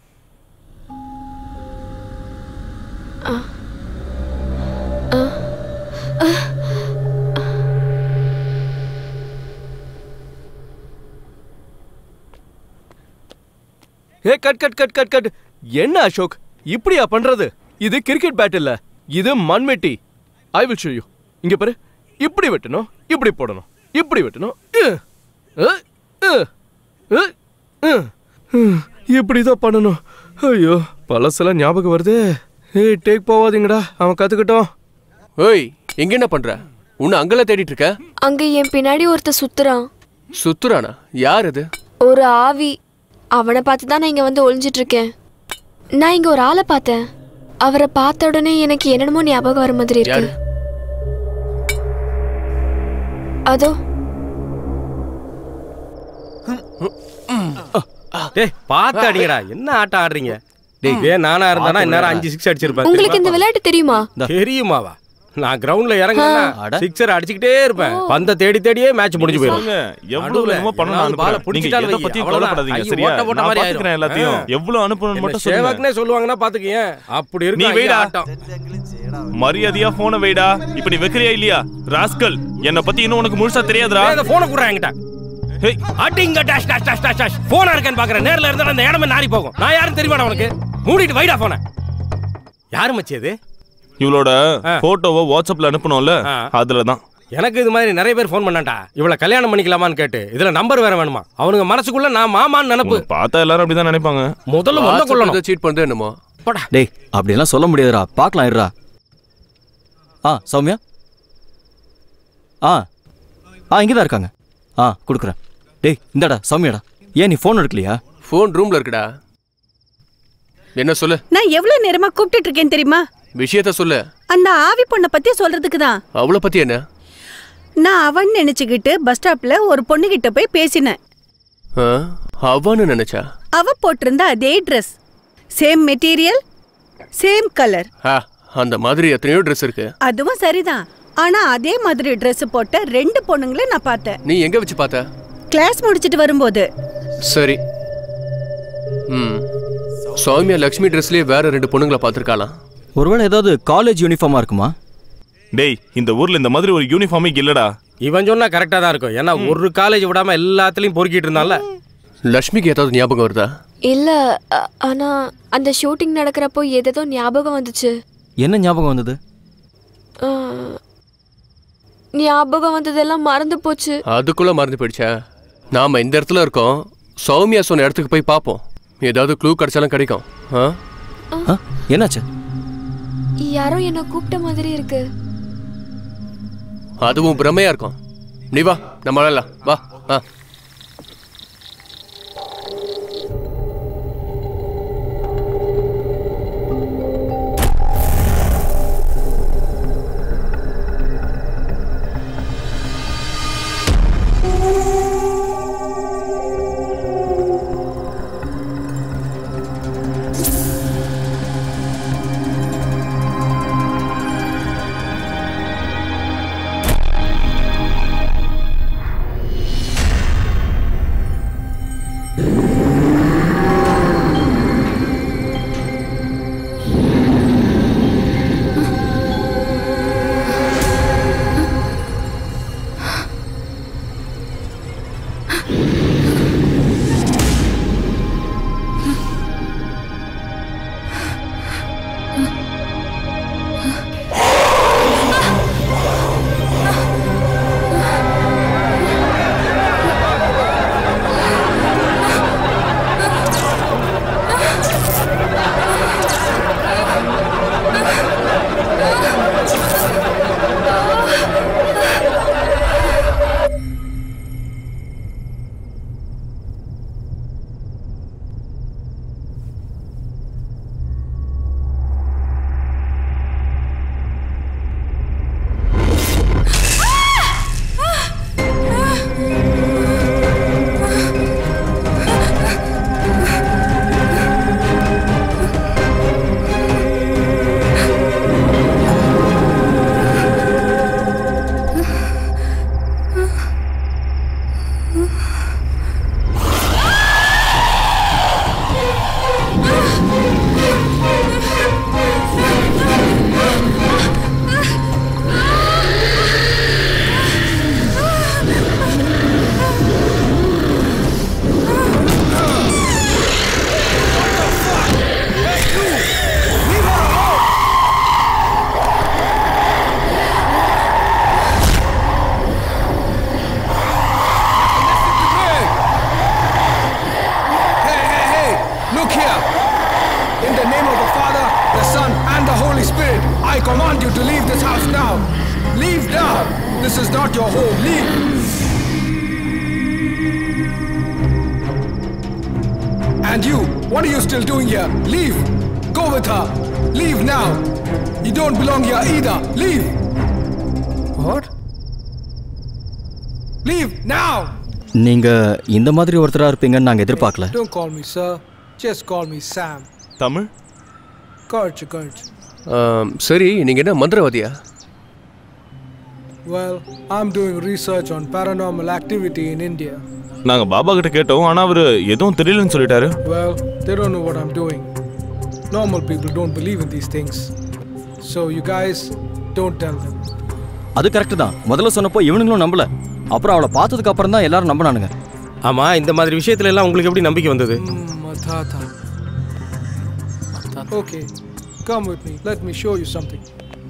ஏ cut cut cut cut cut என்ன அசோக் இப்படியா பண்றது இது கிரிக்கெட் பேட் இல்ல இது மண்வெட்டி ஐ வில் ஷோ யூ இங்க பாரு இப்படி வெட்டணும் இப்படி போடணும் இப்படி வெட்டணும் அஹ், அஹ், அஹ், அஹ், அஹ், அஹ். இப்படிதான் பண்ணணும் ஐயோ பழசெல்லாம் ஞாபகம் வருது ஏய் டேக் போவாதீங்கடா அவன் கத்துக்கிட்டோம் ஓய் எங்க என்ன பண்ற உன்னை அங்கெல்லாம் தேடிட்டு இருக்க அங்க என் பின்னாடி ஒருத்தர் சுத்துறான் சுத்துறானா யார் அது ஒரு ஆவி அவனை பார்த்து தான் நான் இங்க வந்து ஒளிஞ்சிட்டு இருக்கேன் நான் இங்க ஒரு ஆளை பார்த்தேன் அவரை பார்த்த உடனே எனக்கு என்னென்னமோ ஞாபகம் வர மாதிரி யாரு இருக்கு அதோ டேய் பார்த்து அடிங்கடா என்ன ஆட்டம் ஆடுறீங்க டேய் இதே நானா இருந்தானா இந்நேரம் அஞ்சு சிக்ஸ் அடிச்சிருப்பேன் உங்களுக்கு இந்த விளையாட்டு தெரியுமா தெரியுமாவா நான் கிரவுண்ட்ல இறங்கினா சிக்ஸர் அடிச்சுக்கிட்டே இருப்பேன் பந்த தேடி தேடியே மேட்ச் முடிஞ்சு போயிடும் சொல்லுங்க, எவ்வளவு வேணுமோ பண்ண நான் அனுப்புறேன். நீங்க எதை பத்தியும் கவலைப்படாதீங்க, சரியா? நான் பாத்துக்கிறேன் எல்லாத்தையும். எவ்வளவு அனுப்பணும்னு மட்டும் சொல்லுங்க. சேவாக்னே சொல்லுவாங்கன்னா பாத்துக்கீங்க அப்படி இருக்கு நீ அங்க வைடா. ஆட்டம் மரியாதையா போன வைடா இப்ப நீ வைக்கிறியா இல்லையா ராஸ்கல் என்ன பத்தி இன்னும் உனக்கு முழுசா தெரியாதுடா அந்த போனை குடுறா என்கிட்ட அடிங்க dash dash dash dash dash போனா இருக்கேன்னு பாக்குறேன் நேர்ல இருந்தா அந்த இடமே நாரி போகும் நான் யாரும் தெரியுமாடா உனக்கு மூடிட்டு வைடா போன யாரு மச்சி அது இவளோட போட்டோவை வாட்ஸ்அப்ல அனுப்பணும்ல அதுலதான் எனக்கு இது மாதிரி நிறைய பேர் ஃபோன் பண்ணாண்டா இவள கல்யாணம் பண்ணிக்கலாமான்னு கேட்டு இதுல நம்பர் வேற வேணுமா அவனுங்க மனசுக்குள்ள நான் மாமான்னு நினைப்பு பார்த்தா எல்லாரும் அப்படிதான் நினைப்பாங்க முதல்ல ஒண்ண கொள்ளணும் சீட் பண்றது என்னமோ டேய் அப்படியெல்லாம் சொல்ல முடியாதுடா பார்க்கலாம் இருடா ஆ சௌமியா ஆ ஆ இங்கே தான் இருக்காங்க ஆ கொடுக்குறேன் டேய் இந்தாடா சௌமியாடா ஏன் நீ ஃபோன் எடுக்கலையா ஃபோன் ரூம்ல இருக்குடா என்ன சொல்லு நான் எவ்வளவு நேரமா கூப்பிட்டுட்டு இருக்கேன் தெரியுமா விஷயத்த சொல்லு அந்த ஆவி பொண்ணை பத்தி சொல்றதுக்கு தான் அவளை பத்தி என்ன நான் அவன் நினைச்சுக்கிட்டு பஸ் ஸ்டாப்ல ஒரு பொண்ணு கிட்ட போய் பேசினேன் ஆ, அவன்னு நினைச்சா அவ போட்டிருந்த அதே dress same material same colour ஆ, அந்த மாதிரி எத்தனையோ ட்ரெஸ் இருக்கு அதுவும் சரிதான் ஆனா அதே மாதிரி Dress போட்ட ரெண்டு பொண்ணுங்களை நான் பார்த்தேன் நீ எங்க வச்சு பார்த்த கிளாஸ் முடிச்சிட்டு வரும்போது சரி ம் சௌமியா லக்ஷ்மி ட்ரெஸ்லயே வேற ரெண்டு பொண்ணுங்களை பார்த்துருக்காளாம் ஒருவேளை ஏதாவது காலேஜ் யூனிஃபார்மா இருக்குமா டேய் இந்த ஊர்ல இந்த மாதிரி ஒரு யூனிஃபார்மே இல்லடா இவன் சொன்னா கரெக்டா தான் இருக்கும் ஏன்னா ஒரு காலேஜ் விடாம எல்லாத்துலயும் பொறுக்கிட்டு இருந்தான்ல லக்ஷ்மிக்கு ஏதாவது ஞாபகம் வருதா இல்ல அ- ஆனா அந்த ஷூட்டிங் நடக்கிறப்போ ஏதேதோ ஞாபகம் வந்துச்சு என்ன ஞாபகம் வந்தது ஆ, ஞாபகம் வந்ததெல்லாம் மறந்து போச்சு அதுக்குள்ள மறந்து போயிடுச்சா நாம இந்த இடத்துல இருக்கோம் சௌமியா சொன்ன இடத்துக்கு போய் பார்ப்போம் ஏதாவது க்ளூ கிடைச்சாலும் கிடைக்கும் ஆ என்னாச்சு யாரோ என்ன கூப்பிட்ட மாதிரி இருக்கு அதுவும் பிரமையா இருக்கும் நீ வா நம்ம விளையாடலாம் வா ஆ Leave this house now! Leave now! This is not your home. Leave! And you, what are you still doing here? Leave! Go with her! Leave now! You don't belong here either! Leave! What? Leave now! நீங்க இந்த மாதிரி ஒருத்தரா இருப்பீங்கன்னு நாங்க எதிர்பார்க்கல Don't call me sir. Just call me Sam. Tamil Courage, courage. ஆம், சரி நீங்க என்ன மந்திரவாதியா Well, I'm doing research on paranormal activity in India. நாங்க பாபா கிட்ட கேட்டோம் ஆனா அவரு எதுவும் தெரியலன்னு சொல்லிட்டாரு Well, they don't know what I'm doing. Normal people don't believe in these things. So, you guys, don't tell them. அது கரெக்ட் தான் முதல்ல சொன்னப்போ இவனுங்களும் நம்பல அப்புறம் அவளை பார்த்ததுக்கு அப்புறம் தான் எல்லாரும் நம்பினானுங்க ஆமா இந்த மாதிரி விஷயத்துல எல்லாம் உங்களுக்கு எப்படி நம்பிக்கை வந்தது Matata. Okay, come with me. Let me show you something.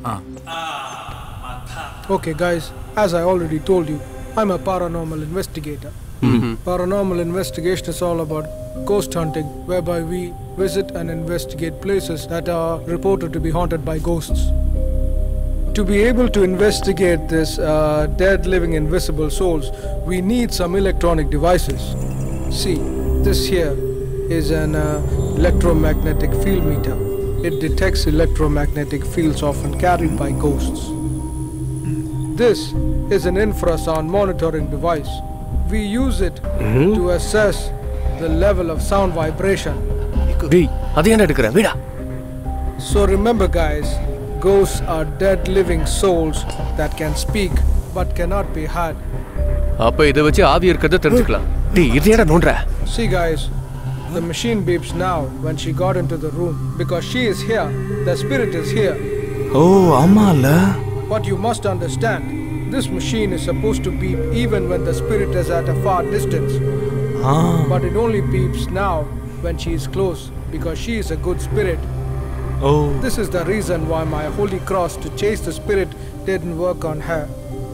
Okay, guys, as I already told you, I'm a paranormal investigator. Mhm. Paranormal investigation is all about ghost hunting, whereby we visit and investigate places that are reported to be haunted by ghosts. To be able to investigate this uh, dead, living, invisible souls, we need some electronic devices. See, this here is an uh, electromagnetic field meter. It detects electromagnetic fields often carried by ghosts. This is an infrasound monitoring device. We use it to assess the level of sound vibration. டேய் அதை ஏன்டா எடுக்கிற வீடா So remember, guys, ghosts are dead living souls that can speak but cannot be heard. அப்ப இதை வச்சு ஆவி இருக்கிறத தெரிஞ்சுக்கலாம் டேய் இது ஏன்டா நோண்டுற See, guys, the machine beeps now when she got into the room because she is here. The spirit is here. ஓ ஆமால But you must understand, this machine is supposed to beep even when the spirit is at a far distance. Ah. But it only beeps now when she is close because she is a good spirit. Oh. This is the reason why my holy cross to chase the spirit didn't work on her.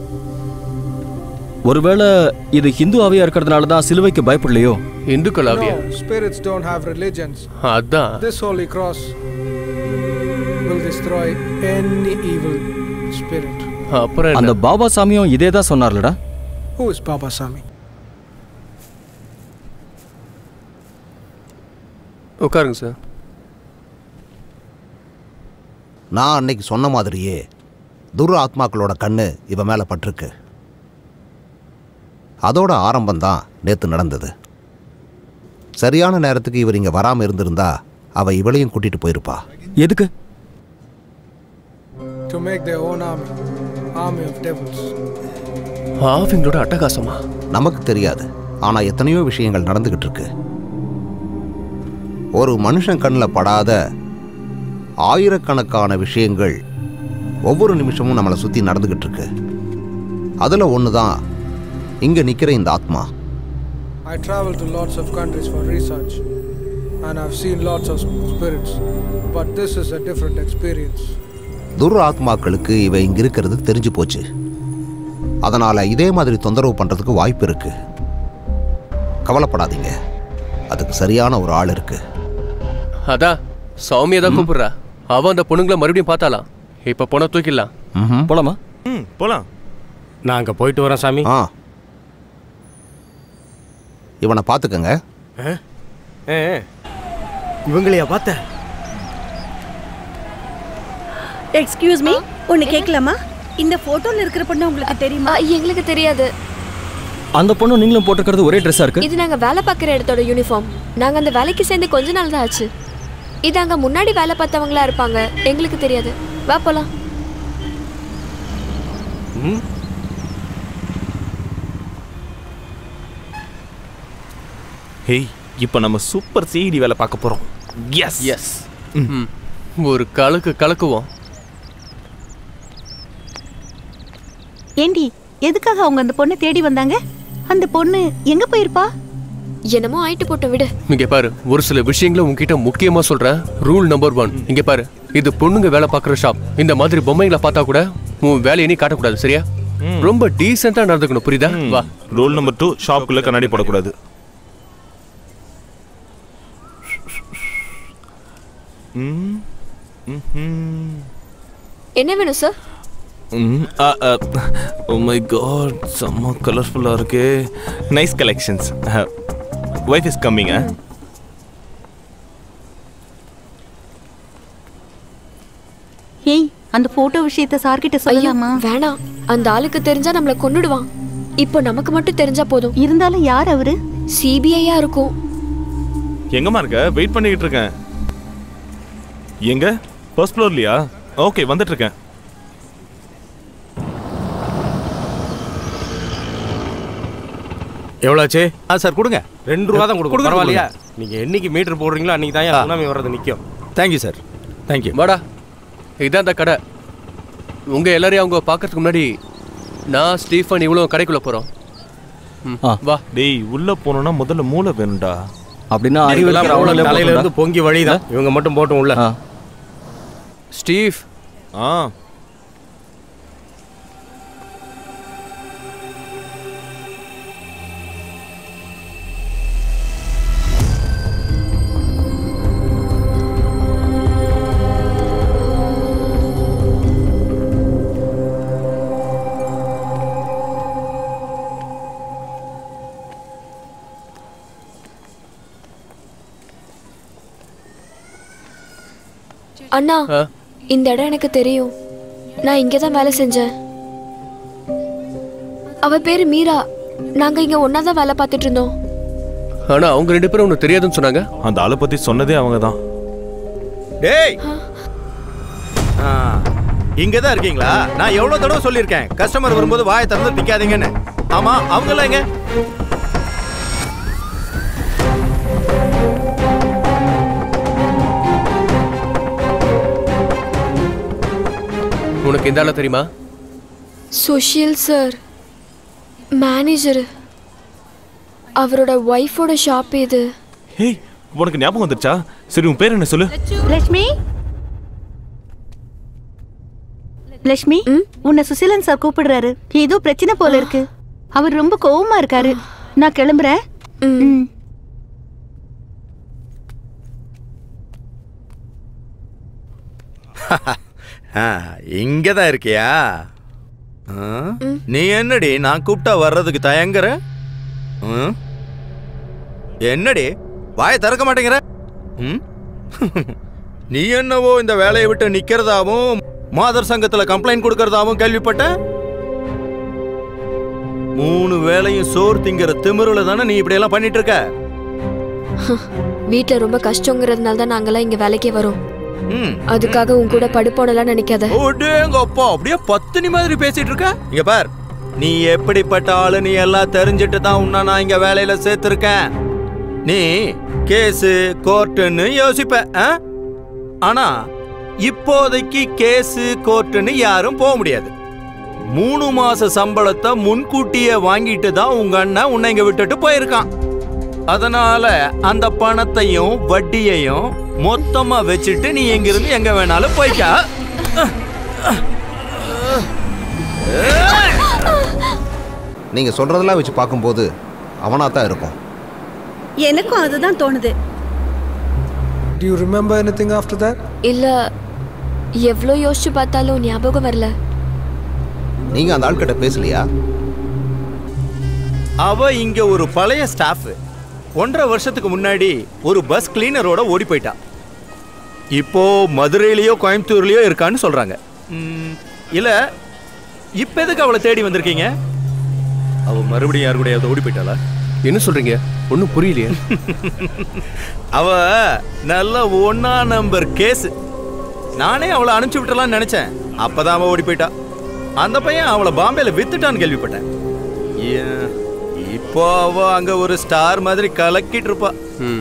ஒருவேளை இது ஹிந்து ஆவியா இருக்கிறதுனால தான் சிலுவைக்கு பயப்படலையோ இந்துக்கள் No, spirits don't have religions. அதான் This holy cross will destroy any evil spirit. அப்புறம் அந்த பாபா சாமியும் இதே தான் சொன்னார்லடா Who is Baba Sami? உட்காருங்க சார் நான் அன்னைக்கு சொன்ன மாதிரியே துர் ஆத்மாக்களோட கண்ணு இவ மேலே பட்டிருக்கு அதோட ஆரம்பம் தான் நேற்று நடந்தது சரியான நேரத்துக்கு இவர் இங்கே வராமல் இருந்திருந்தா அவ இவளையும் கூட்டிட்டு போயிருப்பா எதுக்கு To make their own army. Army of devils. ஆவிங்களோட அட்டகாசமா நமக்கு தெரியாது ஆனால் எத்தனையோ விஷயங்கள் நடந்துக்கிட்டு இருக்கு ஒரு மனுஷன் கண்ணில் படாத ஆயிரக்கணக்கான விஷயங்கள் ஒவ்வொரு நிமிஷமும் நம்மளை சுற்றி நடந்துக்கிட்டு இருக்கு அதில் ஒன்று தான் இங்கே நிற்கிற இந்த ஆத்மா I travel to lots of countries for research and I've seen lots of spirits, but this is a different experience. துர் ஆத்மாக்களுக்கு இவ இங்க இருக்கிறது தெரிஞ்சு போச்சு அதனால இதே மாதிரி தொந்தரவு பண்றதுக்கு வாய்ப்பு இருக்கு கவலைப்படாதீங்க அதுக்கு சரியான ஒரு ஆள் இருக்கு அதான் சௌமியா தான் கூப்பிடுறா அவ அந்த பொண்ணுங்களை மறுபடியும் பார்த்தாலாம் இப்ப பொண்ணை தூக்கிடலாம் போலாமா ம் போலாம் நான் அங்க போயிட்டு வரேன் சாமி ஆ இவனை பார்த்துக்கங்க இவங்களையா பார்த்த எக்ஸ்கியூஸ் மீ ஒன்னு கேட்கலாமா இந்த போட்டோல இருக்கிற பொண்ணு உங்களுக்கு தெரியுமா எங்களுக்கு தெரியாது அந்த பொண்ணு நீங்களும் போட்டிருக்கிறது ஒரே ட்ரெஸ்ஸா இருக்கு இது நாங்க வேலை பார்க்குற இடத்தோட யூனிஃபார்ம் நாங்க அந்த வேலைக்கு சேர்ந்து கொஞ்ச நாள் தான் ஆச்சு இது அங்க முன்னாடி வேலை பார்த்தவங்களா இருப்பாங்க எங்களுக்கு தெரியாது வா போலாம் ஹேய் இப்போ நம்ம சூப்பர் சிடி வேலை பார்க்க போறோம் எஸ் எஸ் ஒரு கலக்கு கலக்குவோம் ஏண்டி எதுக்காக அவங்க அந்த பொண்ணை தேடி வந்தாங்க அந்த பொண்ணு எங்க போயிருப்பா என்னமோ ஆயிட்டு போட்டோம் விடு இங்க பாரு ஒரு சில விஷயங்களை உன்கிட்ட முக்கியமா சொல்றேன் ரூல் நம்பர் ஒன் இங்க பாரு இது பொண்ணுங்க வேலை பார்க்குற ஷாப் இந்த மாதிரி பொம்மைங்களை பார்த்தா கூட உன் வேலையை நீ காட்டக்கூடாது சரியா ரொம்ப டீசெண்டா நடந்துக்கணும் புரியுதா வா ரூல் நம்பர் டூ ஷாப்புக்குள்ள கண்ணாடி போடக்கூடாது ம் ம்ஹும். என்ன வேணும் சார் ஓ மை காட் செம்ம கலர்ஃபுல்லாக இருக்கு nice collections wife is coming ஏய் அந்த போட்டோ விஷயத்த சார்கிட்ட சொல்லலாமா வேணாம் அந்த ஆளுக்கு தெரிஞ்சா நம்மள கொன்னுடுவான் இப்போ நமக்கு மட்டும் தெரிஞ்சா போதும் இருந்தாலும் யார் அவரு சிபிஐயா இருக்கும் எங்கம்மா இருக்க வெயிட் பண்ணிக்கிட்டு இருக்கேன் எங்க ஃபர்ஸ்ட் ஃப்ளோர்லையா ஓகே வந்துட்டு இருக்கேன் எவ்வளோச்சு ஆ சார் கொடுங்க ரெண்டு ரூபா தான் கொடுக்கும் கொடுங்க, பரவாயில்லையா நீங்க என்னைக்கு மீட்டர் போடுறீங்களோ அன்னைக்கு தான் என் சுனாமி வர்றது நிற்கும் தேங்க்யூ சார் தேங்க்யூ வாடா இதான் அந்த கடை உங்க எல்லாரையும் அவங்க பார்க்கறதுக்கு முன்னாடி நான் ஸ்டீஃபன் இவ்வளோ கடைக்குள்ள போறோம் ம், வா டேய் உள்ள போனோம்னா முதல்ல மூளை வேணும்டா அப்படின்னா அறிவு இருக்கிற அவ்வளோ தலையில இருந்து பொங்கி வழிதான் இவங்க மட்டும் போட்டும் உள்ள ஸ்டீவ் ஆ அண்ணா இந்த இடம் எனக்கு தெரியும் நான் இங்கே தான் வேலை செஞ்சேன் அவ பேரு மீரா நாங்க இங்க ஒன்னா தான் வேலை பார்த்துட்டு இருந்தோம் ஆனா அவங்க ரெண்டு பேரும் உனக்கு தெரியாதுன்னு சொன்னாங்க அந்த ஆளை பத்தி சொன்னதே அவங்க தான் டேய் ஆ, இங்க தான் இருக்கீங்களா நான் எவ்வளவு தடவை சொல்லியிருக்கேன் கஸ்டமர் வரும்போது வாயை திறந்து நிக்காதீங்கன்னு ஆமா அவங்க எல்லாம் எங்க உனக்கு இந்த ஆள தெரியுமா சுஷில் சார் மேனேஜர் அவரோட ஒய்ஃபோட ஷாப் இது ஹேய் உனக்கு ஞாபகம் வந்துருச்சா சரி உன் பேர் என்ன சொல்லு லட்சுமி லட்சுமி உன்னை சுசிலன் சார் கூப்பிடுறாரு ஏதோ பிரச்சனை போல இருக்கு அவர் ரொம்ப கோவமா இருக்காரு நான் கிளம்புறேன் ம். ஆ, இங்க தான் இருக்கியா ஆ? நீ என்னடி நான் கூப்பிட்டா வர்றதுக்கு தயங்குற ம்? என்னடி வாயை திறக்க மாட்டேங்கிற ம்? நீ என்னவோ இந்த வேலையை விட்டு நிக்கிறதாவும் மாதர் சங்கத்துல கம்ப்ளைண்ட் கொடுக்கறதாவும் கேள்விப்பட்டேன் மூணு வேலையும் சோறு திங்கிற திமிருல தானே நீ இப்படி எல்லாம் பண்ணிட்டு இருக்க வீட்ல ரொம்ப கஷ்டங்கிறதுனால தான் நாங்கெல்லாம் இங்க வேலைக்கே வரோம் ம் அதுக்காக உன் கூட படுப்போனலாம் நினைக்காத ஓடேங்க அப்பா அப்படியே பத்தினி மாதிரி பேசிட்டு இருக்க இங்க பார் நீ எப்படிப்பட்ட ஆளு நீ எல்லாம் தெரிஞ்சிட்டு தான் உன்னை நான் இங்க வேலையில சேர்த்திருக்கேன் நீ கேஸு கோர்ட்டுன்னு யோசிப்ப ஆ? ஆனா இப்போதைக்கு கேஸு கோர்ட்டுன்னு யாரும் போக முடியாது மூணு மாச சம்பளத்தை முன்கூட்டியே வாங்கிட்டு தான் உங்க அண்ணன் உன்னை இங்க விட்டுட்டு போயிருக்கான் அதனால அந்த பணத்தையும் வட்டியையும் மொத்தமா வச்சுட்டு நீ எங்கிருந்து எங்க வேணாலும் போய்க்கா நீங்கள் சொல்கிறதெல்லாம் வச்சு பார்க்கும்போது அவனாக தான் இருக்கும் எனக்கும் அதுதான் தோணுது Do you remember anything after that? இல்ல எவ்வளோ யோசிச்சு பார்த்தாலும் ஞாபகம் வரல நீங்கள் அந்த ஆள்கிட்ட பேசலையா அவ இங்க ஒரு பழைய ஸ்டாஃப் ஒன்றரை வருஷத்துக்கு முன்னாடி ஒரு பஸ் கிளீனரோட ஓடி போயிட்டா இப்போ மதுரையிலயோ கோயம்புத்தூர்லயோ இருக்கான்னு சொல்றாங்க ம், இல்ல இப்ப எதுக்கு அவளை தேடி வந்திருக்கீங்க அவ மறுபடியும் யாரு கூட ஓடி போயிட்டாளா என்ன சொல்றீங்க ஒன்றும் புரியலையே அவ நல்ல ஒன்னா நம்பர் கேஸ் நானே அவளை அனுப்பிச்சு விட்டுறலாம்னு நினைச்சேன் அப்பதான் அவ ஓடி போயிட்டா அந்த பையன் அவளை பாம்பேல வித்துட்டான்னு கேள்விப்பட்டேன் ஏன், இப்போ அவ அங்க ஒரு ஸ்டார் மாதிரி கலக்கிட்டு இருப்பா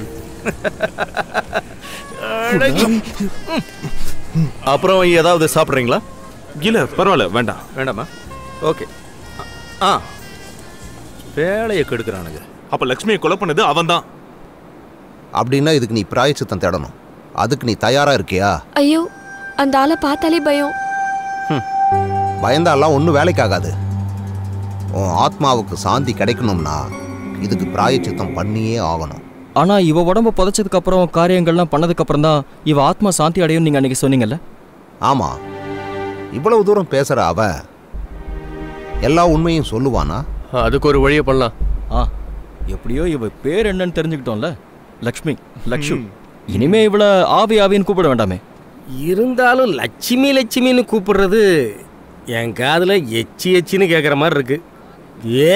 அடக்கு. ம். அப்புறம் ஏதாவது சாப்பிட்றீங்களா இல்ல பரவாயில்ல வேண்டாம் வேண்டாமா ஓகே ஆ வேலையை கெடுக்கிறானுங்க அப்ப லக்ஷ்மியை கொலை பண்ணது அவன் தான் அப்படின்னா இதுக்கு நீ பிராயச்சித்தம் தேடணும் அதுக்கு நீ தயாராக இருக்கியா ஐயோ அந்த ஆளை பார்த்தாலே பயம் பயந்தாலாம் ஒன்றும் வேலைக்காகாது உன் ஆத்மாவுக்கு சாந்தி கிடைக்கணும்னா இதுக்கு பிராயச்சித்தம் பண்ணியே ஆகணும் ஆனா இவ உடம்ப புதைச்சதுக்கு அப்புறம் காரியங்கள்லாம் பண்ணதுக்கு அப்புறம் தான் இவ ஆத்மா சாந்தி அடையும் நீங்க அன்னைக்கு சொன்னீங்கல்ல ஆமாம் இவ்வளவு தூரம் பேசுற அவ எல்லா உண்மையும் சொல்லுவானா அதுக்கு ஒரு வழியை பண்ணலாம் ஆ எப்படியோ இவ பேர் என்னன்னு தெரிஞ்சுக்கிட்டோம்ல லக்ஷ்மி லக்ஷு இனிமே இவள ஆவி ஆவின்னு கூப்பிட வேண்டாமே இருந்தாலும் லட்சுமி லட்சுமின்னு கூப்பிடுறது என் காதுல எச்சி எச்சின்னு கேட்குற மாதிரி இருக்கு ஏ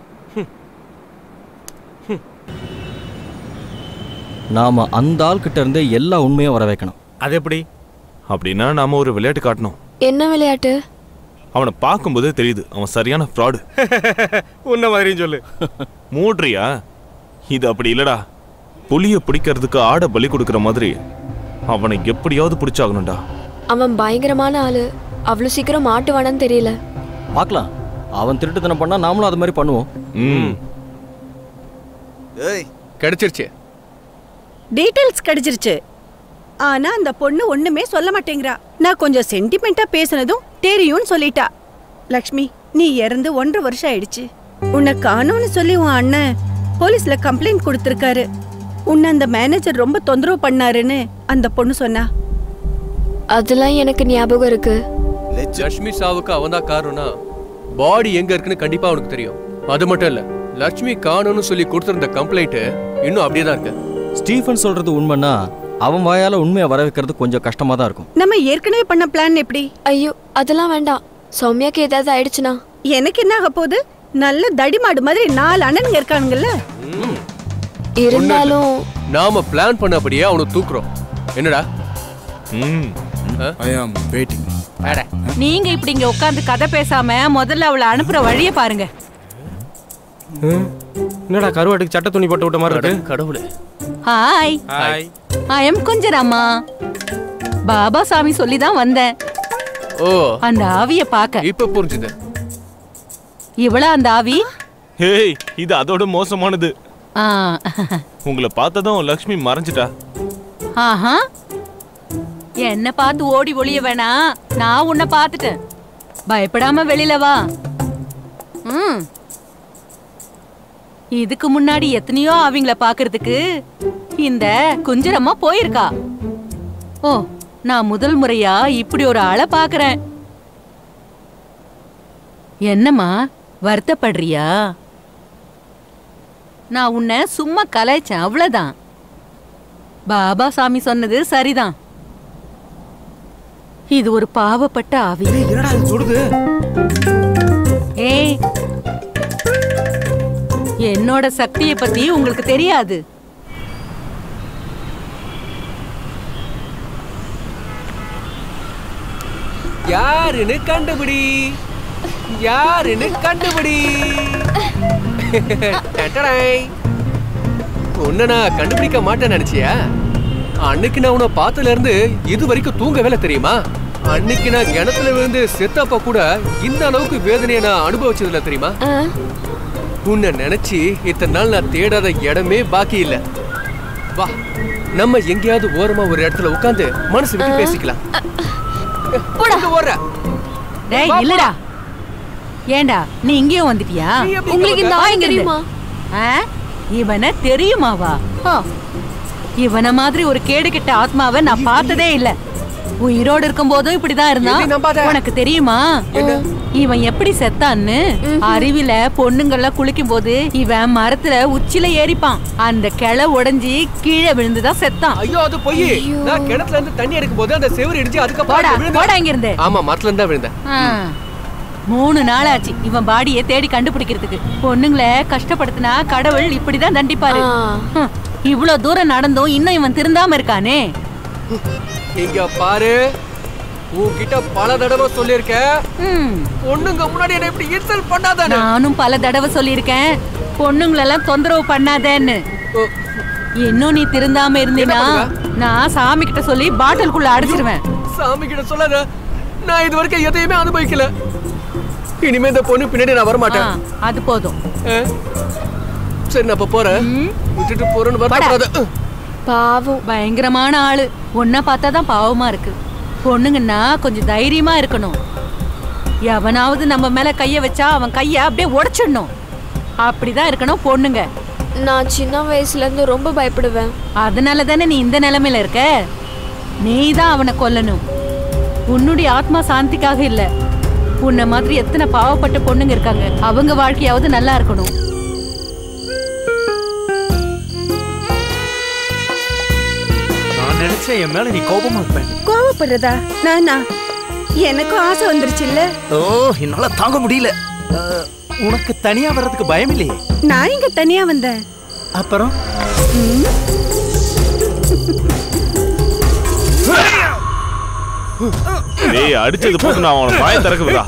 நாம அந்த ஆள் கிட்ட இருந்தே எல்லா உண்மையும் வர வைக்கணும் அது எப்படி அப்படின்னா நாம ஒரு விளையாட்டு காட்டணும் என்ன விளையாட்டு அவனை பார்க்கும்போதே தெரியுது அவன் சரியான ஃப்ராடு உன்ன மாதிரியும் சொல்லு மூட்றியா இது அப்படி இல்லடா புலிய பிடிக்கிறதுக்கு ஆடை பலி கொடுக்கிற மாதிரி அவனை எப்படியாவது பிடிச்சாகணும்டா அவன் பயங்கரமான ஆளு அவ்வளவு சீக்கிரம் மாட்டுவானான்னு தெரியல பார்க்கலாம் அவன் திருட்டுத்தனம் பண்ணா நாமளும் அது மாதிரி பண்ணுவோம் ம் கிடைச்சிருச்சு டீடைல்ஸ் கிடைச்சிருச்சு ஆனா அந்த பொண்ணு ஒண்ணுமே சொல்ல மாட்டேங்கிறா நான் கொஞ்சம் சென்டிமெண்டா பேசுனதும் தெரியும்னு சொல்லிட்டா லக்ஷ்மி நீ இறந்து ஒன்றரை வருஷம் ஆயிடுச்சு உன்னை காணோம்னு சொல்லி உன் அண்ணன் போலீஸ்ல கம்ப்ளைண்ட் கொடுத்திருக்காரு உன்னை அந்த மேனேஜர் ரொம்ப தொந்தரவு பண்ணாருன்னு அந்த பொண்ணு சொன்னா அதெல்லாம் எனக்கு ஞாபகம் இருக்கு லட்சுமி சாவுக்கு அவன் தான் காரணம்னா பாடி எங்க இருக்குன்னு கண்டிப்பா அவனுக்கு தெரியும் அது மட்டும் இல்ல லட்சுமி காணும்னு சொல்லி கொடுத்திருந்த கம்ப்ளைண்ட் இன்னும் அப்படியே தான் இருக்கு ஸ்டீஃபன் சொல்றது உண்மைன்னா அவன் வாயால உண்மையை வர வைக்கிறது கொஞ்சம் கஷ்டமா தான் இருக்கும் நம்ம ஏற்கனவே பண்ண பிளான் எப்படி ஐயோ அதெல்லாம் வேண்டாம் சௌமியாக்கு ஏதாவது ஆயிடுச்சுனா எனக்கு என்ன ஆக போகுது நல்ல தடிமாடு மாதிரி நாலு அண்ணனுங்க இருக்கானுங்கல்ல இருந்தாலும் நாம பிளான் பண்ணபடியே அவனை தூக்குறோம் என்னடா ம் ஐ ஆம் வெயிட்டிங் நீங்க இப்படி இங்க உட்கார்ந்து கதை பேசாம முதல்ல அவளை அனுப்புற வழிய பாருங்க என்னடா கருவாட்டுக்கு சட்டை துணி போட்டு விட்ட மாதிரி இருக்கு கடவுளே hi hi I am Kunjarama Baba Sami சொல்லி தான் வந்தேன் ஓ அந்த ஆவிய பாக்க இப்ப புரிஞ்சுது இவளா அந்த ஆவி ஹேய் இது அதோட மோசமானது ஆ, உங்களை பார்த்ததும் லக்ஷ்மி மறைஞ்சிட்டா ஆஹா என்ன பார்த்து ஓடி ஒளிய வேணாம் நான் உன்னை பார்த்துட்டேன் பயப்படாம வெளியில வா ம் இதுக்கு முன்னாடி எத்தனையோ அவங்கள பாக்குறதுக்கு இந்த குஞ்சரம்மா போயிருக்கா ஓ நான் முதல் முறையா இப்படி ஒரு ஆளை பாக்குறேன் என்னம்மா வருத்தப்படுறியா நான் உன்னை சும்மா கலாய்ச்சேன் அவ்வளவுதான் பாபா சாமி சொன்னது சரிதான் இது ஒரு பாவப்பட்ட ஆவி என்னடா இது சுடுது ஏய் என்னோட சக்தியை பத்தி உங்களுக்கு தெரியாது யாருன்னு கண்டுபிடி யாருன்னு கண்டுபிடி டடடை. உன்னை நான் கண்டுபிடிக்க மாட்டேன்னு நினைச்சியா அன்னைக்கு நான் உன்னை பார்த்ததுல இருந்து இது வரைக்கும் தூங்கவே தெரியுமா அன்னைக்கு நான் கிணத்துல விழுந்து செத்தப்ப கூட இந்த அளவுக்கு வேதனையை நான் அனுபவிச்சதில்ல தெரியுமா உன்னை நினைச்சு இத்தனை நாள் நான் தேடாத இடமே பாக்கி இல்ல வா நம்ம எங்கேயாவது ஓரமா ஒரு இடத்துல உட்காந்து மனசு விட்டு பேசிக்கலாம் எங்க ஓடுற டேய் இல்லடா ஏண்டா நீ இங்கேயும் வந்துட்டியா உங்களுக்கு இந்த ஆவி தெரியுமா? ஆ? இவனை தெரியுமாவா ஹோ. இவன மாதிரி ஒரு கேடு கெட்ட ஆத்மாவை நான் பார்த்ததே இல்ல உயிரோடு இருக்கும் போதும் இப்படிதான் இருந்தான் உனக்கு தெரியுமா இவன் எப்படி செத்தான்னு அருவில பொண்ணுங்கள குளிக்கும் போது இவன் மரத்துல உச்சில ஏறிப்பான் அந்த கிளை உடைஞ்சி கீழே விழுந்துதான் செத்தான் ஐயோ அது பொய் நான் கிணத்துல இருந்து தண்ணி எடுக்கும் போது அந்த செவுரு இடிச்சு போடா, அதுக்கப்புறம் விழுந்தேன். போடா இங்கிருந்து. ஆமா மரத்துல இருந்தா விழுந்தேன் ஆ. மூணு நாள் ஆச்சு இவன் பாடியை தேடி கண்டுபிடிக்கிறதுக்கு பொண்ணுங்கள கஷ்டப்படுத்தினா கடவுள் இப்படிதான் தண்டிப்பாரு ஹம், இவ்வளவு தூரம் நடந்தும் இன்னும் இவன் திருந்தாம இருக்கானே இங்க பாரு உன்கிட்ட பல தடவை சொல்லியிருக்கேன் ம். பொண்ணுங்க முன்னாடி என்ன இப்படி இன்சல்ட் பண்ணாதானே நானும் பல தடவை சொல்லியிருக்கேன் பொண்ணுங்களெல்லாம் தொந்தரவு பண்ணாதேன்னு இன்னும் நீ திருந்தாம இருந்தீனா நான் சாமி கிட்ட சொல்லி பாட்டிலுக்குள்ள அடைச்சிருவேன் சாமி கிட்ட சொல்லாத நான் இது வரைக்கும் எதையுமே அனுபவிக்கல இனிமே இந்த பொண்ணு பின்னாடி நான் வரமாட்டேன் ஆ, அது போதும் ஆ? சரி நான் இப்ப போறேன் விட்டுட்டு போறேன்னு வரக்கூடாது பாவம் பயங்கரமான ஆளு உன்னை பார்த்தா தான் பாவமா இருக்கு பொண்ணுங்கன்னா கொஞ்சம் தைரியமா இருக்கணும் எவனாவது நம்ம மேல கைய வச்சா அவன் கைய அப்படியே உடைச்சிடணும் அப்படிதான் இருக்கணும் பொண்ணுங்க நான் சின்ன வயசுல இருந்து ரொம்ப பயப்படுவேன் அதனால தானே நீ இந்த நிலைமையில இருக்க நீ தான் அவனை கொல்லணும் உன்னுடைய ஆத்மா சாந்திக்காக இல்ல உன்னை மாதிரி எத்தனை பாவப்பட்ட பொண்ணுங்க இருக்காங்க அவங்க வாழ்க்கையாவது நல்லா இருக்கணும் நான் நினைச்சேன் என் மேல நீ கோபமா இருப்பேன் கோவப்படுறதா நானா எனக்கும் ஆசை வந்துருச்சுல்ல ஓ என்னால தாங்க முடியல அஹ், உனக்கு தனியா வர்றதுக்கு பயம் இல்லையே நான் இங்க தனியா வந்தேன் அப்புறம் ம், டேய் அடிச்சது போது நான் அவன வாயை திறக்குதுடா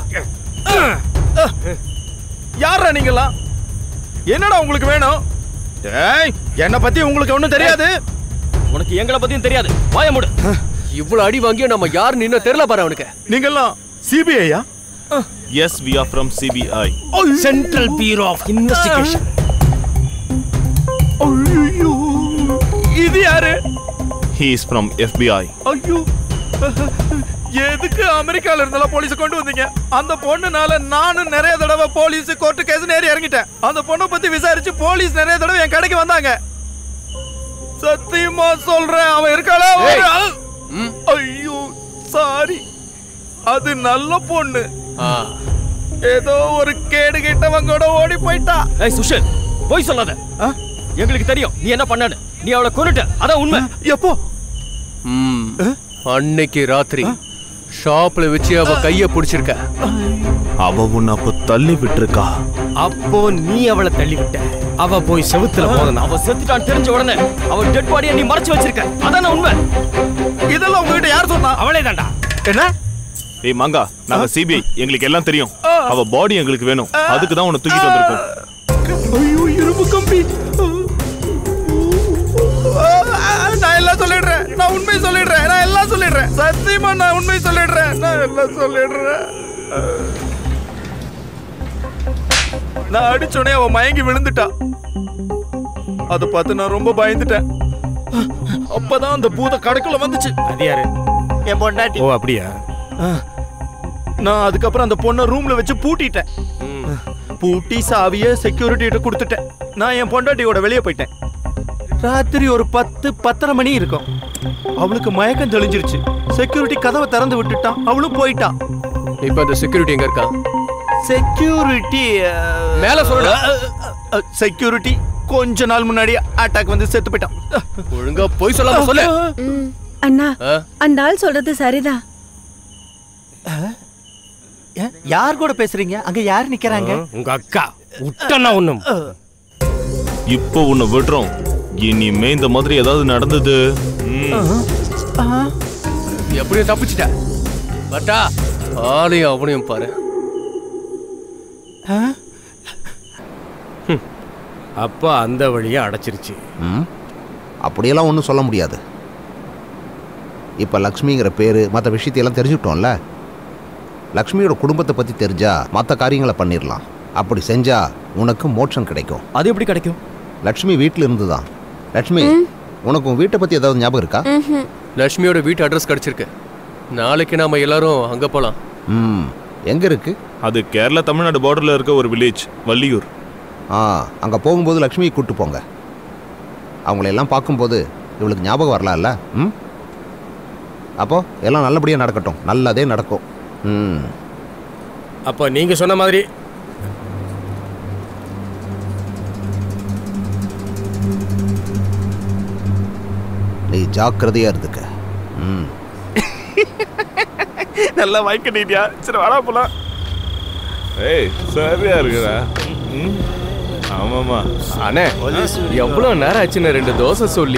யாரா நீங்களா என்னடா உங்களுக்கு வேணும் டேய் என்ன பத்தி உங்களுக்கு ஒண்ணும் தெரியாது உனக்கு எங்களை பத்தியும் தெரியாது வாய மூடு இவ்வளவு அடி வாங்கியும் நம்ம யார் நின்னு தெரியல பாரு அவனுக்கு நீங்கெல்லாம் சிபிஐயா yes we are from CBI central bureau of investigation ஐயோ இது யாரு ஹி இஸ் ஃப்ரம் எஃபிஐ ஐயோ எதுக்கு அமெரிக்கால இருந்தெல்லாம் போலீஸ் கொண்டு வந்தீங்க அந்த பொண்ணுனால நானும் நிறைய தடவை போலீஸ் கோர்ட்டு கேஸ் நேரி இறங்கிட்டேன் அந்த பொண்ணை பத்தி விசாரிச்சு போலீஸ் நிறைய தடவை என் கடைக்கு வந்தாங்க சத்தியமா சொல்றேன் அவன் இருக்காளா ஐயோ சாரி அது நல்ல பொண்ணு ஏதோ ஒரு கேடு கிட்டவங்க கூட ஓடி போயிட்டா ஏய் சுஷல் போய் சொல்லாத எங்களுக்கு தெரியும் நீ என்ன பண்ணனு நீ அவளை கொன்னுட்ட அதான் உண்மை எப்போ ம் அன்னைக்கு ராத்திரி ஷாப்ல வச்சு அவ கைய பிடிச்சிருக்க அவ உன்னை அப்ப தள்ளி விட்டுருக்கா அப்போ நீ அவளை தள்ளி விட்ட அவ போய் செவுத்துல மோதனா அவ செத்துட்டான் தெரிஞ்ச உடனே அவ டெட் பாடியை நீ மறைச்சு வச்சிருக்க அதான உண்மை இதெல்லாம் உங்ககிட்ட யார் சொன்னா அவளே தான்டா என்ன ஏய் மங்கா நாங்க சிபிஐ எங்களுக்கு எல்லாம் தெரியும் அவ பாடி எங்களுக்கு வேணும் அதுக்கு தான் உன்னை தூக்கிட்டு வந்திருக்கோம் ஐயோ இரும்பு கம்பி நான் எல்லாம் சொல்லிடுறேன் நான் உண்மை சொல்லிடுறேன் நான் எல்லாம் சொல்லிடுறேன் சத்தியமா நான் உண்மை சொல்லிடுறேன் நான் எல்லாம் சொல்லிடுறேன் நான் அடிச்சோடனே அவன் மயங்கி விழுந்துட்டா அதை பார்த்து நான் ரொம்ப பயந்துட்டேன் அப்பதான் அந்த பூத கடைக்குள்ள வந்துச்சு அது யாரு என் பொண்டாட்டி ஓ அப்படியா நான் அதுக்கப்புறம் அந்த பொண்ணை ரூம்ல வச்சு பூட்டிட்டேன் பூட்டி சாவிய செக்யூரிட்டிகிட்ட கொடுத்துட்டேன் நான் என் பொண்டாட்டியோட வெளியே போயிட்டேன் ராத்திரி ஒரு பத்து பத்தரை மணி இருக்கும் அவளுக்கு மயக்கம் தெளிஞ்சிருச்சு செக்யூரிட்டி கதவை திறந்து விட்டுட்டான் அவளும் போயிட்டான் இப்ப அந்த செக்யூரிட்டி எங்க இருக்கா செக்யூரிட்டி மேல சொல்லுடா. செக்யூரிட்டி கொஞ்ச நாள் முன்னாடி அட்டாக் வந்து செத்து போயிட்டான் ஒழுங்கா போய் சொல்லாம சொல்லு அண்ணா ஆ? அந்த ஆள் சொல்றது சரிதான் யார் கூட பேசுறீங்க அங்க யார் நிக்கிறாங்க உங்க அக்கா விட்டனா ஒண்ணும் இப்போ உன்னை விடுறோம் இனிமே இந்த மாதிரி ஏதாவது நடந்தது ம். எப்படியும் தப்பிச்சிட்ட பட்டா ஆளையும் அவனையும் பாரு அப்பா அந்த வழியை அடைச்சிருச்சு ம் அப்படியெல்லாம் ஒன்றும் சொல்ல முடியாது இப்போ லக்ஷ்மிங்கிற பேர் மற்ற விஷயத்தையெல்லாம் தெரிஞ்சுக்கிட்டோம்ல லக்ஷ்மியோட குடும்பத்தை பற்றி தெரிஞ்சா மற்ற காரியங்களை பண்ணிடலாம் அப்படி செஞ்சா உனக்கு மோட்சம் கிடைக்கும் அது எப்படி கிடைக்கும் லக்ஷ்மி வீட்டில் இருந்து தான் லக்ஷ்மி உனக்கு உன் வீட்டை பற்றி ஏதாவது ஞாபகம் இருக்கா லட்சுமியோட வீட்டு அட்ரஸ் கிடைச்சிருக்கு நாளைக்கு நாம எல்லாரும் அங்க போலாம் ம் எங்கே இருக்கு அது கேரளா தமிழ்நாடு பார்டர்ல இருக்க ஒரு வில்லேஜ் வள்ளியூர் ஆ அங்கே போகும்போது லக்ஷ்மியை கூப்பிட்டு போங்க அவங்கள எல்லாம் பார்க்கும்போது இவளுக்கு ஞாபகம் வரலாம்ல ம் அப்போ எல்லாம் நல்லபடியாக நடக்கட்டும் நல்லதே நடக்கும் ம் அப்ப நீங்க சொன்ன மாதிரி நீ ஜாக்கிரதையாக இருந்துக்க ம் நல்லா வாய்க்க நீட்டியா சரி வாடா போலாம் ஏய் சரியா இருக்குடா ம். ஆமாமா அண்ணே எவ்வளவு நேரம் ஆச்சுண்ணே ரெண்டு தோசை சொல்லி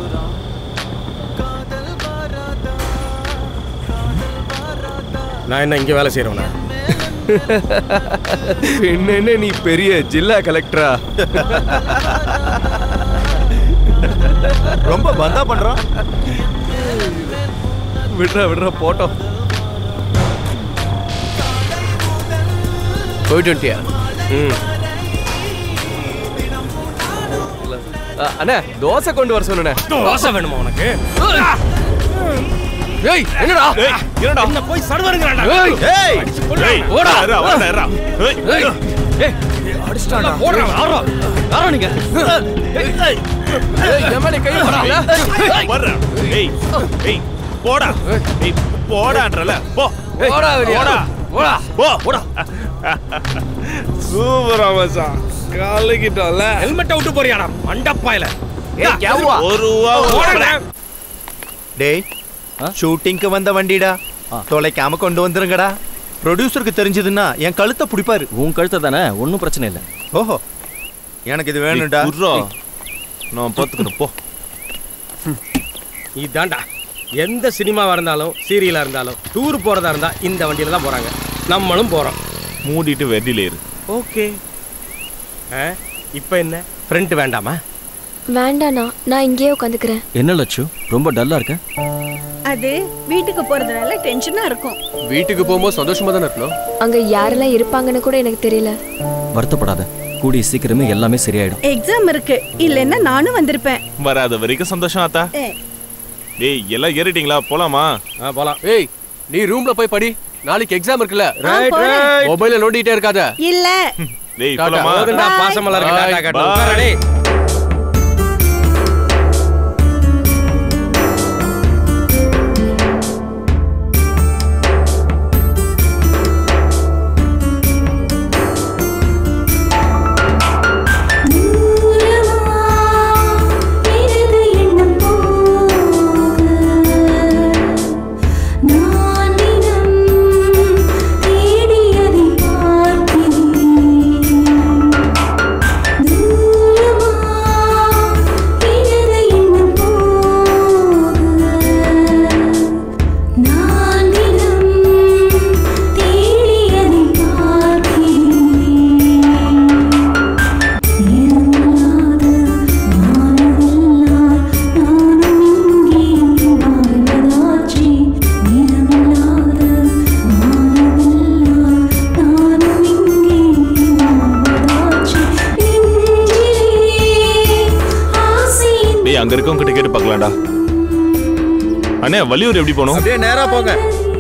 நான் என்ன இங்க வேலை செய்யறவனா என்னென்ன நீ பெரிய ஜில்லா கலெக்டரா ரொம்ப பந்தா பண்றான் விடுறா விடுறா போட்டோம் போயிட்டு வந்துட்டியா ம் அ- அண்ணே தோசை கொண்டு வர சொன்னே தோசை வேணுமா உனக்கு ஏய் என்னடா என்னடா என்ன போய் சர்வருங்கடா ஏய் ஏய் ஏய் ஓடா. இருடா, வாடா, இருடா. ஏய், ஏய் அடிச்சிட்டாடா போடுறா யாரா யாரா நீங்க ஏய் என் மேல கை போடுறீங்களா வர்றா. ஏய், ஏய், போடா ஏய், போடான்றல போ போடா வெளிய. போடா போடா போ போடா சூப்பரா மச்சான் கலக்கிட்டோம்ல ஹெல்மெட்டை விட்டு போறியாடா மண்டப்பாயில ஒரு ரூபா டேய் ஷூட்டிங்க்கு வந்த வண்டிடா தொலைக்காம கொண்டு வந்துருங்கடா ப்ரொடியூசருக்கு தெரிஞ்சதுன்னா என் கழுத்தை பிடிப்பாரு உன் கழுத்தை தானே ஒன்றும் பிரச்சனை இல்லை ஓஹோ எனக்கு இது வேணும்டா குர்ரா நான் பார்த்துக்கணும் போ இதாண்டா எந்த சினிமாவா இருந்தாலும் சீரியலா இருந்தாலும் டூர் போறதா இருந்தா இந்த வண்டியில தான் போறாங்க நம்மளும் போறோம் மூடிட்டு வெட்டில இரு ஓகே இப்போ என்ன ஃப்ரண்ட் வேண்டாமா வேண்டாண்ணா நான் இங்கேயே உட்காந்துக்கிறேன் என்ன லட்சு ரொம்ப டல்லா இருக்க அது வீட்டுக்கு போறதுனால டென்ஷனா இருக்கும் வீட்டுக்கு போகும்போது சந்தோஷமா தானே இருக்கணும் அங்க யாரெல்லாம் இருப்பாங்கன்னு கூட எனக்கு தெரியல வருத்தப்படாத கூடிய சீக்கிரமே எல்லாமே சரியாயிடும் எக்ஸாம் இருக்கு இல்லைன்னா நானும் வந்திருப்பேன் வராத வரைக்கும் சந்தோஷம் ஆத்தா ஏ, டேய் எல்லாம் ஏறிட்டீங்களா போலாமா போலாம் ஏய் நீ ரூம்ல போய் படி நாளைக்கு எக்ஸாம் இருக்குல்ல Right, போறேன். right. மொபைல நோண்டிட்டே இருக்காத இல்ல டேய் டாடா. போலாமா போதுண்டா, Bye. பாசமெல்லாம் இருக்கு டாடா Bye. காட்டு Bye. உட்காரு, டேய். டேய் அங்க இருக்கவங்க கிட்ட கேட்டு பார்க்கலாம்டா அண்ணே வள்ளியூர் எப்படி போகணும் அப்படியே நேரா போங்க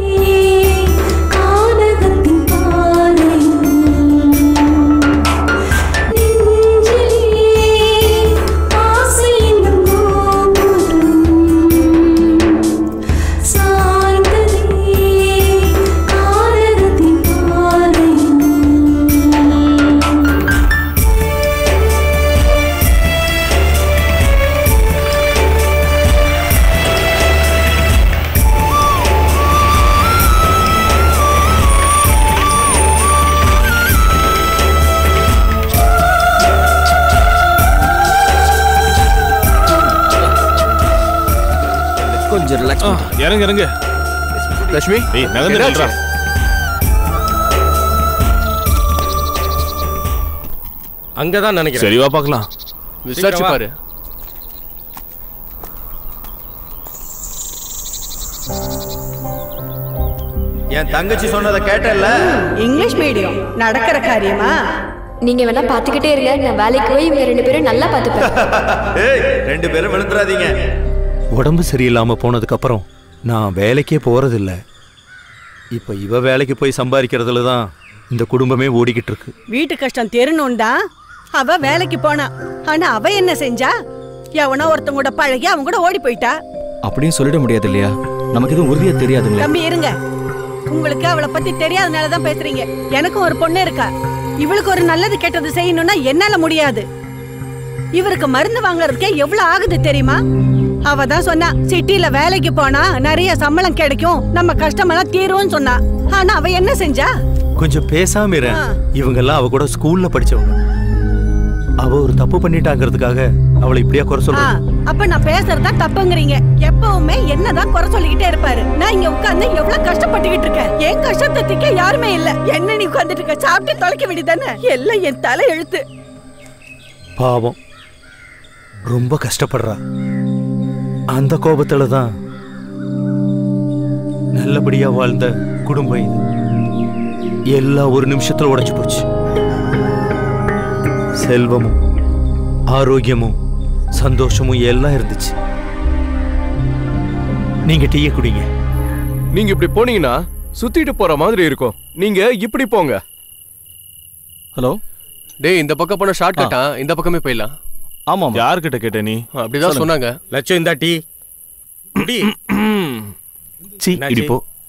கொஞ்சம் ரிலாக்ஸ் இறங்க இறங்க லட்சுமி டேய் நகர்ந்து என்னாச்சு? நில்றா அங்கதான் நினைக்கிறேன் சரி வா பார்க்கலாம் விசாரிச்சு சீக்கிரம் வா. பாரு என் தங்கச்சி சொன்னதை கேட்டல்ல இங்கிலீஷ் மீடியம் நடக்கிற காரியமா நீங்க வேணா பாத்துக்கிட்டே இருங்க நான் வேலைக்கு போய் இவங்க ரெண்டு பேரும் நல்லா பாத்துப்பேன் ஏய் ரெண்டு பேரும் விழுந்துடாதீங்க உடம்பு சரியில்லாம போனதுக்கு அப்புறம் நான் வேலைக்கே போறதில்ல இப்ப இவ வேலைக்கு போய் சம்பாதிக்கிறதுல தான் இந்த குடும்பமே ஓடிக்கிட்டு இருக்கு வீட்டு கஷ்டம் தெரியணும்டா அவ வேலைக்கு போனா ஆனா அவ என்ன செஞ்சா எவனோ ஒருத்தன் கூட பழகி அவன் கூட ஓடி போயிட்டா அப்படியும் சொல்லிட முடியாது இல்லையா நமக்கு எதுவும் உறுதியா தெரியாதுங்களே தம்பி இருங்க உங்களுக்கு அவளை பத்தி தெரியாதனால தான் பேசுறீங்க எனக்கும் ஒரு பொண்ணு இருக்கா இவளுக்கு ஒரு நல்லது கெட்டது செய்யணும்னா என்னால முடியாது இவருக்கு மருந்து வாங்குறதுக்கே எவ்வளவு ஆகுது தெரியுமா அவ தான் சொன்னா சிட்டில வேலைக்கு போனா நிறைய சம்பளம் கிடைக்கும் நம்ம கஷ்டமெல்லாம் தீரும்னு சொன்னா ஆனா அவ என்ன செஞ்சா கொஞ்சம் பேசாம இரு ஆ. இவங்க எல்லாம் அவ கூட ஸ்கூல்ல படிச்சவங்க அவ ஒரு தப்பு பண்ணிட்டாங்கிறதுக்காக அவளை இப்படியா குறை ஆ, சொல்ற அப்ப நான் பேசுறதா தப்புங்கிறீங்க எப்பவுமே என்னதான் குறை சொல்லிக்கிட்டே இருப்பாரு நான் இங்க உட்கார்ந்து எவ்வளவு கஷ்டப்பட்டுக்கிட்டு இருக்கேன் என் கஷ்டத்தை திக்க யாருமே இல்ல என்ன நீ உட்கார்ந்துட்டு இருக்க சாப்பிட்டு தொலைக்க வேண்டியதானே எல்லாம் என் தலை எழுத்து பாவம் ரொம்ப கஷ்டப்படுறா அந்த கோபத்துல தான் நல்லபடியா வாழ்ந்த குடும்பம் இது எல்லாம் ஒரு நிமிஷத்துல உடைஞ்சு போச்சு செல்வமும் ஆரோக்கியமும் சந்தோஷமும் எல்லாம் இருந்துச்சு நீங்க டீயை குடிங்க நீங்க இப்படி போனீங்கன்னா சுத்திட்டு போற மாதிரி இருக்கும் நீங்க இப்படி போங்க ஹலோ டேய் இந்த பக்கம் போன ஷார்ட் கட்டா இந்த பக்கமே போயிடலாம் ஆமா யார்கிட்ட கேட்ட நீ அப்படிதான் சொன்னாங்க லட்சம் இந்த டீ குடி சி என்னாச்சு? இடி போ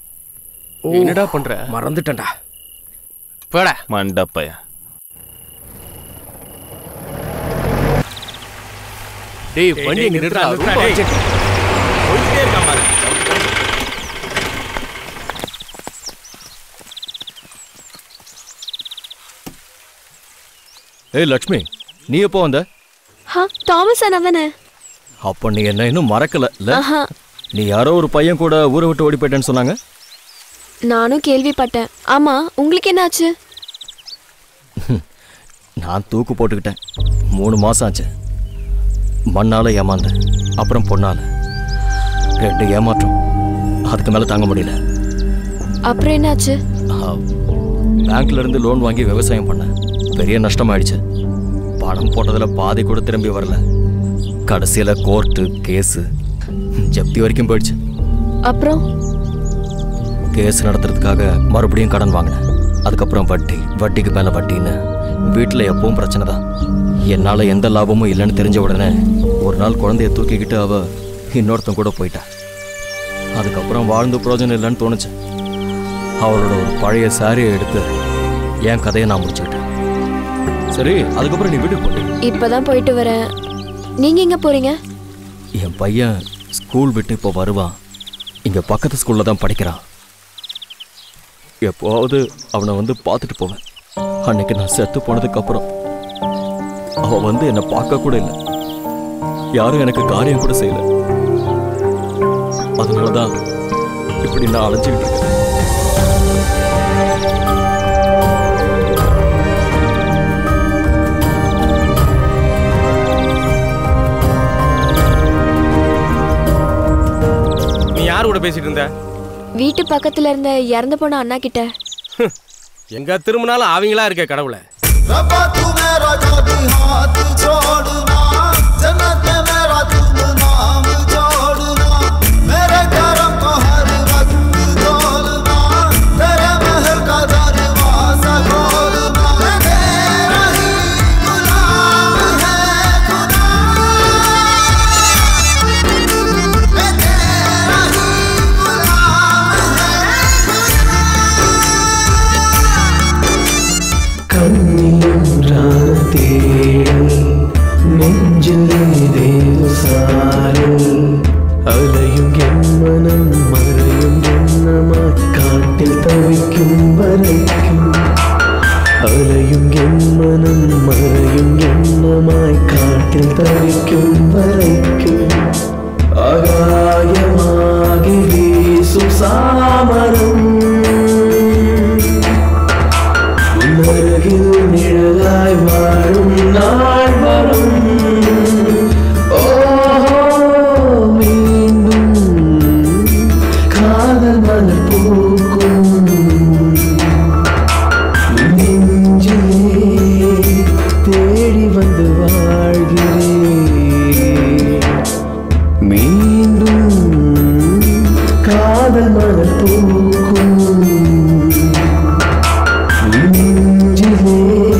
என்னடா பண்ற மறந்துட்டேன்டா போடா மண்டப்பைய டேய் வண்டி எங்க நிறுத்தா ரொம்ப urgent. போயிட்டே இருக்கான் பாரு ஏய் லக்ஷ்மி நீ எப்போ வந்த ஹா தாமஸ் அண்ணா தானே அப்போ நீ என்ன இன்னும் மறக்கல இல்ல ஆஹா நீ யாரோ ஒரு பையன் கூட ஊரை விட்டு ஓடி போயிட்டேன்னு சொன்னாங்க நானும் கேள்விப்பட்டேன் ஆமா உங்களுக்கு என்னாச்சு நான் தூக்கு போட்டுக்கிட்டேன் மூணு மாசம் ஆச்சு மண்ணால ஏமாந்தேன் அப்புறம் பொண்ணால ரெண்டு ஏமாற்றம் அதுக்கு மேல தாங்க முடியல அப்புறம் என்னாச்சு ஆ, பேங்க்ல இருந்து லோன் வாங்கி விவசாயம் பண்ணேன் பெரிய நஷ்டமாயிடுச்சு பணம் போட்டதுல பாதி கூட திரும்பி வரல கடைசியில கோர்ட்டு கேஸு ஜப்தி வரைக்கும் போயிடுச்சு அப்புறம் கேஸ் நடத்துறதுக்காக மறுபடியும் கடன் வாங்கினேன் அதுக்கப்புறம் வட்டி வட்டிக்கு மேல வட்டின்னு வீட்டில் எப்பவும் பிரச்சனை தான் என்னால் எந்த லாபமும் இல்லைன்னு தெரிஞ்ச உடனே ஒரு நாள் குழந்தைய தூக்கிக்கிட்டு அவ இன்னொருத்தன் கூட போயிட்டா அதுக்கப்புறம் வாழ்ந்து பிரயோஜனம் இல்லைன்னு தோணுச்சு அவளோட ஒரு பழைய சாரியை எடுத்து என் கதையை நான் முடிச்சுக்கிட்டேன் சரி அதுக்கப்புறம் நீ வீட்டுக்கு போட்டி இப்பதான் போயிட்டு வரேன் நீங்க எங்க போறீங்க என் பையன் ஸ்கூல் விட்டு இப்போ வருவான் இங்கே பக்கத்து ஸ்கூலில் தான் படிக்கிறான் எப்போவாவது அவனை வந்து பார்த்துட்டு போவேன் அன்னைக்கு நான் செத்து போனதுக்கப்புறம் அவன் வந்து என்னை பார்க்க கூட இல்லை யாரும் எனக்கு காரியம் கூட செய்யல அதனால தான் இப்படி நான் அலைஞ்சிக்கிட்டு இருக்கேன் நீ யார் கூட பேசிட்டு இருந்த வீட்டு பக்கத்துல இருந்த இறந்து போன அண்ணா கிட்ட எங்க திரும்பினாலும் அவங்களா இருக்க கடவுளை रब्बा तू मेरा जादू हाथ छोड़ना जन्नत में मेरा तुम नाम जोड़ना मेरे करम को हर वक्त खोलना तेरे महल का दरवाजा खोलना मैं तेरा ही गुलाम है खुदा मैं तेरा ही गुलाम കണ്ണീരാണ് തേടൽ നെഞ്ചിലേതേതു സാരൽ അലയും എമ്മനം മറയും എണ്ണമായി കാട്ടിൽ തവിക്കും വരയ്ക്കും അലയും എമ്മനം മറയും എണ്ണമായി കാട്ടിൽ തവിക്കും വരയ്ക്കും ആകായമാകെ വീസും സാമരം உலகில் நிழலாய் வாழும் நாள் வரும் ஓஹோ மீண்டும் காதல் மலர் பூக்கும் நெஞ்சிலே தேடி வந்து வாழ்கிறேன் மீண்டும் காதல் மலர் பூக்கும் நெஞ்சிலே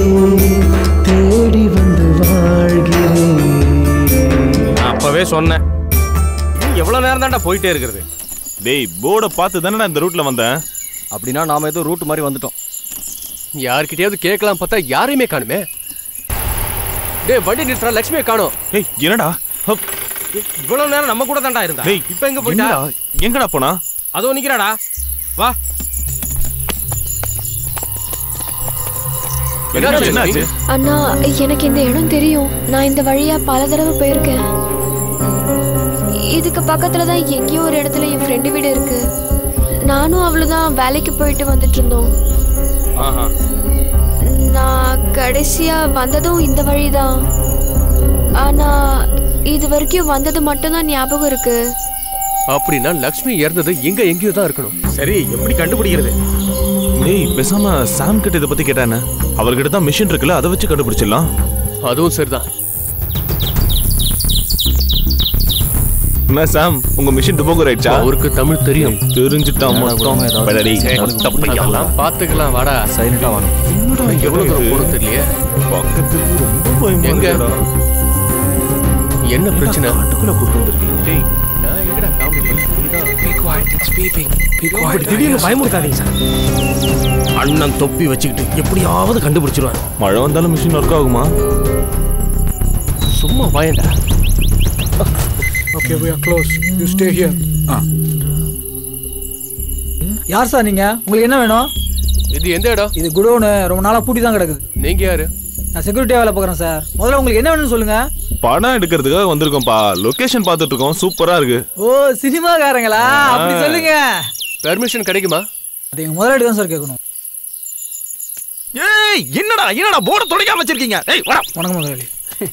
தேடி வந்து வாழ்கிறேன் நான் அப்பவே சொன்னேன் நீ எவ்வளவு நேரம் தான்டா போயிட்டே இருக்கிறது டேய் போர்டை பார்த்து தானே நான் இந்த ரூட்ல வந்தேன் அப்படின்னா நாம ஏதோ ரூட் மாதிரி வந்துட்டோம் யார்கிட்டயாவது கேட்கலாம் பார்த்தா யாரையுமே காணுமே டேய் வண்டி நிறுத்துறா லட்சுமியை காணோம் டேய் என்னடா இவ்வளவு நேரம் நம்ம கூட தான்டா இருந்தா டேய், இப்ப எங்க போயிட்டா என்னடா? எங்கடா போனா அதோ நிக்கிறாடா வா என்னாச்சு, என்னாச்சு? அண்ணா எனக்கு இந்த இடம் தெரியும் நான் இந்த வழியா பல தடவை போயிருக்கேன் இதுக்கு பக்கத்துல தான் எங்கேயோ ஒரு இடத்துல என் ஃப்ரெண்டு வீடு இருக்கு நானும் அவ்வளவுதான் வேலைக்கு போயிட்டு வந்துட்டு இருந்தோம் ஆஹா நான் கடைசியா வந்ததும் இந்த வழிதான் ஆனா இது வரைக்கும் வந்தது மட்டும்தான் ஞாபகம் இருக்கு அப்படின்னா லக்ஷ்மி இறந்தது இங்க எங்கேயோ தான் இருக்கணும் சரி எப்படி கண்டுபிடிக்கிறது டேய் பேசாம சாம் கிட்ட இதை பத்தி கேட்டானே அவர்கிட்ட தான் மிஷின் இருக்குல்ல அதை வச்சு கண்டுபிடிச்சிடலாம் அதுவும் சரிதான் என்ன சாம் உங்க மிஷின் டுபோகர் ஆயிடுச்சா அவருக்கு தமிழ் தெரியும் தெரிஞ்சுட்டான் மொத்தம் படடி அதெல்லாம் பாத்துக்கலாம் வாடா சைலண்டா வாங்க எவ்வளவு தூரம் போகணும் தெரியலையே பக்கத்துக்கு ரொம்ப பயமா எங்க இருக்குடா. என்ன பிரச்சனை காட்டுக்குள்ள கூட்டு வந்திருக்கீங்க டேய் நான் எங்கடா காமெடி பண்ணேன் quiet. It's beeping. Be quiet. அப்படி திடீர்னு பயமுறுத்தாதீங்க சார் அண்ணன் தொப்பி வச்சுக்கிட்டு எப்படியாவது கண்டுபிடிச்சிருவார் மழை வந்தாலும் மிஷின் ஒர்க் ஆகுமா சும்மா வாயண்டா Okay, we are close. You stay here. யார் சார் நீங்க உங்களுக்கு என்ன வேணும் இது எந்த இடம் இது குடோனு ரொம்ப நாளா பூட்டி தான் கிடக்குது நீங்க யாரு நான் செக்யூரிட்டியா வேலை பார்க்குறேன் சார் முதல்ல உங்களுக்கு என்ன வேணும்னு சொல்லுங்க படம் எடுக்கிறதுக்காக வந்திருக்கோம்ப்பா லொகேஷன் பார்த்துட்டு இருக்கோம் சூப்பரா இருக்கு ஓ சினிமாக்காரங்களா அப்படி ஆ. சொல்லுங்க பெர்மிஷன் கிடைக்குமா அது எங்க முதலாளி தான் சார் கேட்கணும் ஏய் என்னடா என்னடா போர்டு துடைக்காம வச்சிருக்கீங்க ஏய் வாடா வணக்கம் முதலாளி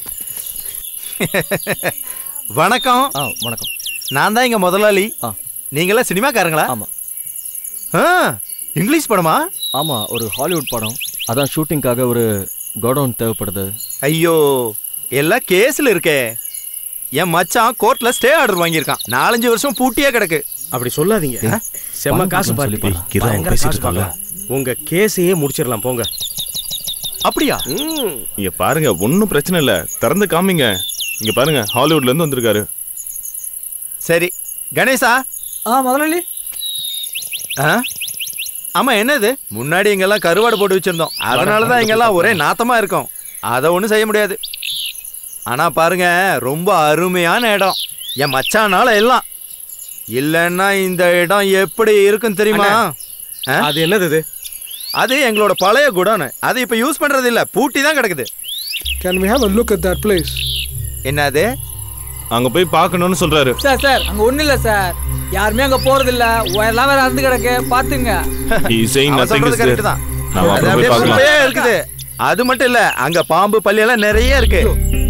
வணக்கம் வணக்கம் நான் தான் இங்க முதலாளி நீங்களா சினிமாக்காரங்களா ஆமா ஆ இங்கிலீஷ் படமா ஆமா ஒரு ஹாலிவுட் படம் அதான் ஷூட்டிங்காக ஒரு கோடவுன் தேவைப்படுது ஐயோ எல்லாம் கேஸ்ல இருக்கே என் மச்சான் கோர்ட்ல ஸ்டே ஆர்டர் வாங்கியிருக்கான் நாலஞ்சு வருஷம் பூட்டியே கிடக்கு அப்படி சொல்லாதீங்க செம்ம காசு சொல்லி பாருங்க பாரு. கிரா, அவன் பயங்கர பேசிட்டு காசு பார்க்கலாம் உங்க கேஸையே முடிச்சிடலாம் போங்க அப்படியா இங்க பாருங்க ஒன்றும் பிரச்சனை இல்ல திறந்து காமிங்க இங்க பாருங்க ஹாலிவுட்ல இருந்து வந்திருக்காரு சரி கணேசா ஆ முதலாளி ஆ ஆமா என்னது முன்னாடி இங்கெல்லாம் கருவாடு போட்டு வச்சிருந்தோம் அதனால தான் இங்கெல்லாம் ஒரே நாத்தமா இருக்கும் அதை ஒன்றும் செய்ய முடியாது ஆனா பாருங்க ரொம்ப அருமையான இடம் என் மச்சானால எல்லாம் இல்லைன்னா இந்த இடம் எப்படி இருக்கும் தெரியுமா அது என்னது இது அது எங்களோட பழைய குடோனு அது இப்ப யூஸ் பண்றது இல்ல பூட்டி தான் கிடக்குது Can we have a look at that place? என்னது அங்க போய் பார்க்கணும்னு சொல்றாரு சார் சார் அங்க ஒண்ணும் இல்ல சார் யாருமே அங்க போறது இல்ல எல்லாம் வேற அறுந்து கிடக்கு பாத்துங்க He's saying அவன் nothing is சொல்றது there. correct தான் நாம அது அப்புறம் அப்படியே போய் குப்பையா பார்க்கலாம் இருக்குது அது மட்டும் இல்ல அங்க பாம்பு பல்லி எல்லாம் நிறைய இருக்கு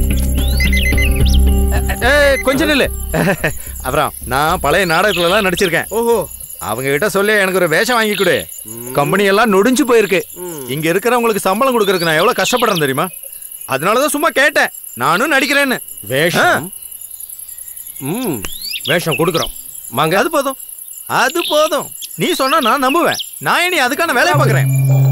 ஏய், கொஞ்சம் நில்லு அப்புறம் நான் பழைய நாடகத்துல எல்லாம் நடிச்சிருக்கேன் ஓஹோ அவங்க கிட்ட சொல்லி எனக்கு ஒரு வேஷம் வாங்கி கொடு கம்பெனி எல்லாம் நொடிஞ்சு போயிருக்கு இங்க இருக்கிறவங்களுக்கு சம்பளம் கொடுக்கறதுக்கு நான் எவ்வளவு கஷ்டப்படுறேன் தெரியுமா அதனாலதான் சும்மா கேட்டேன் நானும் நடிக்கிறேன்னு வேஷம் ம் வேஷம் கொடுக்குறோம் வாங்க அது போதும் அது போதும் நீ சொன்னா நான் நம்புவேன் நான் இனி அதுக்கான வேலையை பார்க்கறேன்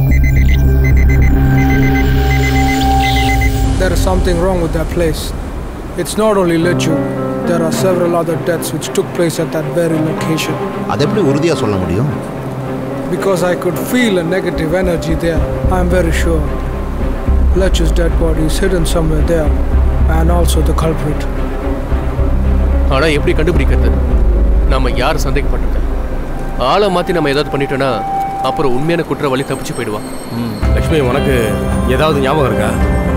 There is something wrong with that place. It's not only Lechu, there are several other deaths which took place at that very location. அதை எப்படி உறுதியாக சொல்ல முடியும் Because I could feel a negative energy there, I'm very sure. Lechu's dead body is hidden somewhere there, and also the culprit. ஆனா எப்படி கண்டுபிடிக்கிறது நம்ம யார் சந்தேகப்பட்டது ஆளை மாத்தி நம்ம ஏதாவது பண்ணிட்டோம்னா அப்புறம் உண்மையான குற்றவாளி தப்பிச்சு போயிடுவான் லட்சுமி உனக்கு ஏதாவது ஞாபகம் இருக்கா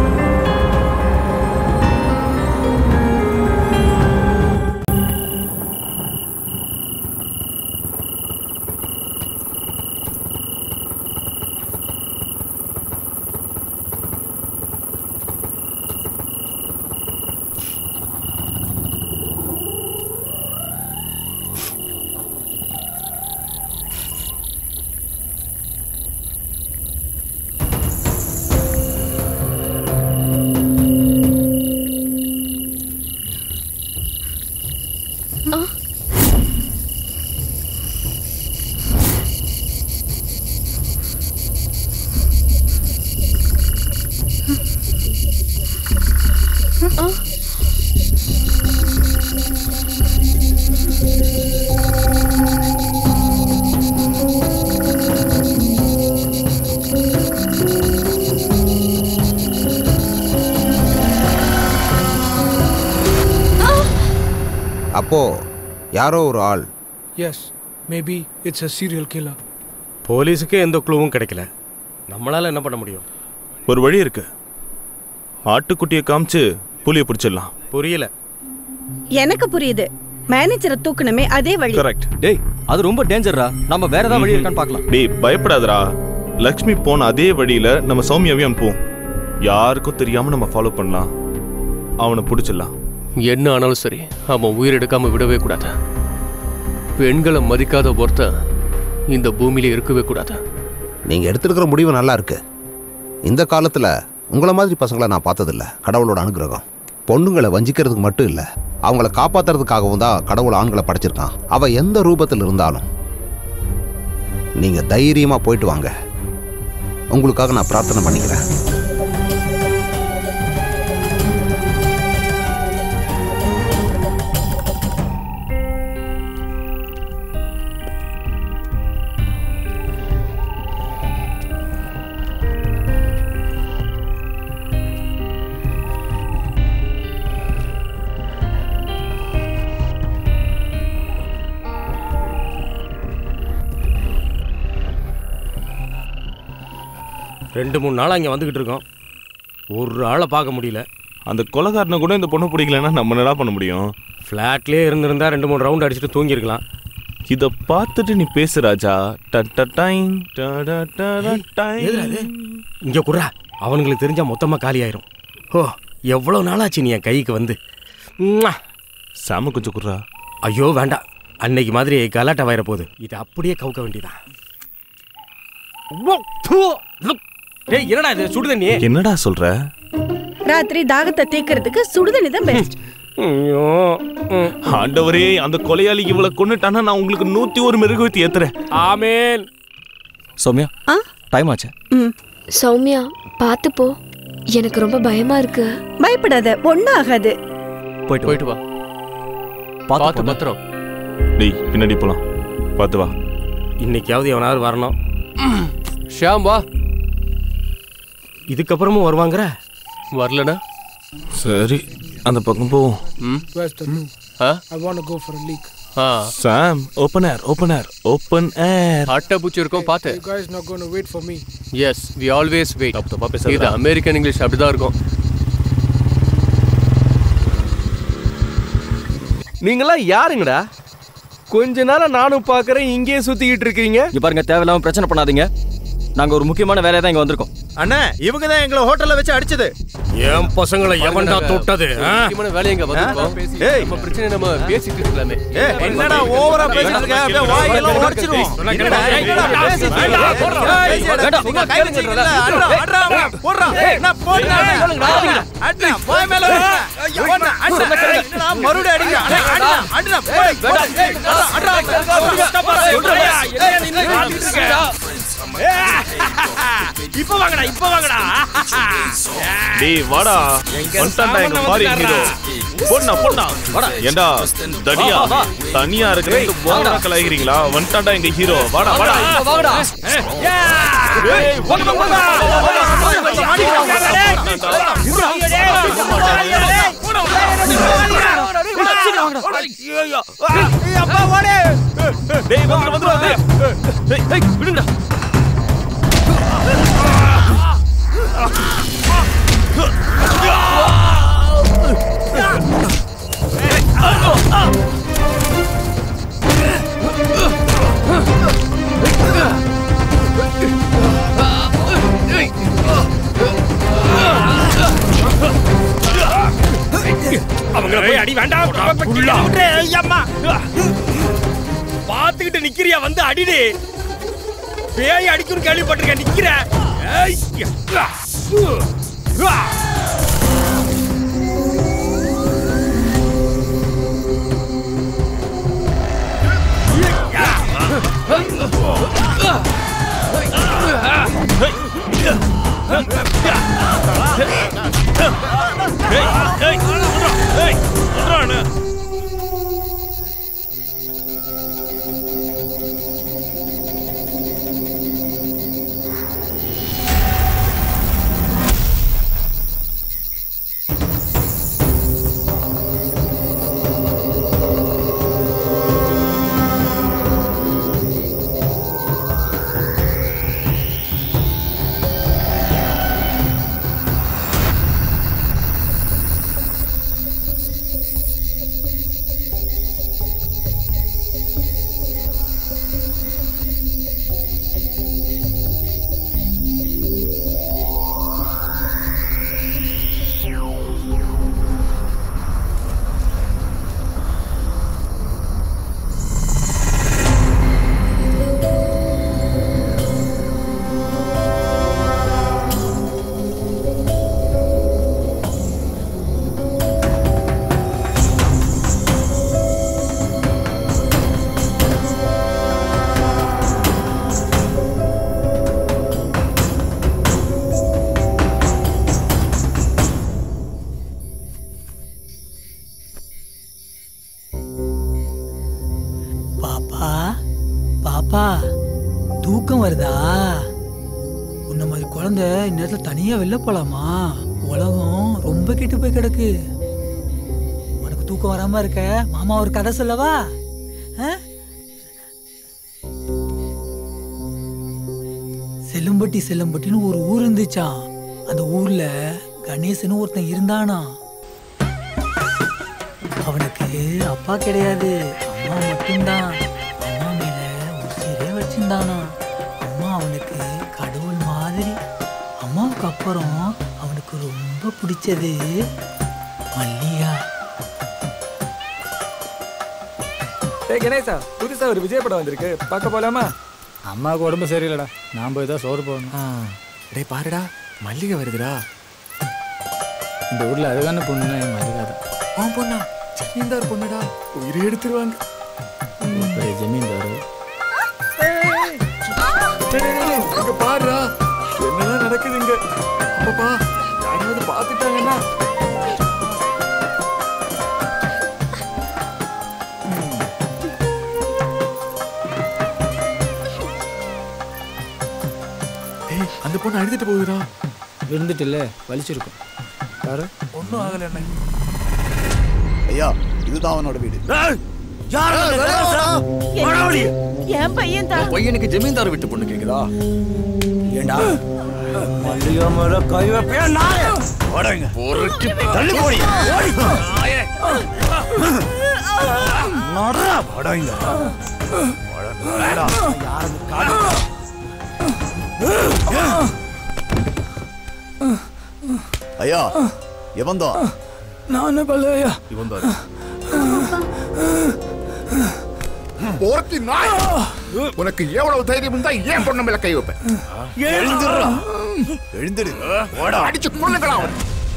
அப்போ யாரோ ஒரு ஆள் Yes, maybe it's a serial killer. போலீஸுக்கு எந்த குழுவும் கிடைக்கல நம்மளால என்ன பண்ண முடியும் ஒரு வழி இருக்கு ஆட்டுக்குட்டியை காமிச்சு புலியை பிடிச்சிடலாம் புரியல எனக்கு புரியுது மேனேஜரை தூக்கணுமே அதே வழி கரெக்ட் டேய் அது ரொம்ப டேஞ்சர்ரா நம்ம வேற ஏதாவது வழி இருக்கான்னு பார்க்கலாம் டேய் பயப்படாதடா லக்ஷ்மி போன அதே வழியில நம்ம சௌமியாவையும் அனுப்புவோம் யாருக்கும் தெரியாம நம்ம ஃபாலோ பண்ணலாம் அவனை பிடிச்சிடலாம் என்ன ஆனாலும் சரி அவன் உயிர் எடுக்காம விடவே கூடாது பெண்களை மதிக்காத ஒருத்தன் இந்த பூமியில இருக்கவே கூடாது நீங்கள் எடுத்துருக்கிற முடிவு நல்லா இருக்கு இந்த காலத்தில் உங்களை மாதிரி பசங்களை நான் பார்த்ததில்ல கடவுளோட அனுகிரகம் பொண்ணுங்களை வஞ்சிக்கிறதுக்கு மட்டும் இல்லை அவங்கள காப்பாத்துறதுக்காகவும் தான் கடவுள் ஆண்களை படைச்சிருக்கான் அவ எந்த ரூபத்தில் இருந்தாலும் நீங்கள் தைரியமாக போயிட்டு வாங்க உங்களுக்காக நான் பிரார்த்தனை பண்ணிக்கிறேன் ரெண்டு மூணு நாளா இங்க வந்துகிட்டு இருக்கோம் ஒரு ஆளை பார்க்க முடியல அந்த கொலைகாரனை கூட இந்த பொண்ணு பிடிக்கலன்னா நம்ம என்னடா பண்ண முடியும் ஃப்ளாட்லேயே இருந்திருந்தா ரெண்டு மூணு ரவுண்ட் அடிச்சுட்டு தூங்கியிருக்கலாம் இத பார்த்துட்டு நீ பேசு ராஜா ட ட டைம் ட ட ட ட டைம். எதுடா இது? இங்க குடுறா அவனுங்களுக்கு தெரிஞ்சா மொத்தமா காலி ஆயிரும் ஓ எவ்வளவு நாளாச்சு நீ என் கைக்கு வந்து ம்மா. சாம கொஞ்சம் குடுறா ஐயோ வேண்டாம் அன்னைக்கு மாதிரி கலாட்டா வயிற போகுது இது அப்படியே கவுக்க வேண்டியதான் ஓ, தூ, லுக். டேய் என்னடா இது சுடு தண்ணி என்னடா சொல்ற ராத்திரி தாகத்தை தீக்கிறதுக்கு சுடுதண்ணி தான் பெஸ்ட் ஐயோ ம். ஆண்டவரே அந்த கொலையாளி இவளை கொன்னுட்டானா நான் உங்களுக்கு நூத்தி ஒரு மெருகுவத்தி ஏத்துறேன் ஆமேன் சௌமியா டைம் ஆச்சு சௌமியா பார்த்து போ எனக்கு ரொம்ப பயமா இருக்கு பயப்படாத ஒன்னும் ஆகாது போயிட்டு போயிட்டு வா பார்த்து பத்திரம் டேய் பின்னாடி போலாம் பார்த்து வா இன்னைக்காவது எவனாவது வரணும் ஷியாம் வா இதுக்கப்புறமும் வருவாங்கற வரலனா சரி அந்த பக்கம் போவோம் ம் Where's the loo? ஆ I want to go for a leak. ஆ Sam open air open air open air அட்டைப்பூச்சி இருக்கும் பார்த்து You guys not going to wait for me. Yes we always wait தப்பு தப்பா பேசாதடா. இது அமெரிக்கன் இங்கிலீஷ் அப்படிதான் இருக்கும் நீங்களாம் யாருங்கடா கொஞ்ச நாளா நானும் பாக்குறேன் இங்கேயே சுத்திக்கிட்டு இருக்கீங்க இங்க பாருங்க தேவையில்லாம பிரச்சனை பண்ணாதீங்க நாங்க ஒரு முக்கியமான வேலையை தான் இங்க வந்திருக்கோம் அண்ணா இவங்க தான் எங்களை ஹோட்டல்ல வச்சு அடிச்சது என் பசங்களை எவன்டா தொட்டது ஆ? முக்கியமான வேலையை இங்க வந்திருக்கோம் ஏய். நம்ம பிரச்சனை நம்ம பேசிட்டு இருக்கலாமே ஏய், என்னடா ஓவரா பேசிட்டு இருக்க அப்படியே வாயெல்லாம் உடைச்சிரும் என்னடா என்னடா பேசிட்டு இருக்க? பேசியாடா. நீங்க கை வச்சிருக்கீங்களா? அட்ரா, அட்ரா, அட்ரா, போடுறா. என்ன போடுறா? அட்ரா, வாய் மேல வைடா. போடுறா, அட்ரா. என்னடா, மறுபடியும் அடிங்க. அடே, அட்ரா, அட்ரா, போடு, போடு. ஏய், அட்ரா, அட்ரா, சொல்றியா? என்னையா நின்னு பார்த்துட்டு இருக்க? இப்ப வாங்கடா இப்ப வாங்கடா டேய் வாடா வந்துட்டான்டா எங்க பாரி ஹீரோ போடா போடா வாடா ஏண்டா தடியா வா, வா. தனியா இருக்கிறது போடா கலாய்க்கிறீங்களா வந்துட்டான்டா எங்க ஹீரோ வாடா வாடா வாங்கடா ஏய், போடா, போடா. டேய் வந்துரு வந்துரு வந்து டேய் டேய் விடுங்கடா அவங்கள போய் அடி வேண்டாம் அம்மா பாத்துக்கிட்டு நிக்கிறியா வந்து அடிடி பேய் அடிக்கும் கேள்விப்பட்டிருக்கேன் நிக்கிற ஏய், யா, சு, ஆ. பாப்பா பாப்பா தூக்கம் வருதா உன்ன மாதிரி குழந்தை இந்நேரத்தில் தனியா வெளில போலாமா உலகம் ரொம்ப கெட்டு போய் கிடக்கு உனக்கு தூக்கம் வராம இருக்க மாமா ஒரு கதை சொல்லவா ஆ? செல்லும்பட்டி செல்லும்பட்டின்னு ஒரு ஊர் இருந்துச்சாம் அந்த ஊர்ல கணேசன் ஒருத்தன் இருந்தானா அவனுக்கு அப்பா கிடையாது அம்மா மட்டும்தான் அம்மா மேல உசிரே வச்சிருந்தானா அம்மா அவனுக்கு கடவுள் மாதிரி அம்மாவுக்கு அப்புறம் அவனுக்கு ரொம்ப பிடிச்சது மல்லிகா டேய் கணேசா புதுசா ஒரு விஜய் படம் வந்திருக்கு பார்க்க போலாமா அம்மாவுக்கு உடம்பு சரியில்லடா நான் போய் தான் சோறு போடணும் டேய் பாருடா மல்லிகை வருதுடா இந்த ஊர்ல அழகான பொண்ணு மல்லிகா தான் அவன் பொண்ணா ஜமீன்தார் பொண்ணுடா உயிரை எடுத்துருவாங்க பெரிய ஜமீன்தாரு இங்க பாருடா என்னதான் நடக்குது இங்க அப்பப்பா யாராவது பாத்துட்டாங்கன்னா ஏய் அந்த பொண்ணு அழுதுட்டு போகுதுடா விழுந்துட்டு இல்ல வலிச்சிருக்கும் பாரு ஒன்றும் ஆகல என்ன ஐயா இதுதான் அவனோட வீடு என் பையன் தான் பையனுக்கு ஜமீன்தார் விட்டு பொண்ணு கேக்குதா ஏண்டா மல்லிகை மேல கை வைப்பியா நாய ஓடுங்க பொறுக்கி தள்ளி போடி ஓடி நடரா ஓடுங்க யாரும் காடு ஐயா எவன் தான் நான் பல்லையா இவன் தான் ஒருத்தி நாய் உனக்கு எவ்வளவு தைரியம் இருந்தா ஏன் பொண்ணு மேல கை வைப்பேன் எழுந்துடுறா எழுந்துடு ஓடா அடிச்சு கொள்ளுங்களா அவன்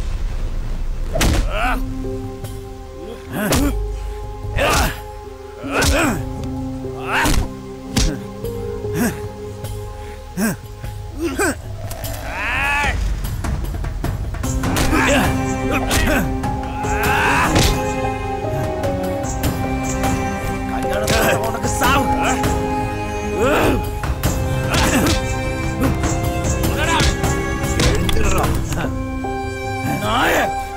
உனக்கு சாவு நாய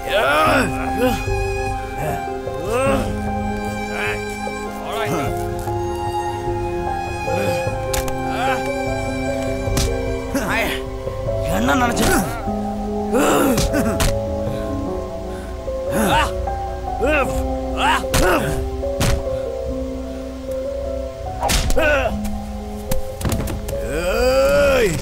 என்ன நினைச்ச ஏய்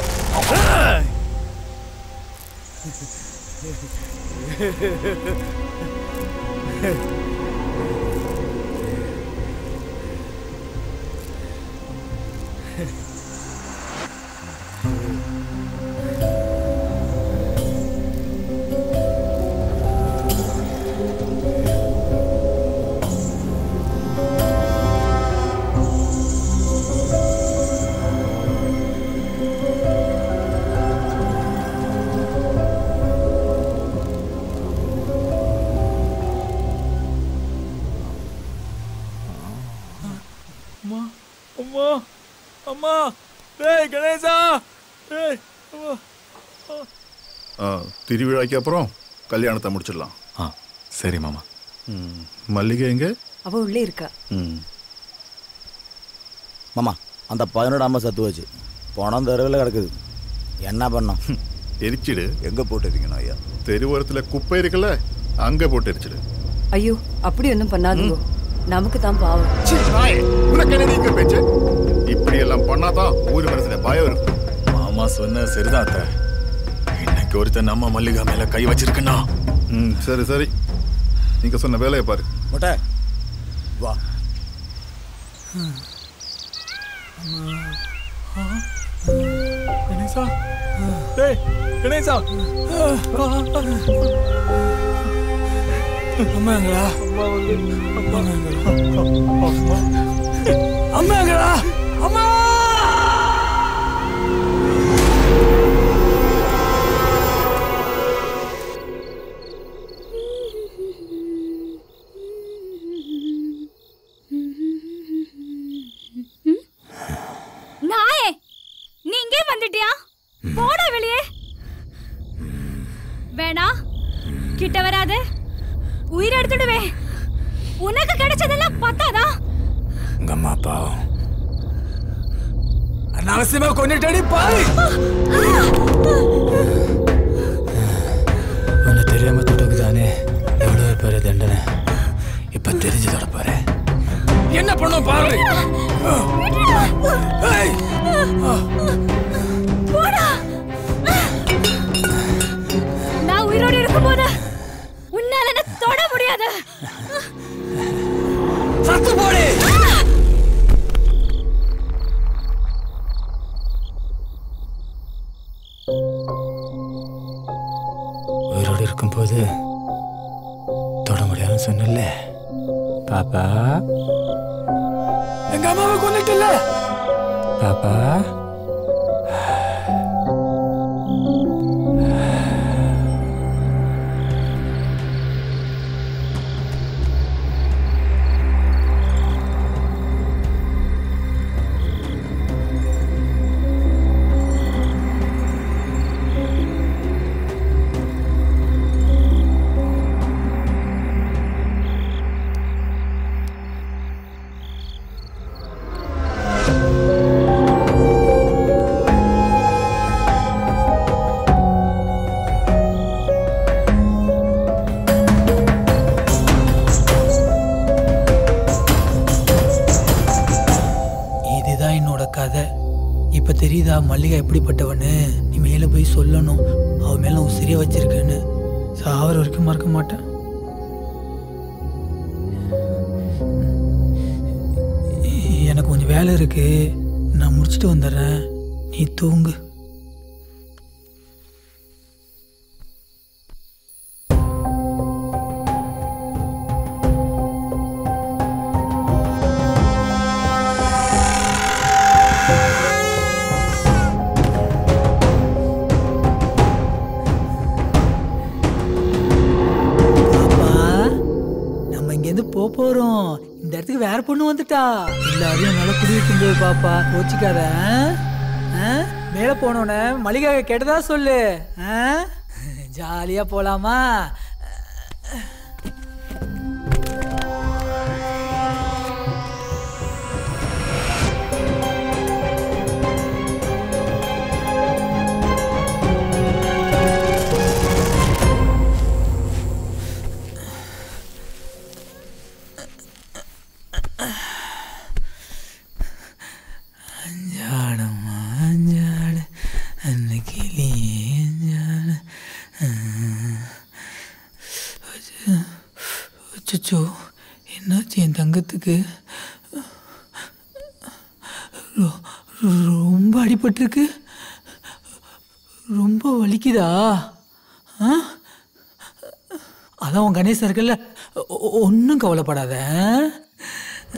அம்மா அம்மா அம்மா டேய் கணேசா டேய் அம்மா ஆ, திருவிழாக்கு அப்புறம் கல்யாணத்தை முடிச்சிடலாம் ஆ சரி மாமா ம், மல்லிகை எங்க அவ உள்ளே இருக்கா ம் மாமா அந்த பதினோட அம்மா சத்து வச்சு பணம் தெருவில் கிடக்குது என்ன பண்ணோம் எரிச்சிடு எங்க போட்டு இருக்கணும் ஐயா தெருவோரத்துல குப்பை இருக்குல்ல அங்க போட்டு எரிச்சிடு ஐயோ அப்படி ஒன்றும் பண்ணாதுங்க நமக்கு தான் பாவம் சீ, நாயே, உனக்கு என்ன நீங்க பேச்சு இப்படி எல்லாம் பண்ணாதான் ஊர் மனசுல பயம் இருக்கும் மாமா சொன்ன சரிதான் அத்தை இன்னைக்கு ஒருத்தன் நம்ம மல்லிகா மேல கை வச்சிருக்கனா ம் சரி சரி நீங்க சொன்ன வேலையை பாரு முட்டை வா கணேசா டேய் கணேசா அம்மாங்களா அம்மாங்களா அம்மாங்களா அம்மா நாயே நீ இங்கே வந்துட்டியா போடா வெளியே வேணா கிட்ட வராத உயிர் எடுத்துடுவே உனக்கு கிடைச்சதெல்லாம் பத்தாதா உங்க அம்மா அப்பாவும் அனாவசியமா கொண்டுட்டடி பாய் உன்னை தெரியாம தொட்டக்கு தானே எவ்வளவு பெரிய தண்டனை இப்ப தெரிஞ்சு தொட போறேன் என்ன பண்ணும் பாரு ஏய். போடா நான் உயிரோடு இருக்கும்போது உன்னால என்ன தொட முடியாது சத்து போடு உயிரோடு இருக்கும்போது தொட முடியாதுன்னு சொன்னல பாப்பா எங்க அம்மாவை கொண்டுட்டல பாப்பா இதுதான் என்னோட கதை இப்ப தெரியுதா மல்லிகா எப்படிப்பட்டவன்னு நீ மேல போய் சொல்லணும் அவ மேல நான் உசிரியா வச்சிருக்கேன்னு சாவர வரைக்கும் மறக்க மாட்டேன் எனக்கு கொஞ்சம் வேலை இருக்கு நான் முடிச்சிட்டு வந்துடுறேன் நீ தூங்கு பாப்பா நம்ம இங்கேருந்து போக போறோம் இந்த இடத்துக்கு வேற பொண்ணு வந்துட்டா எல்லாரையும் என்னால குடி வைக்க முடியாது பாப்பா கோச்சிக்காத ஆ? ஆ? மேல போனோன்னே மளிகை கேட்டதா சொல்லு ஆ? ஜாலியா போலாமா அஞ்சாடம் அஞ்சாடு அந்த கிளி அஞ்சாடு அச்சோ என்னாச்சு என் தங்கத்துக்கு ரொ- ரொம்ப அடிபட்டிருக்கு ரொம்ப வலிக்குதா ஆ அதான் உன் கணேசன் இருக்குல்ல ஒன்றும் கவலைப்படாத ஆ?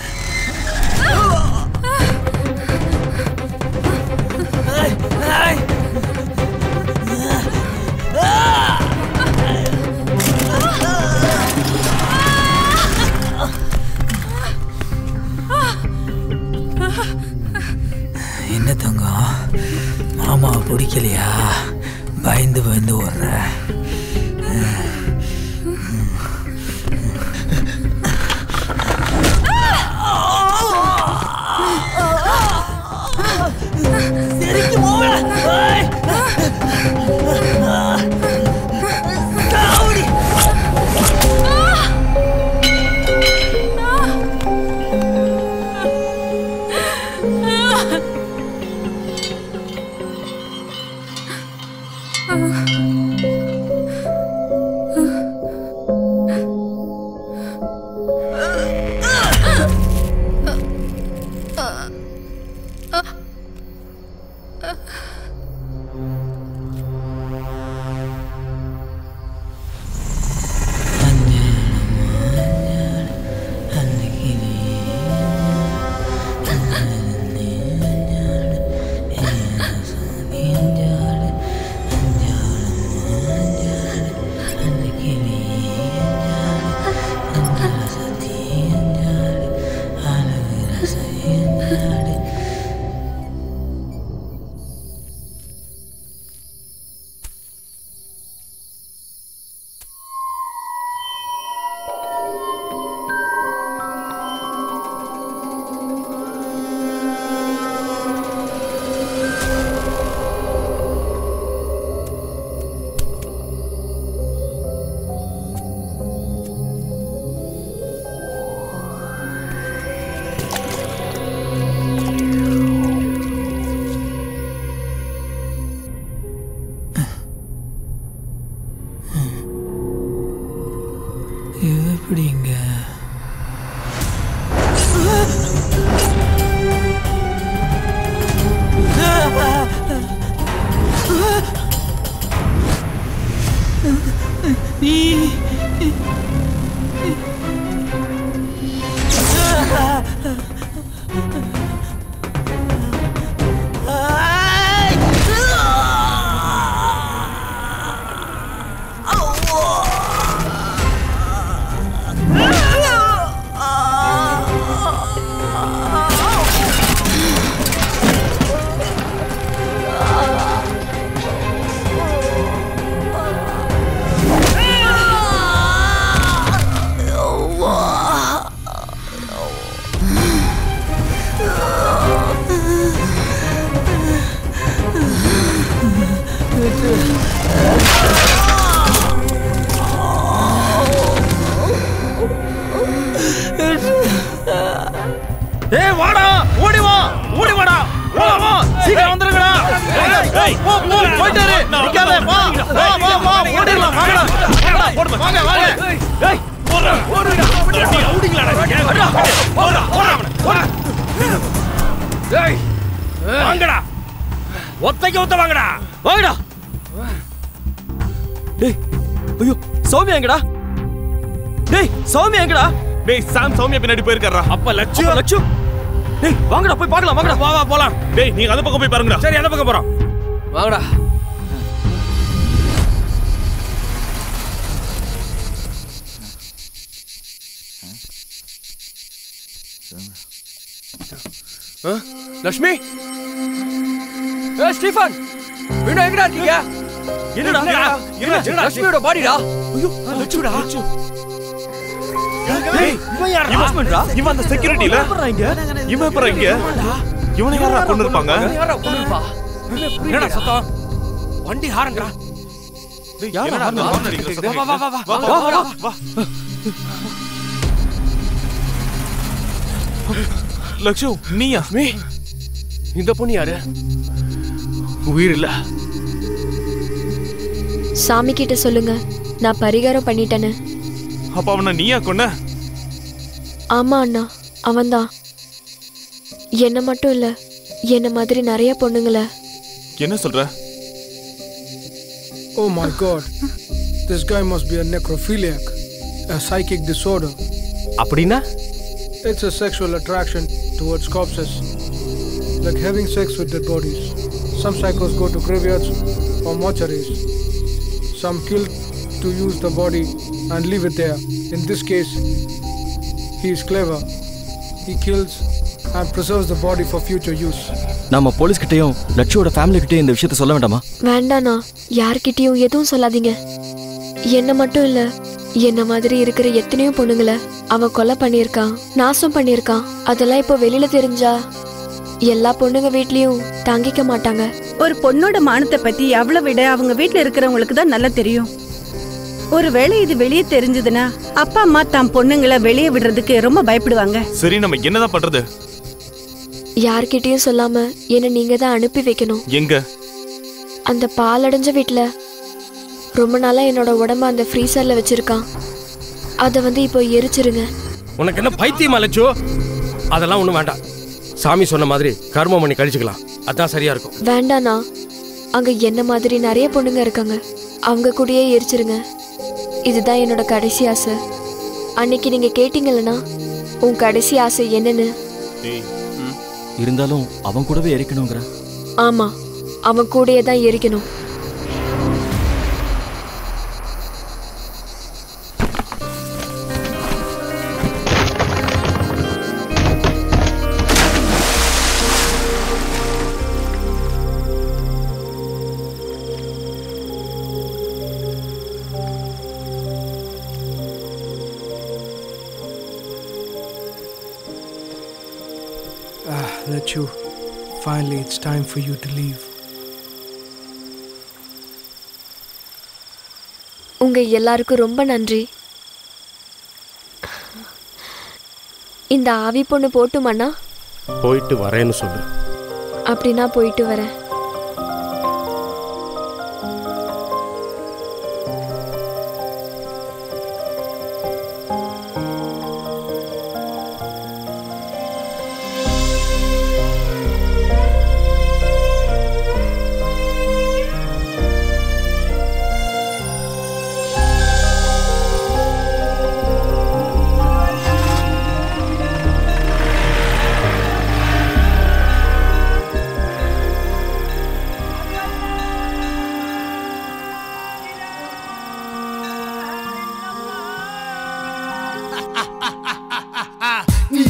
என்ன தங்கம் மாமாவை பிடிக்கலையா பயந்து பயந்து ஓடுற அஞ்சாடு இது எப்படி இங்க ஏய் வாடா ஓடி வா ஓடி வாடா வா வா சீக்கிரம் வந்துருங்கடா ஏய் போ போ போயிட்டு இரு நிக்காத வா வா வா வா ஓடிடலாம் வாங்கடா வாங்கடா வாங்க வாங்க ஏய் ஓடுடா ஓடுடா ஓடிங்களாடா ஓடுடா ஓடுடா ஓடுடா ஏய் வாங்கடா ஒத்தைக்கு ஒத்த வாங்கடா வாங்கடா டேய் ஐயோ சௌமியா எங்கடா டேய் சௌமியா எங்கடா டேய் சாம் சௌமியா பின்னாடி போயிருக்காரா அப்ப லட்சு லட்சு டேய் வாங்கடா போய் பார்க்கலாம் வாங்கடா வா வா போலாம் டேய் நீங்க அந்த பக்கம் போய் பாருங்கடா சரி அந்த பக்கம் போறோம் வாங்கடா ஆ? லட்சுமி ஏ ஸ்டீஃபன் வீணா எங்கடா இருக்கீங்க என்னடா என்ன லட்சுமியோட பாடிடா ஐயோ லட்சுடா டேய் இவன் இவன் அந்த செக்யூரிட்டில இவன் அப்புறம் இங்க இவனை யாரா கொண்டு இருப்பாங்க யாரா கொண்டுப்பா என்னடா சத்தம் வண்டி ஹாரங்கடா என்னடா அந்த horn அடிக்கிற சத்தம் வா, வா, வா, வா, வா, வா, வா, வா, வா. லக்ஷு நீயா மீ இந்த பொண்ணு யாரு உயிர் இல்ல சாமி கிட்ட சொல்லுங்க நான் பரிகாரம் பண்ணிட்டேன்னு அப்ப அவனை நீயா கொன்ன ஆமா அண்ணா அவன்தான் என்ன மட்டும் இல்ல என்ன மாதிரி நிறைய பொண்ணுங்கள என்ன சொல்ற Oh my god. This guy must be a necrophiliac, a psychic disorder. அப்படின்னா It's a sexual attraction towards corpses, like having sex with dead bodies. Some psychos go to graveyards or mortuaries. Some kill to use the body and leave it there. In this case, he is clever. He kills and preserves the body for future use. நம்ம police கிட்டயும் லட்சுவோட family கிட்டயும் இந்த விஷயத்த சொல்ல வேண்டாமா வேண்டாண்ணா யார்கிட்டயும் எதுவும் சொல்லாதீங்க என்ன மட்டும் இல்ல என்ன மாதிரி இருக்கிற எத்தனையோ பொண்ணுங்கள அவன் கொலை பண்ணியிருக்கான் நாசம் பண்ணியிருக்கான் அதெல்லாம் இப்போ வெளியில தெரிஞ்சா எல்லா பொண்ணுங்க வீட்லயும் தாங்கிக்க மாட்டாங்க ஒரு பொண்ணோட மானத்தை பத்தி எவ்வளவு விட அவங்க வீட்ல இருக்கிறவங்களுக்கு தான் நல்லா தெரியும் ஒருவேளை இது வெளியே தெரிஞ்சதுன்னா அப்பா அம்மா தாம் பொண்ணுங்களை வெளியே விடுறதுக்கு ரொம்ப பயப்படுவாங்க சரி நம்ம என்னதான் பண்றது யார்கிட்டயும் சொல்லாம என்ன நீங்க தான் அனுப்பி வைக்கணும் எங்க அந்த பாலடைஞ்ச வீட்ல ரொம்ப நாளா என்னோட உடம்ப அந்த ஃப்ரீசர்ல வச்சிருக்கான் அதை வந்து இப்போ எரிச்சிருங்க உனக்கு என்ன பைத்தியமா லட்சு அதெல்லாம் ஒண்ணும் வேண்டாம் சாமி சொன்ன மாதிரி கர்மம் பண்ணி கழிச்சுக்கலாம் அதான் சரியா இருக்கும் வேண்டாண்ணா அங்க என்ன மாதிரி நிறைய பொண்ணுங்க இருக்காங்க அவங்க கூடயே எரிச்சிருங்க இதுதான் என்னோட கடைசி ஆசை அன்னைக்கு நீங்க கேட்டீங்கல்லண்ணா உன் கடைசி ஆசை என்னன்னு இருந்தாலும் அவன் கூடவே எரிக்கணுங்கிற ஆமா அவன் கூடயே தான் எரிக்கணும் Ah, let you. Finally, it's time for you to leave. உங்க எல்லாருக்கும் ரொம்ப நன்றி இந்த ஆவி பொண்ணு போட்டுமாண்ணா போயிட்டு வரேன்னு சொல்லு அப்படின்னா போயிட்டு வரேன்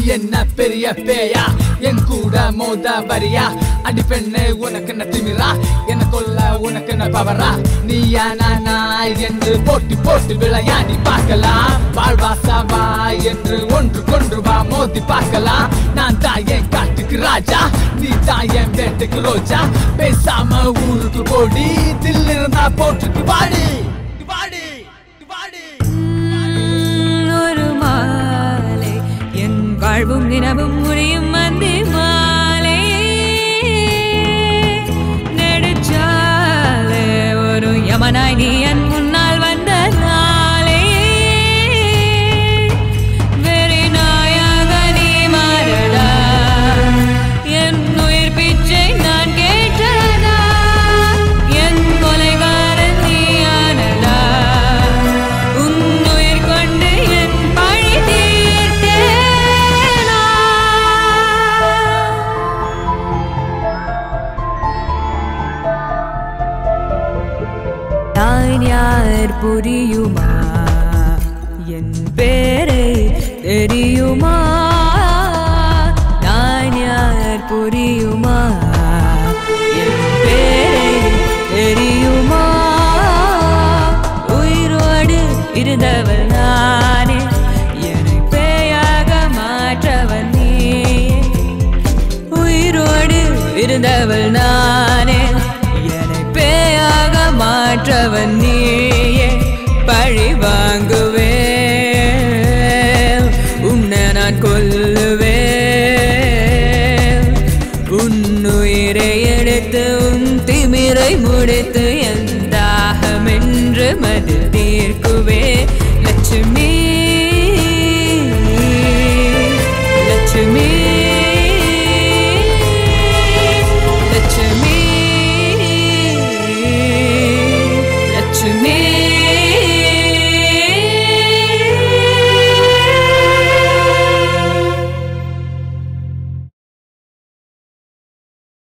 என்ன பெரிய பேயா என் கூட மோத வரியா அடி பெண்ணே உனக்கு என்ன திமிரா என்ன கொல்ல உனக்கு என்ன பவரா நீயா நானா என்று போட்டி போட்டு விளையாடி பார்க்கலாம் வாழ்வா சாவா என்று ஒன்று கொன்று வா மோதி பார்க்கலாம் நான் தான் என் காட்டுக்கு ராஜா நீ தான் என் வேட்டுக்கு ரோஜா பேசாம ஊருக்கு போடி தில் இருந்தா போட்டுக்கு வாடி ஒரு மாலை என் வாழ்வும் நினவும் முடியும் மந்தி மாலை நெடுச்சாலே ஒரு யமனாய் நீ என் முன்னால் வந்த நாளே வெறி நாயாக நீ மாறடா என் உயிர் பிச்சை நான் கேட்டதா என் கொலைகாரன் நீயானடா உன் உயிர் கொண்டு என் பழி தீர்த்தேனா நான் யார் புரியுமா என் பேரை தெரியுமா நான் யார் புரியுமா என் பேரை தெரியுமா உயிரோடு இருந்தவள் நானே என்னை பேயாக மாற்றவன் நீ உயிரோடு இருந்தவள் நானே என்னை பேயாக மாற்றவன் நீயே பழி வாங்குவேன் உன்னை நான் கொல்லுவேன் உன்னுயிரை எடுத்து உன் திமிரை முடித்து